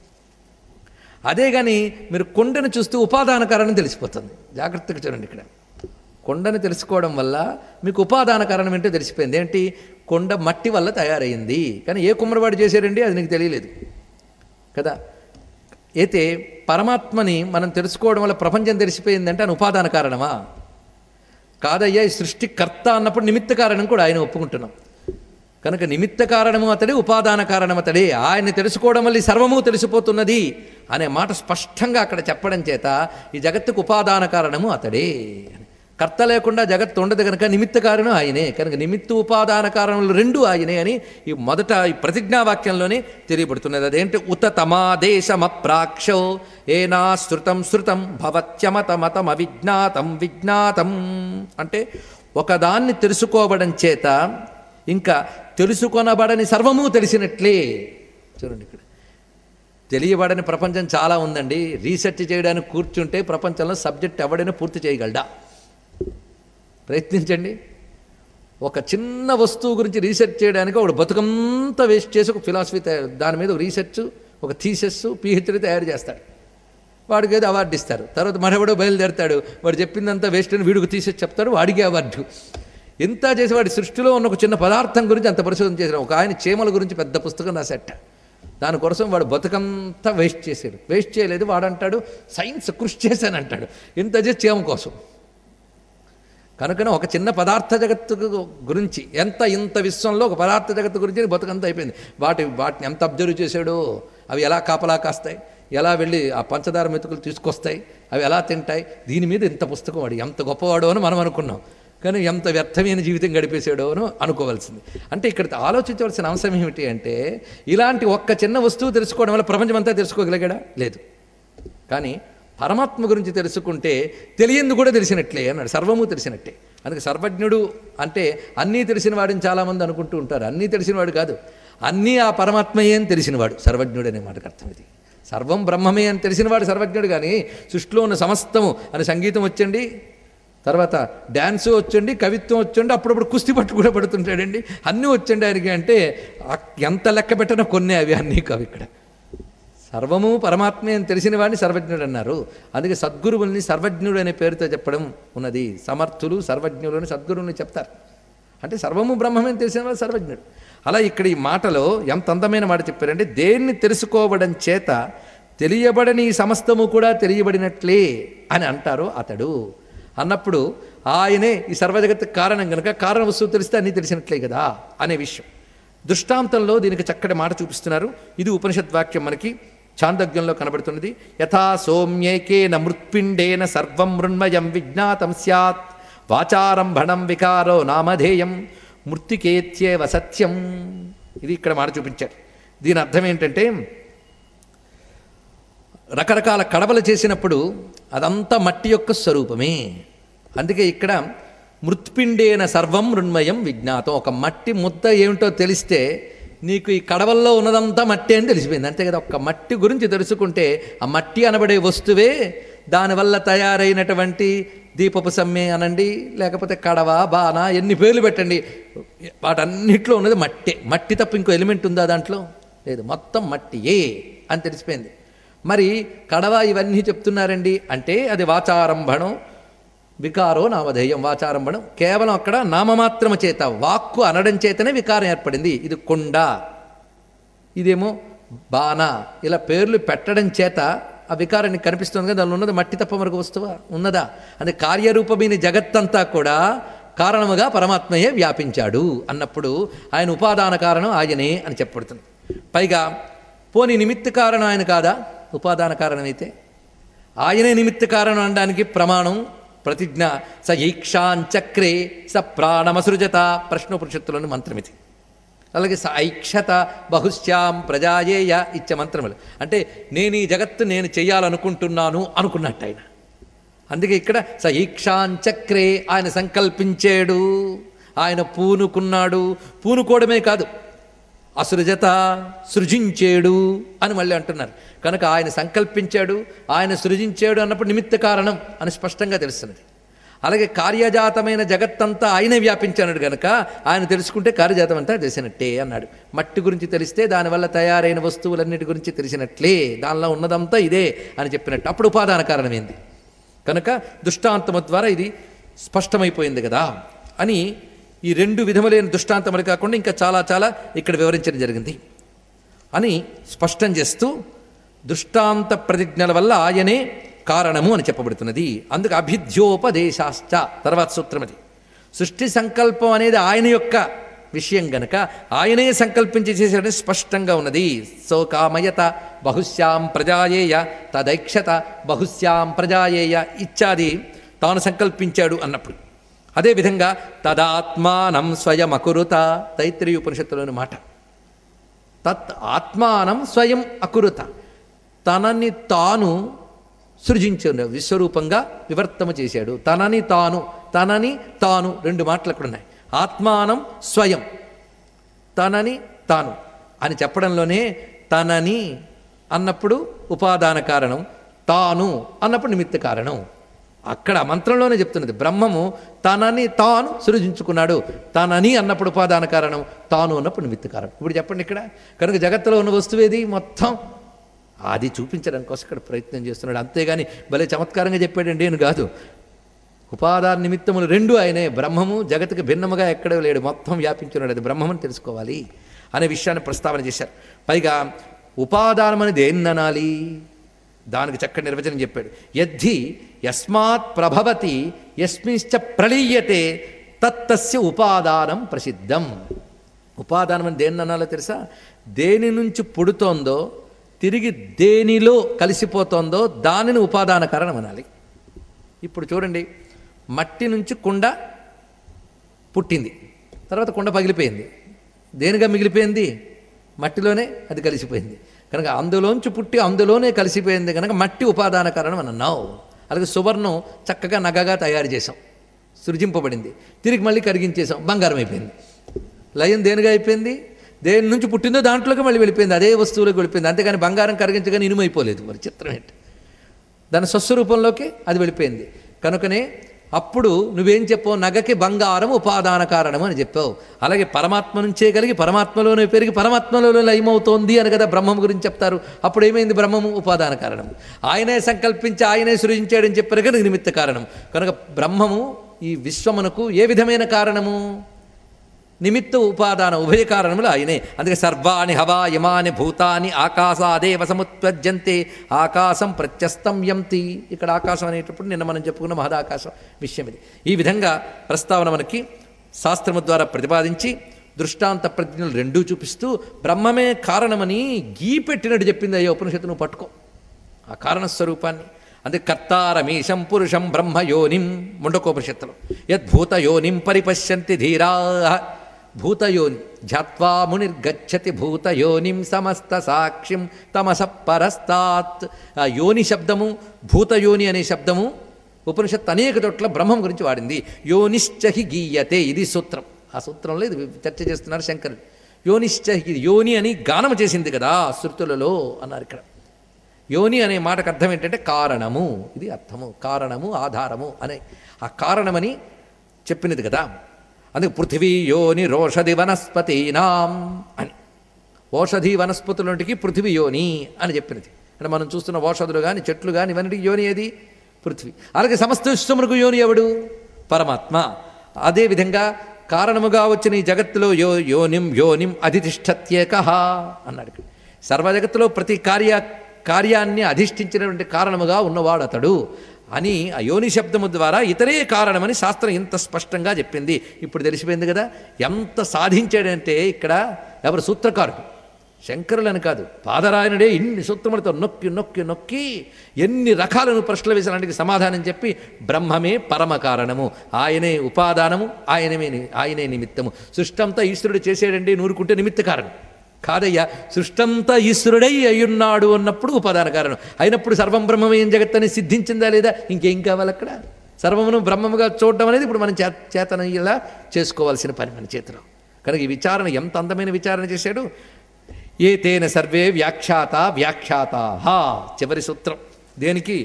అదే కానీ మీరు కొండను చూస్తూ ఉపాదాన కారణం తెలిసిపోతుంది జాగ్రత్తగా చూడండి ఇక్కడ కొండని తెలుసుకోవడం వల్ల మీకు ఉపాదాన కారణం ఏంటో తెలిసిపోయింది ఏంటి కొండ మట్టి వల్ల తయారైంది కానీ ఏ కుమ్మరివాడు చేశారండి అది నీకు తెలియలేదు కదా అయితే పరమాత్మని మనం తెలుసుకోవడం వల్ల ప్రపంచం తెలిసిపోయిందంటే ఆయన ఉపాదాన కారణమా కాదయ్యా ఈ సృష్టికర్త అన్నప్పుడు నిమిత్త కారణం కూడా ఆయన ఒప్పుకుంటున్నాం కనుక నిమిత్త కారణము అతడే ఉపాదాన కారణం అతడే ఆయన్ని తెలుసుకోవడం వల్ల ఈ సర్వము తెలిసిపోతున్నది అనే మాట స్పష్టంగా అక్కడ చెప్పడం చేత ఈ జగత్తుకు ఉపాదాన కారణము అతడే కర్త లేకుండా జగత్తు ఉండదు కనుక నిమిత్త కారణం ఆయనే కనుక నిమిత్త ఉపాదాన కారణములు రెండు ఆయనే అని ఈ మొదట ఈ ప్రతిజ్ఞావాక్యంలోనే తెలియబడుతున్నది అదేంటి ఉత తమాదేశమప్రాక్షో ఏనా శృతం శృతం భవత్యమతమతం అవిజ్ఞాతం విజ్ఞాతం అంటే ఒకదాన్ని తెలుసుకోవడం చేత ఇంకా తెలుసుకొనబడని సర్వము తెలిసినట్లే చూడండి ఇక్కడ తెలియబడని ప్రపంచం చాలా ఉందండి రీసెర్చ్ చేయడానికి కూర్చుంటే ప్రపంచంలో సబ్జెక్ట్ ఎవడైనా పూర్తి చేయగలడా ప్రయత్నించండి ఒక చిన్న వస్తువు గురించి రీసెర్చ్ చేయడానికి ఒక బతుకంతా వేస్ట్ చేసి ఒక ఫిలాసఫీ తయారు దాని మీద ఒక రీసెర్చ్ ఒక థీసెస్ పిహెచ్డి తయారు చేస్తాడు వాడికి ఏదో అవార్డు ఇస్తారు తర్వాత మరెవడో బయలుదేరతాడు వాడు చెప్పిందంతా వేస్ట్ అని వీడికి తీసేసి చెప్తాడు వాడికి అవార్డు ఎంత చేసి వాడి సృష్టిలో ఉన్న ఒక చిన్న పదార్థం గురించి అంత పరిశోధన చేసిన ఒక ఆయన చీమల గురించి పెద్ద పుస్తకం రాసేట దానికోసం వాడు బతుకంతా వేస్ట్ చేశాడు వేస్ట్ చేయలేదు వాడంటాడు సైన్స్ కృషి చేశాను అంటాడు ఇంత చేసి చీమ కోసం కనుకనే ఒక చిన్న పదార్థ జగత్తు గురించి ఎంత ఇంత విశ్వంలో ఒక పదార్థ జగత్తు గురించి బతుకంతా అయిపోయింది వాటి వాటిని ఎంత అబ్జర్వ్ చేశాడో అవి ఎలా కాపలా కాస్తాయి ఎలా వెళ్ళి ఆ పంచదార మెతుకులు తీసుకొస్తాయి అవి ఎలా తింటాయి దీని మీద ఇంత పుస్తకం వాడు ఎంత గొప్పవాడో అని మనం అనుకున్నాం కానీ ఎంత వ్యర్థమైన జీవితం గడిపేసాడో అని అనుకోవాల్సింది అంటే ఇక్కడ ఆలోచించవలసిన అంశం ఏమిటి అంటే ఇలాంటి ఒక్క చిన్న వస్తువు తెలుసుకోవడం వల్ల ప్రపంచం అంతా తెలుసుకోగలిగాడా లేదు కానీ పరమాత్మ గురించి తెలుసుకుంటే తెలియంది కూడా తెలిసినట్లే అన్నాడు సర్వము తెలిసినట్టే అందుకే సర్వజ్ఞుడు అంటే అన్నీ తెలిసిన వాడిని చాలామంది అనుకుంటూ ఉంటారు అన్నీ తెలిసినవాడు కాదు అన్నీ ఆ పరమాత్మయే అని తెలిసినవాడు సర్వజ్ఞుడు అనే మాటకు అర్థం ఇది సర్వం బ్రహ్మమే అని తెలిసినవాడు సర్వజ్ఞుడు కానీ సృష్టిలో ఉన్న సమస్తము అని సంగీతం వచ్చండి తర్వాత డ్యాన్సు వచ్చండి కవిత్వం వచ్చండి అప్పుడప్పుడు కుస్తీ పట్టు కూడా పడుతుంటాడండి అన్నీ వచ్చండి ఆయనకి అంటే ఆ ఎంత లెక్క పెట్టినా కొన్ని అవి అన్నీ కావు ఇక్కడ సర్వము పరమాత్మే అని తెలిసిన వాడిని సర్వజ్ఞుడు అన్నారు అందుకే సద్గురువుల్ని సర్వజ్ఞుడు అనే పేరుతో చెప్పడం ఉన్నది సమర్థులు సర్వజ్ఞులు అని సద్గురువుని చెప్తారు అంటే సర్వము బ్రహ్మమే అని తెలిసిన వాడు సర్వజ్ఞుడు అలా ఇక్కడ ఈ మాటలో ఎంత అందమైన మాట చెప్పారంటే దేన్ని తెలుసుకోవడం చేత తెలియబడని ఈ సమస్తము కూడా తెలియబడినట్లే అని అంటారు అతడు అన్నప్పుడు ఆయనే ఈ సర్వజగత్ కారణం కనుక కారణ వస్తువు తెలిస్తే అన్నీ తెలిసినట్లే కదా అనే విషయం దృష్టాంతంలో దీనికి చక్కటి మాట చూపిస్తున్నారు ఇది ఉపనిషద్వాక్యం మనకి చాందగ్యంలో కనబడుతున్నది యథా సౌమ్యేకేన మృత్పిండేన సర్వం మృణ్మయం విజ్ఞాతం స్యాత్ వాచారంభణం వికారో నామధేయం మృతికేత్యేవ సత్యం ఇది ఇక్కడ మాట చూపించారు దీని అర్థం ఏంటంటే రకరకాల కడవలు చేసినప్పుడు అదంతా మట్టి యొక్క స్వరూపమే అందుకే ఇక్కడ మృత్పిండేన సర్వం మృణ్మయం విజ్ఞాతం ఒక మట్టి ముద్ద ఏమిటో తెలిస్తే నీకు ఈ కడవల్లో ఉన్నదంతా మట్టి అని తెలిసిపోయింది అంతే కదా ఒక్క మట్టి గురించి తెలుసుకుంటే ఆ మట్టి అనబడే వస్తువే దానివల్ల తయారైనటువంటి దీపపు సమ్మె అనండి లేకపోతే కడవ బాణ ఎన్ని పేర్లు పెట్టండి వాటన్నిట్లో ఉన్నది మట్టే మట్టి తప్ప ఇంకో ఎలిమెంట్ ఉందా దాంట్లో లేదు మొత్తం మట్టియే అని తెలిసిపోయింది మరి కడవ ఇవన్నీ చెప్తున్నారండి అంటే అది వాచారంభణం వికారో నామధేయం వాచారంభణం కేవలం అక్కడ నామమాత్రము చేత వాక్కు అనడం చేతనే వికారం ఏర్పడింది ఇది కొండ ఇదేమో బాణ ఇలా పేర్లు పెట్టడం చేత ఆ వికారాన్ని కనిపిస్తుంది కదా దానిలో ఉన్నది మట్టి తప్ప మరొక వస్తువా ఉన్నదా అది కార్యరూపమైన జగత్తంతా కూడా కారణముగా పరమాత్మయే వ్యాపించాడు అన్నప్పుడు ఆయన ఉపాదాన కారణం ఆయనే అని చెప్పబడుతుంది పైగా పోని నిమిత్త కారణం ఆయన కాదా ఉపాదాన కారణమైతే ఆయనే నిమిత్త కారణం అనడానికి ప్రమాణం ప్రతిజ్ఞ స ఈక్షాంచక్రే స ప్రాణమసృజత ప్రశ్నోపనిషత్తులోని మంత్రం ఇది అలాగే స ఐక్షత బహుశ్యాం ప్రజాయేయ ఇచ్చే మంత్రములు అంటే నేను ఈ జగత్తు నేను చెయ్యాలనుకుంటున్నాను అనుకున్నట్టు ఆయన అందుకే ఇక్కడ స ఈక్షాంచక్రే ఆయన సంకల్పించాడు ఆయన పూనుకున్నాడు పూనుకోవడమే కాదు అసృజత సృజించాడు అని మళ్ళీ అంటున్నారు కనుక ఆయన సంకల్పించాడు ఆయన సృజించాడు అన్నప్పుడు నిమిత్త కారణం అని స్పష్టంగా తెలుస్తున్నది అలాగే కార్యజాతమైన జగత్తంతా ఆయనే వ్యాపించాడు గనక ఆయన తెలుసుకుంటే కార్యజాతం అంతా తెలిసినట్టే అన్నాడు మట్టి గురించి తెలిస్తే దానివల్ల తయారైన వస్తువులన్నిటి గురించి తెలిసినట్లే దానిలో ఉన్నదంతా ఇదే అని చెప్పినట్టు అప్పుడు ఉపాదాన కారణం ఏంది కనుక దృష్టాంతము ద్వారా ఇది స్పష్టమైపోయింది కదా అని ఈ రెండు విధములైన దృష్టాంతములు కాకుండా ఇంకా చాలా చాలా ఇక్కడ వివరించడం జరిగింది అని స్పష్టం చేస్తూ దృష్టాంత ప్రతిజ్ఞల వల్ల ఆయనే కారణము అని చెప్పబడుతున్నది అందుకు అభిధ్యోపదేశాశ్చ తర్వాత సూత్రం అది సృష్టి సంకల్పం అనేది ఆయన యొక్క విషయం గనక ఆయనే సంకల్పించి చేసేది స్పష్టంగా ఉన్నది సో కామయత బహుశ్యాం ప్రజాయేయ తదైక్షత బహుశ్యాం ప్రజాయేయ ఇత్యాది తాను సంకల్పించాడు అన్నప్పుడు అదేవిధంగా తదాత్మానం స్వయం అకురుత తైత్రీ ఉపనిషత్తులోని మాట తత్ ఆత్మానం స్వయం అకురుత తనని తాను సృజించాడు విశ్వరూపంగా వివర్తము చేశాడు తనని తాను తనని తాను రెండు మాటలు అక్కడ ఉన్నాయి ఆత్మానం స్వయం తనని తాను అని చెప్పడంలోనే తనని అన్నప్పుడు ఉపాదాన కారణం తాను అన్నప్పుడు నిమిత్త కారణం అక్కడ మంత్రంలోనే చెప్తున్నది బ్రహ్మము తనని తాను సృజించుకున్నాడు తనని అన్నప్పుడు ఉపాదాన కారణం తాను అన్నప్పుడు నిమిత్త కారణం ఇప్పుడు చెప్పండి ఇక్కడ కనుక జగత్తులో ఉన్న వస్తువు ఏది మొత్తం అది చూపించడం కోసం ఇక్కడ ప్రయత్నం చేస్తున్నాడు అంతేగాని భలే చమత్కారంగా చెప్పాడండి నేను కాదు ఉపాదాన నిమిత్తములు రెండు ఆయనే బ్రహ్మము జగత్తుకు భిన్నముగా ఎక్కడ లేడు మొత్తం వ్యాపించున్నాడు అది బ్రహ్మమని తెలుసుకోవాలి అనే విషయాన్ని ప్రస్తావన చేశారు పైగా ఉపాదానం అనేది దేన్ననాలి దానికి చక్కటి నిర్వచనం చెప్పాడు యద్ధి యస్మాత్ ప్రభవతి యస్మిశ్చ ప్రళీయతే తత్తస్య ఉపాదానం ప్రసిద్ధం ఉపాదానం అని దేన్ని అనాలో తెలుసా దేని నుంచి పుడుతోందో తిరిగి దేనిలో కలిసిపోతుందో దానిని ఉపాదాన కారణం అనాలి ఇప్పుడు చూడండి మట్టి నుంచి కుండ పుట్టింది తర్వాత కుండ పగిలిపోయింది దేనిగా మిగిలిపోయింది మట్టిలోనే అది కలిసిపోయింది కనుక అందులోంచి పుట్టి అందులోనే కలిసిపోయింది కనుక మట్టి ఉపాదాన కారణం అని అన్నావు అలాగే సువర్ణం చక్కగా నగగా తయారు చేసాం సృజింపబడింది తిరిగి మళ్ళీ కరిగించేసాం బంగారం అయిపోయింది లయం దేనిగా అయిపోయింది దేని నుంచి పుట్టిందో దాంట్లోకి మళ్ళీ వెళ్ళిపోయింది అదే వస్తువులోకి వెళ్ళిపోయింది అంతేగాని బంగారం కరిగించగానే ఇనుమైపోలేదు మరి చిత్రం ఏంటి దాని స్వస్వరూపంలోకి అది వెళ్ళిపోయింది కనుకనే అప్పుడు నువ్వేం చెప్పావు నగకి బంగారం ఉపాదాన కారణం అని చెప్పావు అలాగే పరమాత్మ నుంచే కలిగి పరమాత్మలోనే పెరిగి పరమాత్మలో లయమవుతోంది అని కదా బ్రహ్మం గురించి చెప్తారు అప్పుడు ఏమైంది బ్రహ్మము ఉపాదాన కారణం ఆయనే సంకల్పించి ఆయనే సృజించాడని చెప్పారు కనుక నిమిత్త కారణం కనుక బ్రహ్మము ఈ విశ్వమునకు ఏ విధమైన కారణము నిమిత్త ఉపాదాన ఉభయ కారణములు ఆయనే అందుకే సర్వాణి హవా యమాని భూతాని ఆకాశాదేవ సముత్పద్యంతే ఆకాశం ప్రత్యస్తం యంతి ఇక్కడ ఆకాశం అనేటప్పుడు నిన్న మనం చెప్పుకున్న మహదాకాశం విషయం ఇది ఈ విధంగా ప్రస్తావన మనకి శాస్త్రము ద్వారా ప్రతిపాదించి దృష్టాంత ప్రజ్ఞలు రెండూ చూపిస్తూ బ్రహ్మమే కారణమని గీ పెట్టినట్టు చెప్పింది అయ్యో ఉపనిషత్తు నువ్వు పట్టుకో ఆ కారణస్వరూపాన్ని అందుకే కర్తారమీశం పురుషం బ్రహ్మయోనిం ముండకోపనిషత్తులో యద్భూతయోనిం పరిపశ్యంతి ధీరా భూతయోని ఝాత్వా మునిర్గచ్చతి భూతయోనిం సమస్త సాక్షిం తమస పరస్తాత్ ఆ యోని శబ్దము భూతయోని అనే శబ్దము ఉపనిషత్తు అనేక చోట్ల బ్రహ్మం గురించి వాడింది యోనిశ్చహి గీయతే ఇది సూత్రం ఆ సూత్రంలో ఇది చర్చ చేస్తున్నారు శంకరుడు యోనిశ్చహి యోని అని గానం చేసింది కదా శృతులలో అన్నారు ఇక్కడ యోని అనే మాటకు అర్థం ఏంటంటే కారణము ఇది అర్థము కారణము ఆధారము అనే ఆ కారణమని చెప్పినది కదా అందుకే పృథివీ యోని రోషధి వనస్పతీనాం అని ఓషధి వనస్పతులంటికి పృథివీ యోని అని చెప్పినది అంటే మనం చూస్తున్న ఓషధులు కానీ చెట్లు కానీ ఇవన్నిటికి యోని ఏది పృథ్వీ అలాగే సమస్త విశ్వమునకు యోని ఎవడు పరమాత్మ అదేవిధంగా కారణముగా వచ్చిన ఈ జగత్తులో యో యోనిం యోనిం అధితిష్టత్యేక అన్నాడు ఇక్కడ. సర్వ జగత్తులో ప్రతి కార్య కార్యాన్ని అధిష్ఠించినటువంటి కారణముగా ఉన్నవాడు అతడు అని ఆ యోని శబ్దము ద్వారా ఇతరే కారణమని శాస్త్రం ఇంత స్పష్టంగా చెప్పింది ఇప్పుడు తెలిసిపోయింది కదా ఎంత సాధించాడంటే ఇక్కడ ఎవరు సూత్రకారుడు శంకరులని కాదు పాదరాయణుడే ఇన్ని సూత్రములతో నొక్కి నొక్కి నొక్కి ఎన్ని రకాలను ప్రశ్నలు వేసానికి సమాధానం చెప్పి బ్రహ్మమే పరమ కారణము ఆయనే ఉపాదానము ఆయనమే ని- ఆయనే నిమిత్తము సృష్టంతా ఈశ్వరుడు చేసేడండి నూరుకుంటే నిమిత్త కారణం కాదయ్యా సృష్టంతా ఈశ్వరుడై అయ్యున్నాడు అన్నప్పుడు ఉపాదాన కారణం అయినప్పుడు సర్వం బ్రహ్మమయం జగత్తని సిద్ధించిందా లేదా ఇంకేం కావాలి అక్కడ సర్వమును బ్రహ్మముగా చూడడం అనేది ఇప్పుడు మనం చే చేతన ఇలా చేసుకోవాల్సిన పని మన చేతిలో కనుక ఈ విచారణ ఎంత అందమైన విచారణ చేశాడు ఏ తేన సర్వే వ్యాఖ్యాత వ్యాఖ్యాత హా చివరి సూత్రం దేనికి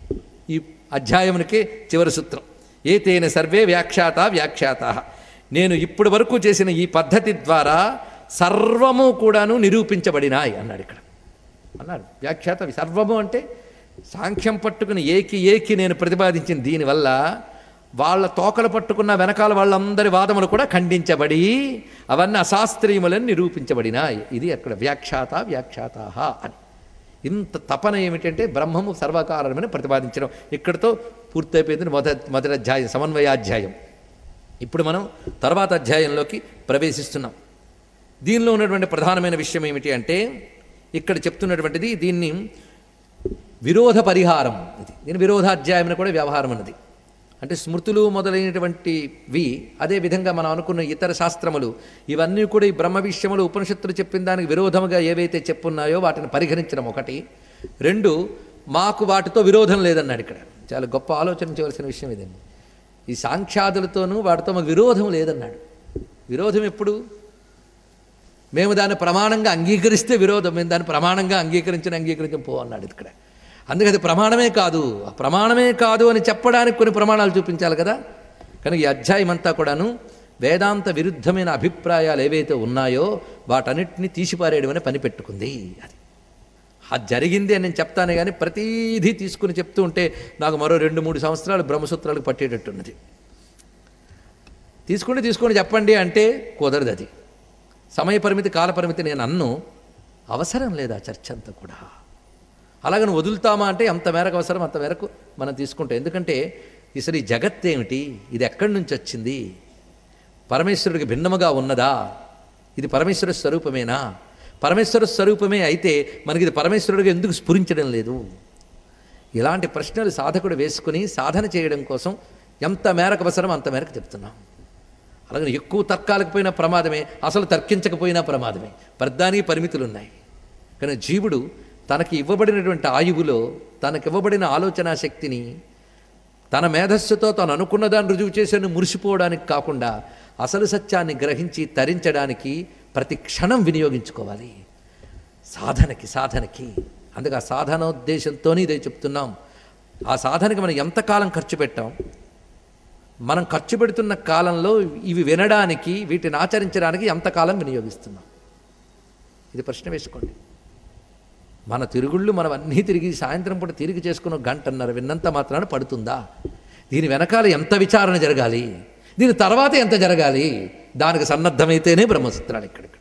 ఈ అధ్యాయమునికి చివరి సూత్రం ఏ తేన సర్వే వ్యాఖ్యాత వ్యాఖ్యాత నేను ఇప్పటి వరకు చేసిన ఈ పద్ధతి ద్వారా సర్వము కూడాను నిరూపించబడినాయి అన్నాడు ఇక్కడ అన్నాడు వ్యాఖ్యాత సర్వము అంటే సాంఖ్యం పట్టుకుని ఏకి ఏకి నేను ప్రతిపాదించిన దీనివల్ల వాళ్ళ తోకలు పట్టుకున్న వెనకాల వాళ్ళందరి వాదములు కూడా ఖండించబడి అవన్నీ అశాస్త్రీయములని నిరూపించబడినాయి ఇది అక్కడ వ్యాఖ్యాత వ్యాఖ్యాత అని ఇంత తపన ఏమిటంటే బ్రహ్మము సర్వకారణమని ప్రతిపాదించడం ఇక్కడితో పూర్తయిపోయింది మొదటి మొదటి అధ్యాయం సమన్వయాధ్యాయం ఇప్పుడు మనం తర్వాత అధ్యాయంలోకి ప్రవేశిస్తున్నాం దీనిలో ఉన్నటువంటి ప్రధానమైన విషయం ఏమిటి అంటే ఇక్కడ చెప్తున్నటువంటిది దీన్ని విరోధ పరిహారం ఇది దీని విరోధాధ్యాయం అని కూడా వ్యవహారం అన్నది అంటే స్మృతులు మొదలైనటువంటివి అదేవిధంగా మనం అనుకున్న ఇతర శాస్త్రములు ఇవన్నీ కూడా ఈ బ్రహ్మ విషయములు ఉపనిషత్తులు చెప్పిన దానికి విరోధముగా ఏవైతే చెప్పున్నాయో వాటిని పరిగణించడం ఒకటి రెండు మాకు వాటితో విరోధం లేదన్నాడు ఇక్కడ చాలా గొప్ప ఆలోచన చేయవలసిన విషయం ఇదండి ఈ సాంఖ్యాదులతోనూ వాటితో మాకు విరోధం లేదన్నాడు విరోధం ఎప్పుడు మేము దాన్ని ప్రమాణంగా అంగీకరిస్తే విరోధం మేము దాన్ని ప్రమాణంగా అంగీకరించిన అంగీకరించం పో అన్నాడు ఇక్కడ అందుకే అది ప్రమాణమే కాదు ఆ ప్రమాణమే కాదు అని చెప్పడానికి కొన్ని ప్రమాణాలు చూపించాలి కదా కనుక ఈ అధ్యాయం అంతా కూడాను వేదాంత విరుద్ధమైన అభిప్రాయాలు ఏవైతే ఉన్నాయో వాటన్నిటిని తీసిపారేయడమని పని పెట్టుకుంది అది అది జరిగింది అని నేను చెప్తానే కానీ ప్రతీదీ తీసుకుని చెప్తూ ఉంటే నాకు మరో రెండు మూడు సంవత్సరాలు బ్రహ్మసూత్రాలకు పట్టేటట్టున్నది తీసుకుంటే తీసుకొని చెప్పండి అంటే కుదరదు అది సమయ పరిమితి కాల పరిమితి నేను అన్ను అవసరం లేదా చర్చ అంతా కూడా అలాగని వదులుతామా అంటే అంత మేరకు అవసరం అంత మేరకు మనం తీసుకుంటాం ఎందుకంటే అసలు ఈ జగత్ ఏమిటి ఇది ఎక్కడి నుంచి వచ్చింది పరమేశ్వరుడికి భిన్నముగా ఉన్నదా ఇది పరమేశ్వర స్వరూపమేనా పరమేశ్వర స్వరూపమే అయితే మనకి ఇది పరమేశ్వరుడిగా ఎందుకు స్ఫురించడం లేదు ఇలాంటి ప్రశ్నలు సాధకుడు వేసుకుని సాధన చేయడం కోసం ఎంత మేరకు అవసరం అంత మేరకు చెప్తున్నాం అలాగే ఎక్కువ తర్కాలకు పోయిన ప్రమాదమే అసలు తర్కించకపోయినా ప్రమాదమే ప్రధానికి పరిమితులు ఉన్నాయి కానీ జీవుడు తనకి ఇవ్వబడినటువంటి ఆయువులో తనకివ్వబడిన ఆలోచనా శక్తిని తన మేధస్సుతో తాను అనుకున్న దాన్ని రుజువు చేసేను మురిసిపోవడానికి కాకుండా అసలు సత్యాన్ని గ్రహించి తరించడానికి ప్రతి క్షణం వినియోగించుకోవాలి సాధనకి సాధనకి అందుకే ఆ సాధనోద్దేశంతోనే ఇదే చెప్తున్నాం ఆ సాధనకి మనం ఎంతకాలం ఖర్చు పెట్టాం మనం ఖర్చు పెడుతున్న కాలంలో ఇవి వినడానికి వీటిని ఆచరించడానికి ఎంతకాలం వినియోగిస్తున్నాం ఇది ప్రశ్న వేసుకోండి మన తిరుగుళ్ళు మనం అన్నీ తిరిగి సాయంత్రం పూట తిరిగి చేసుకున్న గంటన్నర విన్నంత మాత్రాన పడుతుందా దీని వెనకాల ఎంత విచారణ జరగాలి దీని తర్వాత ఎంత జరగాలి దానికి సన్నద్ధమైతేనే బ్రహ్మసూత్రాలు ఇక్కడిక్కడ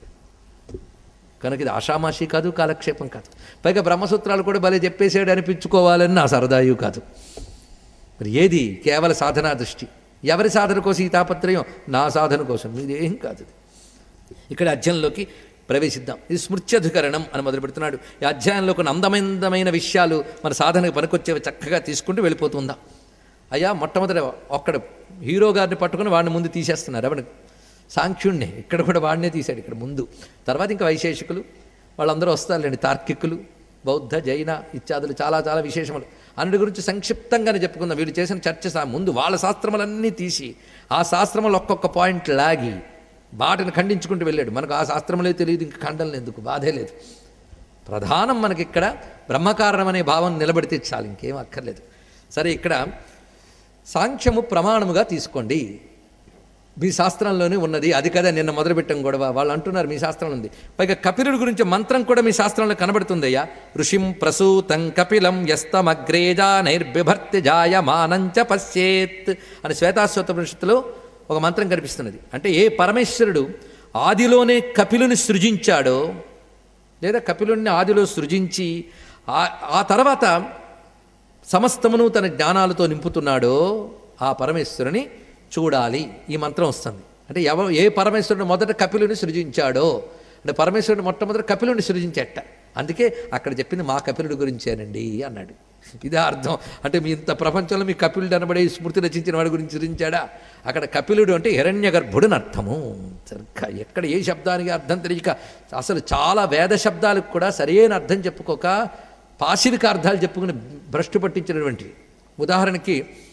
కనుక ఇది ఆషామాషి కాదు కాలక్షేపం కాదు పైగా బ్రహ్మసూత్రాలు కూడా భలే చెప్పేసాడు అనిపించుకోవాలని నా సరదాయు కాదు మరి ఏది కేవల సాధనా దృష్టి ఎవరి సాధన కోసం ఈ తాపత్రయం నా సాధన కోసం మీదేం కాదు ఇది. ఇక్కడ అధ్యయనంలోకి ప్రవేశిద్దాం ఇది స్మృత్యధికరణం అని మొదలు పెడుతున్నాడు ఈ అధ్యాయంలో కొన్ని అందమైన విషయాలు మన సాధనకు పనికొచ్చేవి చక్కగా తీసుకుంటూ వెళ్ళిపోతుందాం అయ్యా మొట్టమొదట ఒక్కడ హీరో గారిని పట్టుకుని వాడిని ముందు తీసేస్తున్నారు ఎవరి సాంఖ్యుణ్ణి ఇక్కడ కూడా వాడినే తీశాడు ఇక్కడ ముందు తర్వాత ఇంకా వైశేషికులు వాళ్ళందరూ వస్తారులేండి తార్కికులు బౌద్ధ జైన ఇత్యాదులు చాలా చాలా విశేషములు అన్నిటి గురించి సంక్షిప్తంగానే చెప్పుకుందాం వీళ్ళు చేసిన చర్చ సా- ముందు వాళ్ళ శాస్త్రములన్నీ తీసి ఆ శాస్త్రములు ఒక్కొక్క పాయింట్ లాగి వాటిని ఖండించుకుంటూ వెళ్ళాడు మనకు ఆ శాస్త్రములే తెలియదు ఇంక ఖండనలు ఎందుకు బాధే లేదు ప్రధానం మనకి ఇక్కడ బ్రహ్మకారణం అనే భావం నిలబడితే చాలు ఇంకేం అక్కర్లేదు సరే ఇక్కడ సాంఖ్యము ప్రమాణముగా తీసుకోండి మీ శాస్త్రంలోనే ఉన్నది అది కదా నిన్న మొదలుపెట్టాం గొడవ వాళ్ళు అంటున్నారు మీ శాస్త్రంలో ఉంది పైగా కపిలుడి గురించి మంత్రం కూడా మీ శాస్త్రంలో కనబడుతుందయ్యా ఋషిం ప్రసూతం కపిలం యస్తమగ్రేజా నైర్బిభర్తి జాయమానంచ పశ్చేత్ అని శ్వేతాశ్వతపనిషత్తులో ఒక మంత్రం కనిపిస్తున్నది అంటే ఏ పరమేశ్వరుడు ఆదిలోనే కపిలుని సృజించాడో లేదా కపిలుణ్ణి ఆదిలో సృజించి ఆ- ఆ తర్వాత సమస్తమును తన జ్ఞానాలతో నింపుతున్నాడో ఆ పరమేశ్వరుని చూడాలి ఈ మంత్రం వస్తుంది అంటే ఎవ ఏ పరమేశ్వరుడు మొదట కపిలుని సృజించాడో అంటే పరమేశ్వరుడు మొట్టమొదట కపిలుని సృజించేట అందుకే అక్కడ చెప్పింది మా కపిలుడి గురించేనండి అన్నాడు ఇదే అర్థం అంటే మీ ఇంత ప్రపంచంలో మీ కపిలుడు అనబడే ఈ స్మృతి రచించిన వాడి గురించి సృజించాడా అక్కడ కపిలుడు అంటే హిరణ్య గర్భుడని అర్థము సరిగ్గా ఎక్కడ ఏ శబ్దానికి అర్థం తెలియక అసలు చాలా వేద శబ్దాలకు కూడా సరైన అర్థం చెప్పుకోక పాశవిక అర్థాలు చెప్పుకుని భ్రష్టు పట్టించినటువంటివి ఉదాహరణకి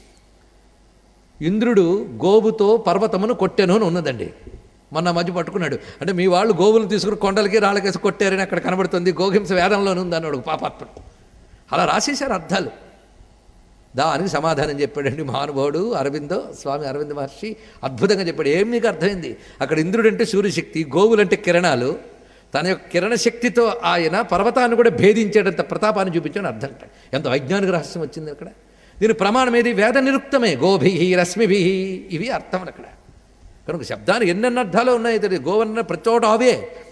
ఇంద్రుడు గోవుతో పర్వతమును కొట్టెను అని ఉన్నదండి మొన్న మధ్య పట్టుకున్నాడు అంటే మీ వాళ్ళు గోవులను తీసుకుని కొండలకి రాళ్ళకేసి కొట్టారని అక్కడ కనబడుతుంది గోహింస వేదంలోనే ఉంది అన్నాడు పాపాత్ముడు అలా రాసేశారు అర్థాలు దానికి సమాధానం చెప్పాడండి మహానుభావుడు అరవిందో స్వామి అరవింద మహర్షి అద్భుతంగా చెప్పాడు ఏం మీకు అర్థమైంది అక్కడ ఇంద్రుడు అంటే సూర్యశక్తి గోవులంటే కిరణాలు తన యొక్క కిరణ శక్తితో ఆయన పర్వతాన్ని కూడా భేదించేటంత ప్రతాపాన్ని చూపించాను అర్థం అంట. ఎంత వైజ్ఞానిక రహస్యం వచ్చింది అక్కడ దీని ప్రమాణం ఏది వేద నిరుక్తమే గోభి రశ్మిభి ఇవి అర్థం అక్కడ కనుక శబ్దానికి ఎన్నెన్ని అర్థాలు ఉన్నాయో తెలియదు గోవన్న ప్రతి చోట అవే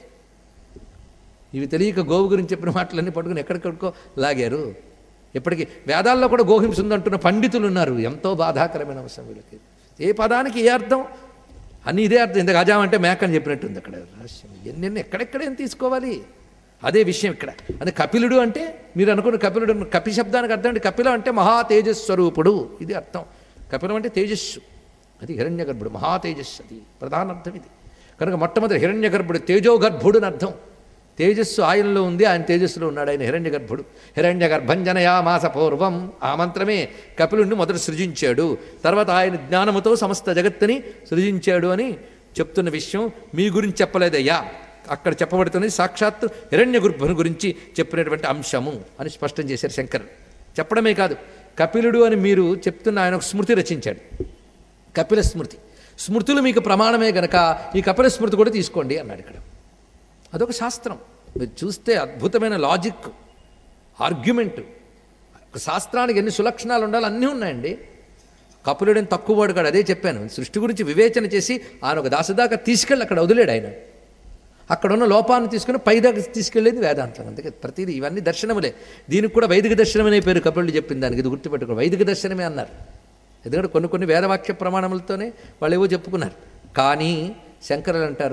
ఇవి తెలియక గోవు గురించి చెప్పిన మాటలన్నీ పట్టుకుని ఎక్కడికక్కడికో లాగారు ఇప్పటికీ వేదాల్లో కూడా గోహింస ఉందంటున్న పండితులు ఉన్నారు ఎంతో బాధాకరమైన అంశం వీళ్ళకి ఏ పదానికి ఏ అర్థం అన్ని ఇదే అర్థం ఇంత గజాం అంటే మేక అని చెప్పినట్టుంది అక్కడ రహస్యం ఎన్నెన్ని ఎక్కడెక్కడ ఏం తీసుకోవాలి అదే విషయం ఇక్కడ అదే కపిలుడు అంటే మీరు అనుకున్న కపిలుడు కపి శబ్దానికి అర్థం అంటే కపిల అంటే మహా తేజస్వరూపుడు ఇది అర్థం కపిలం అంటే తేజస్సు అది హిరణ్య గర్భుడు మహా తేజస్సు అది ప్రధాన అర్థం ఇది కనుక మొట్టమొదటి హిరణ్య గర్భుడు తేజో గర్భుడు అని అర్థం తేజస్సు ఆయనలో ఉంది ఆయన తేజస్సులో ఉన్నాడు ఆయన హిరణ్య గర్భుడు హిరణ్య గర్భంజనయా మాస పూర్వం ఆ మంత్రమే కపిలుణ్ణి మొదట సృజించాడు తర్వాత ఆయన జ్ఞానముతో సమస్త జగత్తుని సృజించాడు అని చెప్తున్న విషయం మీ గురించి చెప్పలేదయ్యా అక్కడ చెప్పబడుతున్నది సాక్షాత్తు హిరణ్య గర్భుని గురించి చెప్పినటువంటి అంశము అని స్పష్టం చేశారు శంకర్ చెప్పడమే కాదు కపిలుడు అని మీరు చెప్తున్న ఆయన ఒక స్మృతి రచించాడు కపిల స్మృతి స్మృతులు మీకు ప్రమాణమే గనక ఈ కపిల స్మృతి కూడా తీసుకోండి అన్నాడు ఇక్కడ అదొక శాస్త్రం మీరు చూస్తే అద్భుతమైన లాజిక్ ఆర్గ్యుమెంట్ ఒక శాస్త్రానికి ఎన్ని సులక్షణాలు ఉండాలో అన్నీ ఉన్నాయండి కపిలుడని తక్కువ వాడు కాడు అదే చెప్పాను సృష్టి గురించి వివేచన చేసి ఆయన ఒక దాసదాకా తీసుకెళ్ళి అక్కడ వదిలేడు ఆయన అక్కడ ఉన్న లోపాన్ని తీసుకుని పైదాకా తీసుకెళ్ళేది వేదాంతం అందుకే ప్రతిదీ ఇవన్నీ దర్శనములే దీనికి కూడా వైదిక దర్శనం అనే పేరు కపిలుడు చెప్పింది దానికి ఇది గుర్తుపెట్టుకో వైదిక దర్శనమే అన్నారు ఎందుకంటే కొన్ని కొన్ని వేదవాక్య ప్రమాణములతోనే వాళ్ళు ఏవో చెప్పుకున్నారు కానీ శంకరులు అంటారు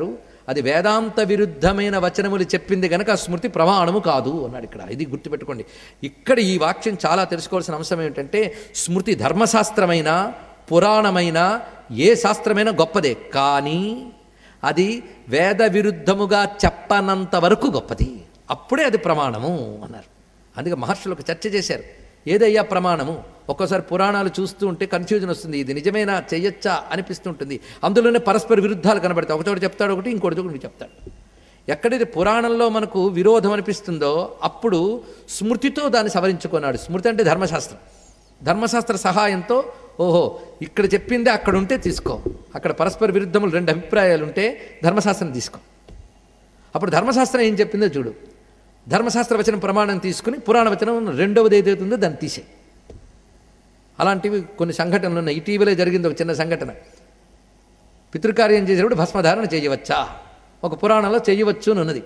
అది వేదాంత విరుద్ధమైన వచనములు చెప్పింది గనక ఆ స్మృతి ప్రమాణము కాదు అన్నాడు ఇక్కడ ఇది గుర్తుపెట్టుకోండి ఇక్కడ ఈ వాక్యం చాలా తెలుసుకోవాల్సిన అంశం ఏమిటంటే స్మృతి ధర్మశాస్త్రమైన పురాణమైన ఏ శాస్త్రమైనా గొప్పదే కానీ అది వేద విరుద్ధముగా చెప్పనంత వరకు గొప్పది అప్పుడే అది ప్రమాణము అన్నారు అందుకే మహర్షులు ఒక చర్చ చేశారు ఏదయ్యా ప్రమాణము ఒక్కోసారి పురాణాలు చూస్తూ ఉంటే కన్ఫ్యూజన్ వస్తుంది ఇది నిజమేనా చెయ్యొచ్చా అనిపిస్తుంటుంది అందులోనే పరస్పర విరుద్ధాలు కనబడతాయి ఒకచోట చెప్తాడు ఒకటి ఇంకోటి ఒకటి చెప్తాడు ఎక్కడైతే పురాణంలో మనకు విరోధం అనిపిస్తుందో అప్పుడు స్మృతితో దాన్ని సవరించుకున్నాడు స్మృతి అంటే ధర్మశాస్త్రం ధర్మశాస్త్ర సహాయంతో ఓహో ఇక్కడ చెప్పిందే అక్కడ ఉంటే తీసుకో అక్కడ పరస్పర విరుద్ధములు రెండు అభిప్రాయాలు ఉంటే ధర్మశాస్త్రం తీసుకో అప్పుడు ధర్మశాస్త్రం ఏం చెప్పిందో చూడు ధర్మశాస్త్ర వచనం ప్రమాణం తీసుకుని పురాణ వచనం రెండవది ఏదైతే ఉందో దాన్ని తీసే అలాంటివి కొన్ని సంఘటనలు ఉన్నాయి ఇటీవలే జరిగింది ఒక చిన్న సంఘటన పితృకార్యం చేసేటప్పుడు భస్మధారణ చేయవచ్చా ఒక పురాణంలో చేయవచ్చు అని ఉన్నది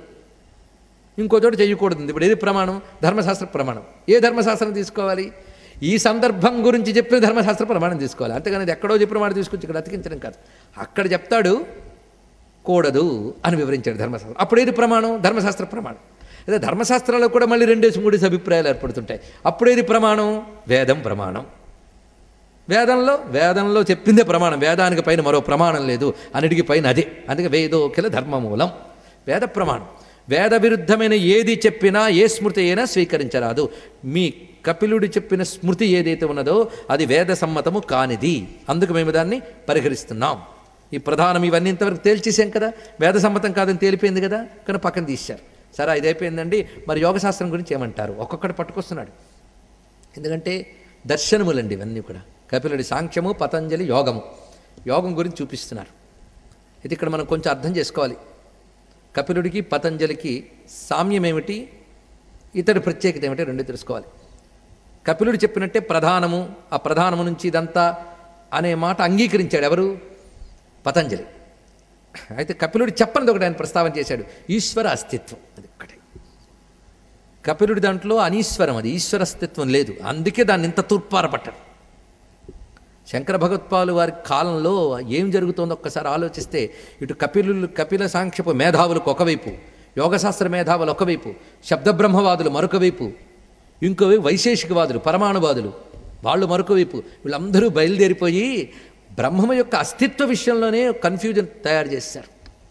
ఇంకో చోట చేయకూడదు ఇప్పుడు ఏది ప్రమాణం ధర్మశాస్త్ర ప్రమాణం ఏ ధర్మశాస్త్రం తీసుకోవాలి ఈ సందర్భం గురించి చెప్పిన ధర్మశాస్త్ర ప్రమాణం తీసుకోవాలి అంతేగాని ఇది ఎక్కడో చెప్పిన మాట తీసుకొచ్చి ఇక్కడ అతికించడం కాదు అక్కడ చెప్తాడు కూడదు అని వివరించాడు ధర్మశాస్త్రం అప్పుడు ఏది ప్రమాణం ధర్మశాస్త్ర ప్రమాణం అదే ధర్మశాస్త్రాల్లో కూడా మళ్ళీ రెండేసి మూడేసి అభిప్రాయాలు ఏర్పడుతుంటాయి అప్పుడేది ప్రమాణం వేదం ప్రమాణం వేదంలో వేదంలో చెప్పిందే ప్రమాణం వేదానికి పైన మరో ప్రమాణం లేదు అన్నిటికీ పైన అదే అందుకే వేదోకిల ధర్మమూలం వేద ప్రమాణం వేద విరుద్ధమైన ఏది చెప్పినా ఏ స్మృతి అయినా స్వీకరించరాదు మీ కపిలుడు చెప్పిన స్మృతి ఏదైతే ఉన్నదో అది వేద సమ్మతము కానిది అందుకు మేము దాన్ని పరిహరిస్తున్నాం ఈ ప్రధానం ఇవన్నీ ఇంతవరకు తేల్చేసాం కదా వేద సమ్మతం కాదని తేలిపోయింది కదా కానీ పక్కన తీశారు సరే ఇది అయిపోయిందండి మరి యోగశాస్త్రం గురించి ఏమంటారు ఒక్కొక్కటి పట్టుకొస్తున్నాడు ఎందుకంటే దర్శనములండి ఇవన్నీ కూడా కపిలుడి సాంఖ్యము పతంజలి యోగము యోగం గురించి చూపిస్తున్నారు ఇది ఇక్కడ మనం కొంచెం అర్థం చేసుకోవాలి కపిలుడికి పతంజలికి సామ్యం ఏమిటి ఇతడి ప్రత్యేకత ఏమిటి రెండు తెలుసుకోవాలి కపిలుడు చెప్పినట్టే ప్రధానము ఆ ప్రధానము నుంచి ఇదంతా అనే మాట అంగీకరించాడు ఎవరు పతంజలి అయితే కపిలుడు చెప్పనిది ఒకటి ఆయన ప్రస్తావన చేశాడు ఈశ్వర అస్తిత్వం అది ఒక్కటే కపిలుడి దాంట్లో అనీశ్వరం అది ఈశ్వర అస్తిత్వం లేదు అందుకే దాన్ని ఇంత తూర్పారపట్టాడు శంకర భగవత్పాలు వారి కాలంలో ఏం జరుగుతోందో ఒక్కసారి ఆలోచిస్తే ఇటు కపిలు కపిల సాంఖ్యపు మేధావులకు ఒకవైపు యోగశాస్త్ర మేధావులు ఒకవైపు శబ్దబ్రహ్మవాదులు మరొక వైపు ఇంకోవైపు వైశేషికవాదులు పరమాణువాదులు వాళ్ళు మరొక వైపు వీళ్ళందరూ బయలుదేరిపోయి బ్రహ్మము యొక్క అస్తిత్వ విషయంలోనే కన్ఫ్యూజన్ తయారు చేశారు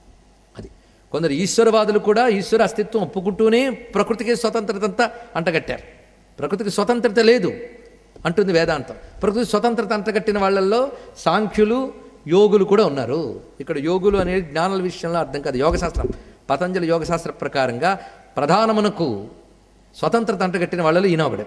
అది కొందరు ఈశ్వరవాదులు కూడా ఈశ్వర అస్తిత్వం ఒప్పుకుంటూనే ప్రకృతికి స్వతంత్రత అంతా అంటగట్టారు ప్రకృతికి స్వతంత్రత లేదు అంటుంది వేదాంతం ప్రకృతి స్వతంత్రత అంటగట్టిన వాళ్ళల్లో సాంఖ్యులు యోగులు కూడా ఉన్నారు ఇక్కడ యోగులు అనేది జ్ఞానాల విషయంలో అర్థం కాదు యోగశాస్త్రం పతంజలి యోగశాస్త్ర ప్రకారంగా ప్రధానమునకు స్వతంత్రత అంటగట్టిన వాళ్ళలో ఈయన ఒకడే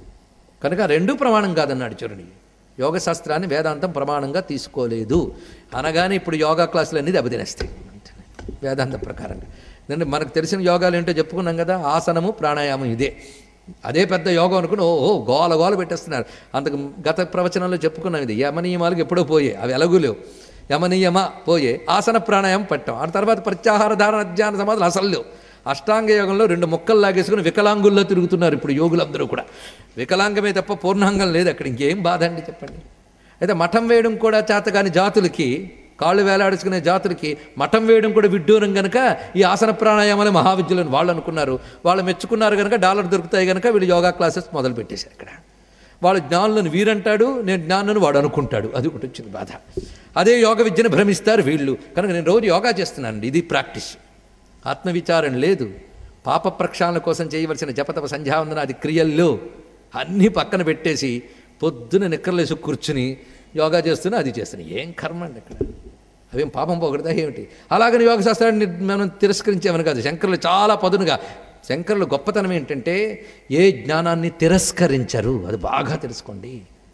కనుక రెండు ప్రమాణం కాదన్నాడు చూడండి యోగశాస్త్రాన్ని వేదాంతం ప్రమాణంగా తీసుకోలేదు అనగానే ఇప్పుడు యోగా క్లాసులు అన్నీ దెబ్బతినేస్తాయి వేదాంతం ప్రకారంగా ఎందుకంటే మనకు తెలిసిన యోగాలు ఏంటో చెప్పుకున్నాం కదా ఆసనము ప్రాణాయామం ఇదే అదే పెద్ద యోగం అనుకుని ఓ గోల గోల పెట్టేస్తున్నారు అంతకు గత ప్రవచనంలో చెప్పుకున్నాం ఇది యమనియమాలకు ఎప్పుడో పోయే అవి ఎలాగూ లేవు యమనియమ పోయే ఆసన ప్రాణాయామం పెట్టాం ఆ తర్వాత ప్రత్యాహార ధారణ అధ్యాన సమాధులు అసలు లేవు అష్టాంగ యోగంలో రెండు మొక్కలు లాగేసుకుని వికలాంగుల్లో తిరుగుతున్నారు ఇప్పుడు యోగులందరూ కూడా వికలాంగమే తప్ప పూర్ణాంగం లేదు అక్కడ ఇంకేం బాధ అండి చెప్పండి అయితే మఠం వేయడం కూడా చేతగాని జాతులకి కాళ్ళు వేలాడుచుకునే జాతులకి మఠం వేయడం కూడా విడ్డూరం గనక ఈ ఆసన ప్రాణాయామాలే మహావిద్యులను వాళ్ళు అనుకున్నారు వాళ్ళు మెచ్చుకున్నారు కనుక డాలర్ దొరుకుతాయి కనుక వీళ్ళు యోగా క్లాసెస్ మొదలు పెట్టేశారు ఇక్కడ వాళ్ళు జ్ఞానులను వీరంటాడు నేను జ్ఞానులను వాడు అనుకుంటాడు అది ఒకటి వచ్చింది బాధ అదే యోగ విద్యను భ్రమిస్తారు వీళ్ళు కనుక నేను రోజు యోగా చేస్తున్నానండి ఇది ప్రాక్టీస్ ఆత్మవిచారణ లేదు పాప ప్రక్షాళన కోసం చేయవలసిన జపతప సంధ్యావందన అది క్రియల్లో అన్నీ పక్కన పెట్టేసి పొద్దున నిక్కర్లేసి కూర్చుని యోగా చేస్తున్నా అది చేస్తున్నా ఏం కర్మ అండి ఇక్కడ అవేం పాపం పోకూడదా ఏమిటి అలాగని యోగ శాస్త్రాన్ని మనం తిరస్కరించామని కాదు శంకరులు చాలా పదునుగా శంకరులు గొప్పతనం ఏంటంటే ఏ జ్ఞానాన్ని తిరస్కరించరు అది బాగా తెలుసుకోండి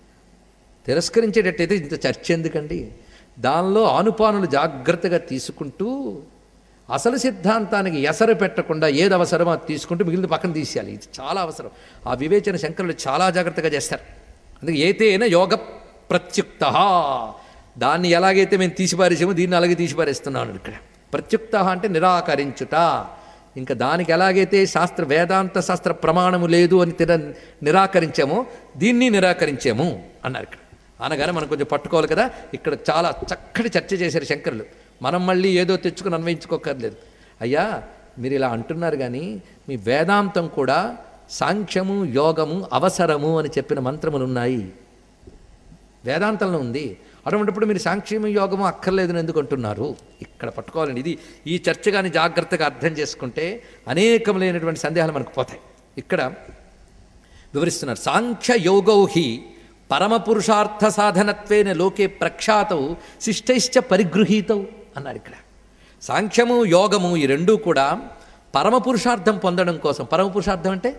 తిరస్కరించేటట్టయితే ఇంత చర్చ ఎందుకండి దానిలో ఆనుపానులు జాగ్రత్తగా తీసుకుంటూ అసలు సిద్ధాంతానికి ఎసరు పెట్టకుండా ఏది అవసరమో అది తీసుకుంటూ మిగిలిన పక్కన తీసేయాలి ఇది చాలా అవసరం ఆ వివేచన శంకరులు చాలా జాగ్రత్తగా చేస్తారు అందుకే ఏతేన యోగ ప్రత్యుక్త దాన్ని ఎలాగైతే మేము తీసిపారేసామో దీన్ని అలాగే తీసిపారేస్తున్నాను ఇక్కడ ప్రత్యుక్త అంటే నిరాకరించుట ఇంకా దానికి ఎలాగైతే శాస్త్ర వేదాంత శాస్త్ర ప్రమాణము లేదు అని తిర నిరాకరించామో దీన్ని నిరాకరించాము అన్నారు ఇక్కడ అనగానే మనం కొంచెం పట్టుకోవాలి కదా ఇక్కడ చాలా చక్కటి చర్చ చేశారు శంకరులు మనం మళ్ళీ ఏదో తెచ్చుకుని అన్వయించుకోకర్లేదు అయ్యా మీరు ఇలా అంటున్నారు కానీ మీ వేదాంతం కూడా సాంఖ్యము యోగము అవసరము అని చెప్పిన మంత్రములు ఉన్నాయి వేదాంతంలో ఉంది అటువంటిప్పుడు మీరు సాంఖ్యము యోగము అక్కర్లేదని ఎందుకు అంటున్నారు ఇక్కడ పట్టుకోవాలండి ఇది ఈ చర్చ కానీ జాగ్రత్తగా అర్థం చేసుకుంటే అనేకములైనటువంటి సందేహాలు మనకు పోతాయి ఇక్కడ వివరిస్తున్నారు సాంఖ్య యోగౌ హి పరమపురుషార్థ సాధనత్వేన లోకే ప్రఖ్యాతౌ శిష్టైశ్చ పరిగృహీతౌ అన్నాడు ఇక్కడ సాంఖ్యము యోగము ఈ రెండూ కూడా పరమపురుషార్థం పొందడం కోసం పరమపురుషార్థం అంటే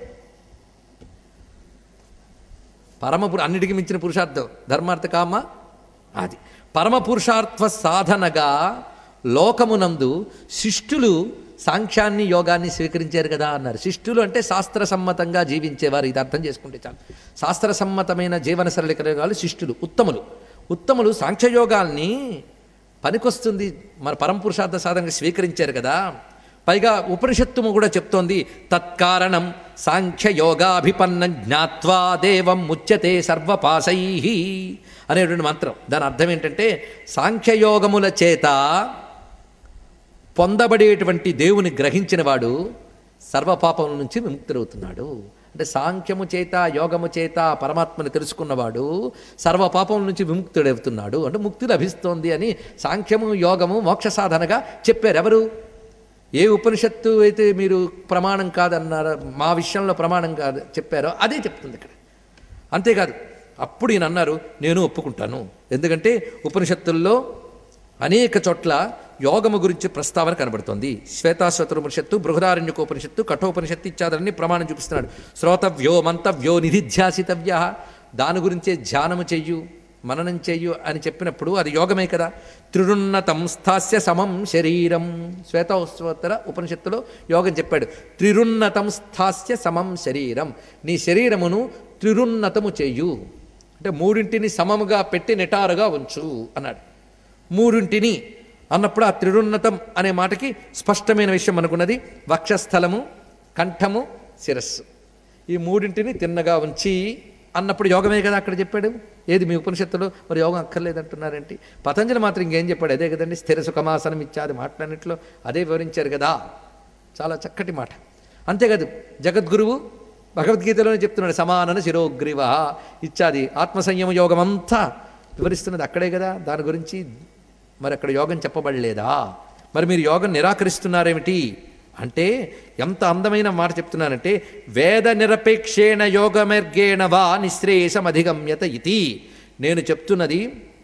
పరమపురు అన్నిటికీ మించిన పురుషార్థం ధర్మార్థ కామ అది పరమపురుషార్థ సాధనగా లోకమునందు శిష్టులు సాంఖ్యాన్ని యోగాన్ని స్వీకరించారు కదా అన్నారు శిష్టులు అంటే శాస్త్ర సమ్మతంగా జీవించేవారు ఇది అర్థం చేసుకుంటే చాలు శాస్త్ర సమ్మతమైన జీవన సరళి కలిగిన వాళ్ళు శిష్టులు ఉత్తములు ఉత్తములు సాంఖ్యయోగాల్ని పనికొస్తుంది మన పరమపురుషార్థ సాధనగా స్వీకరించారు కదా పైగా ఉపనిషత్తుము కూడా చెప్తోంది తత్కారణం సాంఖ్యయోగాభిపన్నం జ్ఞాత్వా దేవం ముచ్యతే సర్వపాసై అనేటువంటి మంత్రం దాని అర్థం ఏంటంటే సాంఖ్యయోగముల చేత పొందబడేటువంటి దేవుని గ్రహించిన వాడు సర్వపాపముల నుంచి విముక్తుడవుతున్నాడు అంటే సాంఖ్యము చేత యోగము చేత పరమాత్మని తెలుసుకున్నవాడు సర్వపాపముల నుంచి విముక్తుడవుతున్నాడు అంటే ముక్తి లభిస్తోంది అని సాంఖ్యము యోగము మోక్ష సాధనగా చెప్పారు ఎవరు ఏ ఉపనిషత్తు అయితే మీరు ప్రమాణం కాదన్నారో మా విషయంలో ప్రమాణం కాదు చెప్పారో అదే చెప్తుంది ఇక్కడ అంతేకాదు అప్పుడు ఈయన అన్నారు నేను ఒప్పుకుంటాను ఎందుకంటే ఉపనిషత్తుల్లో అనేక చోట్ల యోగము గురించి ప్రస్తావన కనబడుతోంది శ్వేతాశ్వతర ఉపనిషత్తు బృహదారణ్యకోపనిషత్తు కఠోపనిషత్తు ఇత్యాదులన్నీ ప్రమాణం చూపిస్తున్నాడు శ్రోతవ్యో మంతవ్యో నిధిధ్యాసితవ్య దాని గురించే ధ్యానము చెయ్యు మననం చెయ్యు అని చెప్పినప్పుడు అది యోగమే కదా త్రిరున్నతం స్థాస్య సమం శరీరం శ్వేతోత్సవతర ఉపనిషత్తులో యోగం చెప్పాడు త్రిరున్నతం స్థాస్య సమం శరీరం నీ శరీరమును త్రిరున్నతము చెయ్యు అంటే మూడింటిని సమముగా పెట్టి నిటారుగా ఉంచు అన్నాడు మూడింటిని అన్నప్పుడు ఆ త్రిరున్నతం అనే మాటకి స్పష్టమైన విషయం అనుకున్నది వక్షస్థలము కంఠము శిరస్సు ఈ మూడింటిని తిన్నగా ఉంచి అన్నప్పుడు యోగమే కదా అక్కడ చెప్పాడు ఏది మీ ఉపనిషత్తులో మరి యోగం అక్కర్లేదంటున్నారేంటి పతంజలి మాత్రం ఇంకేం చెప్పాడు అదే కదండి స్థిర సుఖమాసనం ఇచ్చాది మాటలన్నింటిలో అదే వివరించారు కదా చాలా చక్కటి మాట అంతేకాదు జగద్గురువు భగవద్గీతలోనే చెప్తున్నాడు సమానన శిరోగ్రీవ ఇచ్చాది ఆత్మసంయమ యోగం అంతా వివరిస్తున్నది అక్కడే కదా దాని గురించి మరి అక్కడ యోగం చెప్పబడలేదా మరి మీరు యోగం నిరాకరిస్తున్నారేమిటి అంటే ఎంత అందమైన మాట చెప్తున్నానంటే వేద నిరపేక్షేణ యోగమర్గేణ వా నిశ్రేయసమధిగమ్యత ఇతి నేను చెప్తున్నది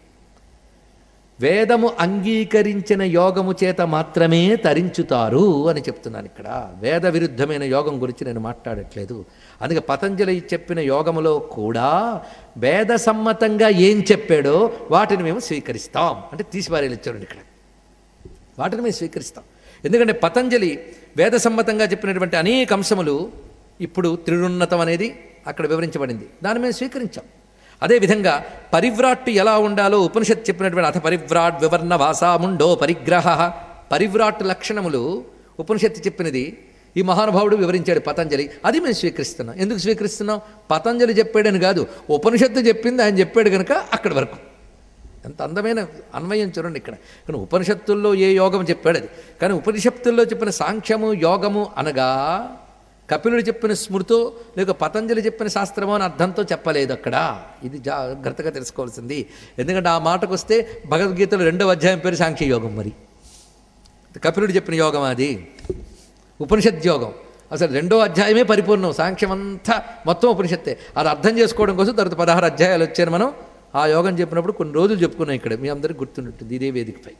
వేదము అంగీకరించిన యోగము చేత మాత్రమే తరించుతారు అని చెప్తున్నాను ఇక్కడ వేద విరుద్ధమైన యోగం గురించి నేను మాట్లాడట్లేదు అందుకే పతంజలి చెప్పిన యోగములో కూడా వేద సమ్మతంగా ఏం చెప్పాడో వాటిని మేము స్వీకరిస్తాం అంటే తీసిపారేలు ఇచ్చారండి ఇక్కడ వాటిని మేము స్వీకరిస్తాం ఎందుకంటే పతంజలి వేద సమ్మతంగా చెప్పినటువంటి అనేక అంశములు ఇప్పుడు త్రిరున్నతం అనేది అక్కడ వివరించబడింది దాన్ని మేము స్వీకరించాం అదేవిధంగా పరివ్రాట్టు ఎలా ఉండాలో ఉపనిషత్ చెప్పినటువంటి అథ పరివ్రాట్ వివర్ణ వాసాముండో పరిగ్రహ పరివ్రాట్ లక్షణములు ఉపనిషత్తు చెప్పినది ఈ మహానుభావుడు వివరించాడు పతంజలి అది మేము స్వీకరిస్తున్నాం ఎందుకు స్వీకరిస్తున్నాం పతంజలి చెప్పాడని కాదు ఉపనిషత్తు చెప్పింది ఆయన చెప్పాడు కనుక అక్కడి వరకు ఎంత అందమైన అన్వయం చూడండి ఇక్కడ కానీ ఉపనిషత్తుల్లో ఏ యోగం చెప్పాడు అది కానీ ఉపనిషత్తుల్లో చెప్పిన సాంఖ్యము యోగము అనగా కపిలుడు చెప్పిన స్మృతో లేక పతంజలి చెప్పిన శాస్త్రమో అని అర్థంతో చెప్పలేదు అక్కడ ఇది జాగ్రత్తగా తెలుసుకోవాల్సింది ఎందుకంటే ఆ మాటకు వస్తే భగవద్గీతలో రెండవ అధ్యాయం పేరు సాంఖ్య యోగం మరి కపిలుడు చెప్పిన యోగం అది ఉపనిషత్ యోగం అసలు రెండో అధ్యాయమే పరిపూర్ణం సాంఖ్యం అంతా మొత్తం ఉపనిషత్తే అది అర్థం చేసుకోవడం కోసం తర్వాత పదహారు అధ్యాయాలు వచ్చాను మనం ఆ యోగం చెప్పినప్పుడు కొన్ని రోజులు చెప్పుకున్నాం ఇక్కడ మీ అందరికి గుర్తుంటుంది ఇదే వేదికపై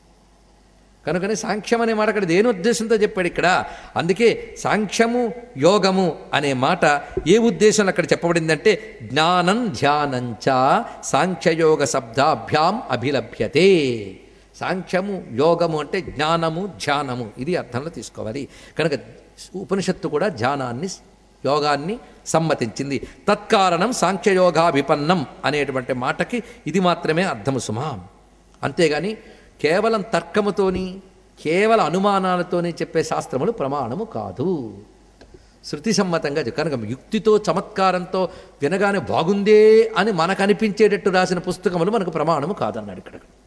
కనుకనే సాంఖ్యం అనే మాట అక్కడ దేని ఉద్దేశంతో చెప్పాడు ఇక్కడ అందుకే సాంఖ్యము యోగము అనే మాట ఏ ఉద్దేశంలో అక్కడ చెప్పబడిందంటే జ్ఞానం ధ్యానంచ సాంఖ్యయోగ శబ్దాభ్యాం అభిలభ్యతే సాంఖ్యము యోగము అంటే జ్ఞానము ధ్యానము ఇది అర్థంలో తీసుకోవాలి కనుక ఉపనిషత్తు కూడా ధ్యానాన్ని యోగాన్ని సమ్మతించింది తత్కారణం సాంఖ్యయోగాభిపన్నం అనేటువంటి మాటకి ఇది మాత్రమే అర్థము సుమా అంతేగాని కేవలం తర్కముతోని కేవల అనుమానాలతోనే చెప్పే శాస్త్రములు ప్రమాణము కాదు శృతి సమ్మతంగా కనుక యుక్తితో చమత్కారంతో వినగానే బాగుందే అని మనకు అనిపించేటట్టు రాసిన పుస్తకములు మనకు ప్రమాణము కాదన్నాడు ఇక్కడ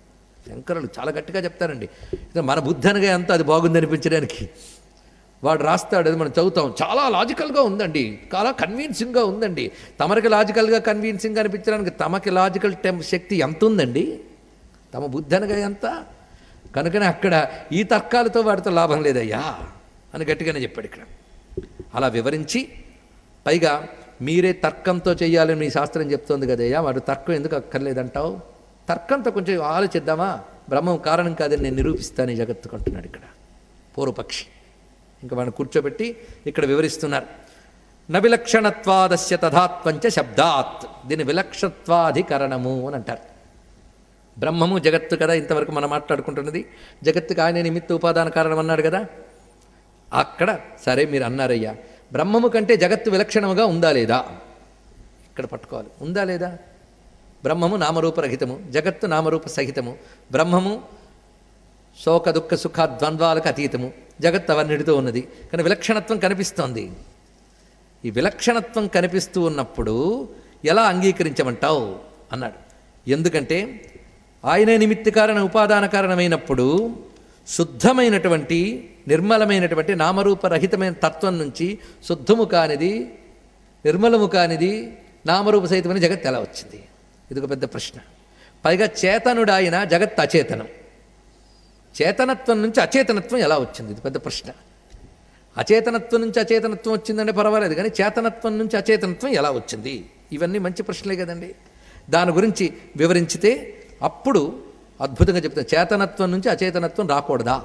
శంకరులు చాలా గట్టిగా చెప్తారండి ఇక మన బుద్ధి అనగా ఎంత అది బాగుంది అనిపించడానికి వాడు రాస్తాడు అది మనం చదువుతాం చాలా లాజికల్గా ఉందండి చాలా కన్విన్సింగ్గా ఉందండి తమరికి లాజికల్గా కన్విన్సింగ్ అనిపించడానికి తమకి లాజికల్ టెం శక్తి ఎంత ఉందండి తమ బుద్ధి అనగా ఎంత కనుకనే అక్కడ ఈ తర్కాలతో వాడితో లాభం లేదయ్యా అని గట్టిగానే చెప్పాడు ఇక్కడ అలా వివరించి పైగా మీరే తర్కంతో చేయాలని మీ శాస్త్రం చెప్తోంది కదయ్యా వాడు తర్కం ఎందుకు అక్కర్లేదంటావు తర్కంతో కొంచెం ఆలోచిద్దామా బ్రహ్మం కారణం కాదని నేను నిరూపిస్తాను ఈ జగత్తుకు అంటున్నాడు ఇక్కడ పూర్వపక్షి ఇంకా వాడిని కూర్చోబెట్టి ఇక్కడ వివరిస్తున్నారు నవిలక్షణత్వాదస్య తథాత్వంచ శబ్దాత్ దీని విలక్షత్వాధికరణము అని అంటారు బ్రహ్మము జగత్తు కదా ఇంతవరకు మనం మాట్లాడుకుంటున్నది జగత్తుకు ఆయన నిమిత్త ఉపాదాన కారణం అన్నాడు కదా అక్కడ సరే మీరు అన్నారయ్యా బ్రహ్మము కంటే జగత్తు విలక్షణముగా ఉందా లేదా ఇక్కడ పట్టుకోవాలి ఉందా లేదా బ్రహ్మము నామరూపరహితము జగత్తు నామరూప సహితము బ్రహ్మము శోక దుఃఖ సుఖ ద్వంద్వాలకు అతీతము జగత్ అవన్నిటితో ఉన్నది కానీ విలక్షణత్వం కనిపిస్తోంది ఈ విలక్షణత్వం కనిపిస్తూ ఉన్నప్పుడు ఎలా అంగీకరించమంటావు అన్నాడు ఎందుకంటే ఆయనే నిమిత్త కారణ ఉపాదాన కారణమైనప్పుడు శుద్ధమైనటువంటి నిర్మలమైనటువంటి నామరూపరహితమైన తత్వం నుంచి శుద్ధము కానిది నిర్మలము కానిది నామరూప సహితమైన జగత్ ఎలా వచ్చింది ఇది ఒక పెద్ద ప్రశ్న పైగా చేతనుడాయన జగత్ అచేతనం చేతనత్వం నుంచి అచేతనత్వం ఎలా వచ్చింది ఇది పెద్ద ప్రశ్న అచేతనత్వం నుంచి అచేతనత్వం వచ్చిందంటే పర్వాలేదు కానీ చేతనత్వం నుంచి అచేతనత్వం ఎలా వచ్చింది ఇవన్నీ మంచి ప్రశ్నలే కదండి దాని గురించి వివరించితే అప్పుడు అద్భుతంగా చెప్తాను చేతనత్వం నుంచి అచేతనత్వం రాకూడదా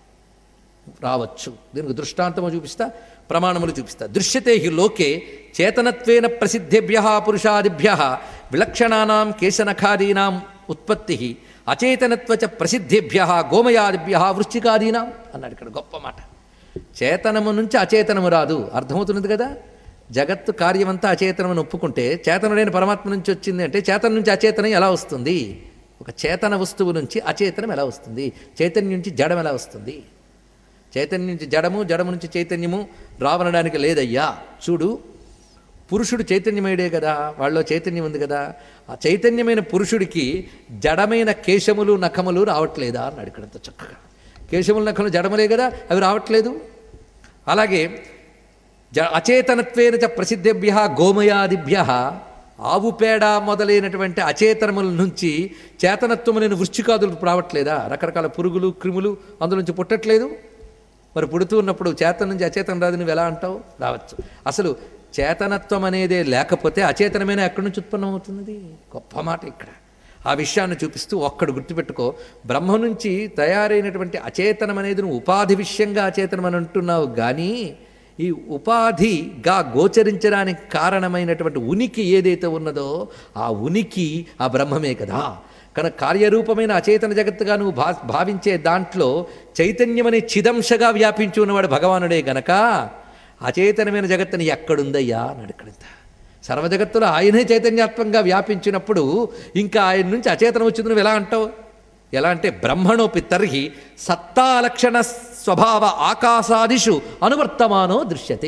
రావచ్చు దీనికి దృష్టాంతము చూపిస్తా ప్రమాణములు చూపిస్తా దృశ్యతే హి లోకే చేతనత్వేన ప్రసిద్ధేభ్య పురుషాదిభ్య విలక్షణానాం కేశనఖాదీనాం ఉత్పత్తి అచేతనత్వచ ప్రసిద్ధేభ్య గోమయాదిభ్య వృశ్చికాదీనాం అన్నాడు ఇక్కడ గొప్ప మాట చేతనము నుంచి అచేతనము రాదు అర్థమవుతున్నది కదా జగత్తు కార్యమంతా అచేతనమని ఒప్పుకుంటే చేతనుడైన పరమాత్మ నుంచి వచ్చింది అంటే చేతన నుంచి అచేతనం ఎలా వస్తుంది ఒక చేతన వస్తువు నుంచి అచేతనం ఎలా వస్తుంది చైతన్యం నుంచి జడం ఎలా వస్తుంది చైతన్యం నుంచి జడము జడము నుంచి చైతన్యము రావనడానికి లేదయ్యా చూడు పురుషుడు చైతన్యమయుడే కదా వాళ్ళలో చైతన్యం ఉంది కదా ఆ చైతన్యమైన పురుషుడికి జడమైన కేశములు నఖములు రావట్లేదా అన్నాడు ఇక్కడంత చక్కగా కేశములు నఖములు జడములే కదా అవి రావట్లేదు అలాగే జ అచేతనత్వేన చ ప్రసిద్ధేభ్య గోమయాదిభ్య ఆవు పేడ మొదలైనటువంటి అచేతనముల నుంచి చేతనత్వములైన వృశ్చికాదులు రావట్లేదా రకరకాల పురుగులు క్రిములు అందులోంచి పుట్టట్లేదు మరి పుడుతూ ఉన్నప్పుడు చేతన నుంచి అచేతనం రాదు నువ్వు ఎలా అంటావు రావచ్చు అసలు చేతనత్వం అనేదే లేకపోతే అచేతనమైన ఎక్కడి నుంచి ఉత్పన్నమవుతున్నది గొప్ప మాట ఇక్కడ ఆ విషయాన్ని చూపిస్తూ ఒక్కడు గుర్తుపెట్టుకో బ్రహ్మ నుంచి తయారైనటువంటి అచేతనం అనేది నువ్వు ఉపాధి విషయంగా అచేతనం అని అంటున్నావు కానీ ఈ ఉపాధిగా గోచరించడానికి కారణమైనటువంటి ఉనికి ఏదైతే ఉన్నదో ఆ ఉనికి ఆ బ్రహ్మమే కదా కనుక కార్యరూపమైన అచేతన జగత్తుగా నువ్వు భా భావించే దాంట్లో చైతన్యమనే చిదంశగా వ్యాపించి ఉన్నవాడు భగవానుడే గనక అచేతనమైన జగత్తుని ఎక్కడుందయ్యా అన్నాడు ఇక్కడంతా సర్వజగత్తులో ఆయనే చైతన్యాత్మంగా వ్యాపించినప్పుడు ఇంకా ఆయన నుంచి అచేతనం వచ్చింది నువ్వు ఎలా అంటావు ఎలా అంటే బ్రహ్మణోపి తర్హి సత్తాలక్షణ స్వభావ ఆకాశాదిషు అనువర్తమానో దృశ్యతే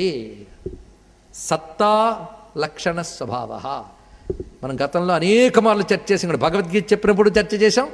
సత్తా లక్షణ స్వభావ మనం గతంలో అనేక మార్లు చర్చ చేసాం ఇక్కడ భగవద్గీత చెప్పినప్పుడు చర్చ చేశాం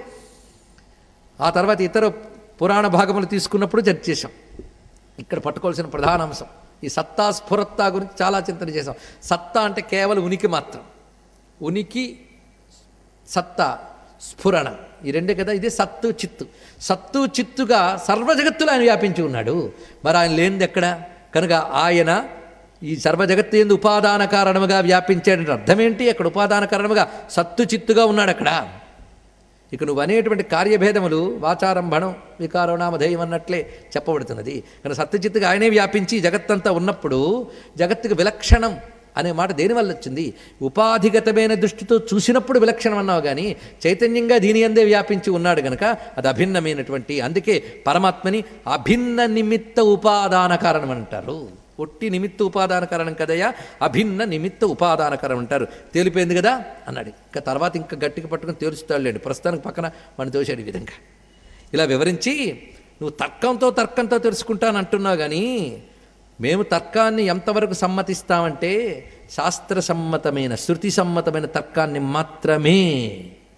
ఆ తర్వాత ఇతర పురాణ భాగములు తీసుకున్నప్పుడు చర్చ చేశాం ఇక్కడ పట్టుకోవాల్సిన ప్రధాన అంశం ఈ సత్తా స్ఫురత్తా గురించి చాలా చింతన చేశాం సత్తా అంటే కేవలం ఉనికి మాత్రం ఉనికి సత్తా స్ఫురణ ఈ రెండే కదా ఇదే సత్తు చిత్తు సత్తు చిత్తుగా సర్వజగత్తులో ఆయన వ్యాపించి ఉన్నాడు మరి ఆయన లేనిది ఎక్కడ కనుక ఆయన ఈ సర్వజగత్తు ఎందు ఉపాదాన కారణముగా వ్యాపించాడంటే అర్థమేంటి అక్కడ ఉపాదాన కారణముగా సత్తు చిత్తుగా ఉన్నాడు అక్కడ ఇక నువ్వు అనేటువంటి కార్యభేదములు వాచారంభణం వికారం నామధేయం అన్నట్లే చెప్పబడుతున్నది కానీ సత్యచిత్తుగా ఆయనే వ్యాపించి జగత్తంతా ఉన్నప్పుడు జగత్తుకు విలక్షణం అనే మాట దేనివల్ల వచ్చింది ఉపాధిగతమైన దృష్టితో చూసినప్పుడు విలక్షణం అన్నావు కానీ చైతన్యంగా దీని అందే వ్యాపించి ఉన్నాడు గనక అది అభిన్నమైనటువంటి అందుకే పరమాత్మని అభిన్న నిమిత్త ఉపాదాన కారణం అంటారు ఒట్టి నిమిత్త ఉపాదాన కారణం కదయ్యా అభిన్న నిమిత్త ఉపాదాన కారణం అంటారు తేలిపోయింది కదా అన్నాడు ఇంకా తర్వాత ఇంకా గట్టిగా పట్టుకుని తేలుస్తాడులేండి ప్రస్తుతానికి పక్కన మనం తోశాడు ఈ విధంగా ఇలా వివరించి నువ్వు తర్కంతో తర్కంతో తెలుసుకుంటాను అంటున్నావు కానీ మేము తర్కాన్ని ఎంతవరకు సమ్మతిస్తామంటే శాస్త్ర సమ్మతమైన శృతి సమ్మతమైన తర్కాన్ని మాత్రమే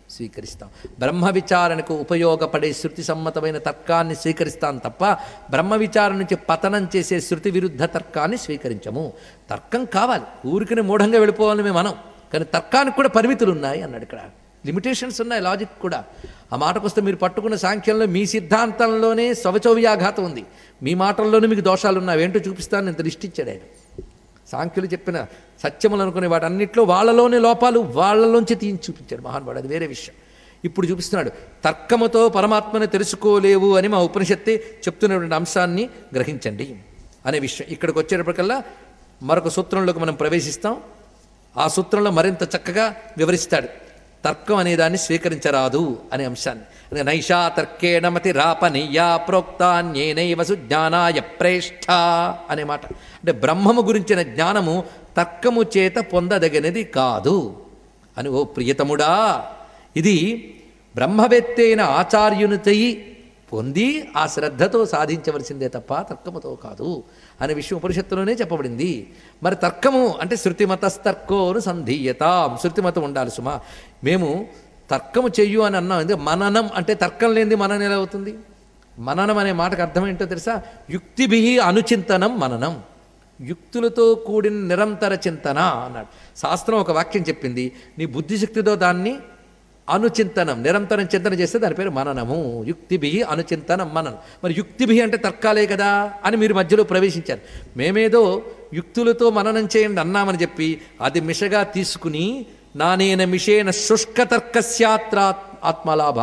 స్వీకరిస్తాం బ్రహ్మ విచారణకు ఉపయోగపడే శృతి సమ్మతమైన తర్కాన్ని స్వీకరిస్తాం తప్ప బ్రహ్మ విచారణ నుంచి పతనం చేసే శృతి విరుద్ధ తర్కాన్ని స్వీకరించము తర్కం కావాలి ఊరికనే మూఢంగా వెళ్ళిపోవాలని మేము మనం కానీ తర్కానికి కూడా పరిమితులు ఉన్నాయి అన్నాడు ఇక్కడ లిమిటేషన్స్ ఉన్నాయి లాజిక్ కూడా ఆ మాటకొస్తే మీరు పట్టుకున్న సాంఖ్యంలో మీ సిద్ధాంతంలోనే స్వచౌవ్యాఘాతం ఉంది మీ మాటల్లోనే మీకు దోషాలు ఉన్నాయి ఏంటో చూపిస్తాను ఇంత లిస్ట్ ఇచ్చాడు ఆయన సాంఖ్యులు చెప్పిన సత్యములు అనుకునే వాటన్నిటిలో వాళ్ళలోనే లోపాలు వాళ్ళలోంచి తీయించి చూపించాడు మహానుభావుడు అది వేరే విషయం ఇప్పుడు చూపిస్తున్నాడు తర్కముతో పరమాత్మని తెలుసుకోలేవు అని మా ఉపనిషత్తే చెప్తున్నటువంటి అంశాన్ని గ్రహించండి అనే విషయం ఇక్కడికి వచ్చేటప్పటికల్లా మరొక సూత్రంలోకి మనం ప్రవేశిస్తాం ఆ సూత్రంలో మరింత చక్కగా వివరిస్తాడు తర్కం అనే దాన్ని స్వీకరించరాదు అనే అంశాన్ని అదే నైషా తర్కేణ మతి రాపనీయా ప్రోక్తాన్యేనైవ సుజ్ఞానాయ ప్రేష్ఠ అనే మాట అంటే బ్రహ్మము గురించిన జ్ఞానము తర్కము చేత పొందదగినది కాదు అని ఓ ప్రియతముడా ఇది బ్రహ్మవేత్తైన ఆచార్యునితై పొంది ఆ శ్రద్ధతో సాధించవలసిందే తప్ప తర్కముతో కాదు అనే విషయం ఉపనిషత్తులోనే చెప్పబడింది మరి తర్కము అంటే శృతిమతస్తర్కోను సంధీయతాం శృతిమతం ఉండాలి సుమా మేము తర్కము చెయ్యు అని అన్నాం ఎందుకు మననం అంటే తర్కం లేనిది మననం ఎలా అవుతుంది మననం అనే మాటకు అర్థం ఏంటో తెలుసా యుక్తిభి అనుచింతనం మననం యుక్తులతో కూడిన నిరంతర చింతన అన్నాడు శాస్త్రం ఒక వాక్యం చెప్పింది నీ బుద్ధిశక్తితో దాన్ని అనుచింతనం నిరంతరం చింతన చేస్తే దాని పేరు మననము యుక్తిభి అనుచింతనం మననం మరి యుక్తిభి అంటే తర్కాలే కదా అని మీరు మధ్యలో ప్రవేశించారు మేమేదో యుక్తులతో మననం చేయండి అన్నామని చెప్పి అది మిషగా తీసుకుని నానేన మిషేన శుష్క తర్కస్యాత్ర ఆత్మలాభ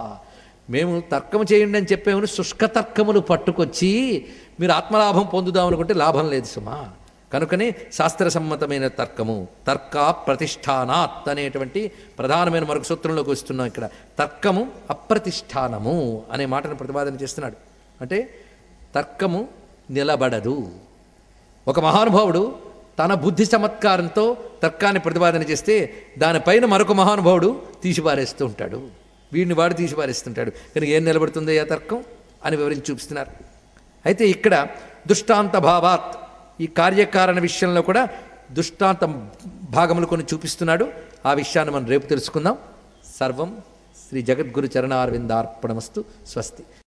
మేము తర్కం చేయండి అని చెప్పేమని శుష్క తర్కములు పట్టుకొచ్చి మీరు ఆత్మలాభం పొందుదాం అనుకుంటే లాభం లేదు సుమా కనుకనే శాస్త్రసమ్మతమైన తర్కము తర్క ప్రతిష్టానాత్ అనేటువంటి ప్రధానమైన మరొక సూత్రంలోకి వస్తున్నాం ఇక్కడ తర్కము అప్రతిష్టానము అనే మాటను ప్రతిపాదన చేస్తున్నాడు అంటే తర్కము నిలబడదు ఒక మహానుభావుడు తన బుద్ధి చమత్కారంతో తర్కాన్ని ప్రతిపాదన చేస్తే దానిపైన మరొక మహానుభావుడు తీసిపారేస్తూ ఉంటాడు వీడిని వాడు తీసిపారేస్తుంటాడు కనుక ఏం నిలబడుతుంది ఆ తర్కం అని వివరించి చూపిస్తున్నారు అయితే ఇక్కడ దుష్టాంత భావాత్ ఈ కార్యకారణ విషయంలో కూడా దుష్టాంత భాగములు కొన్ని చూపిస్తున్నాడు ఆ విషయాన్ని మనం రేపు తెలుసుకుందాం సర్వం శ్రీ జగద్గురు చరణారవిందార్పణమస్తు స్వస్తి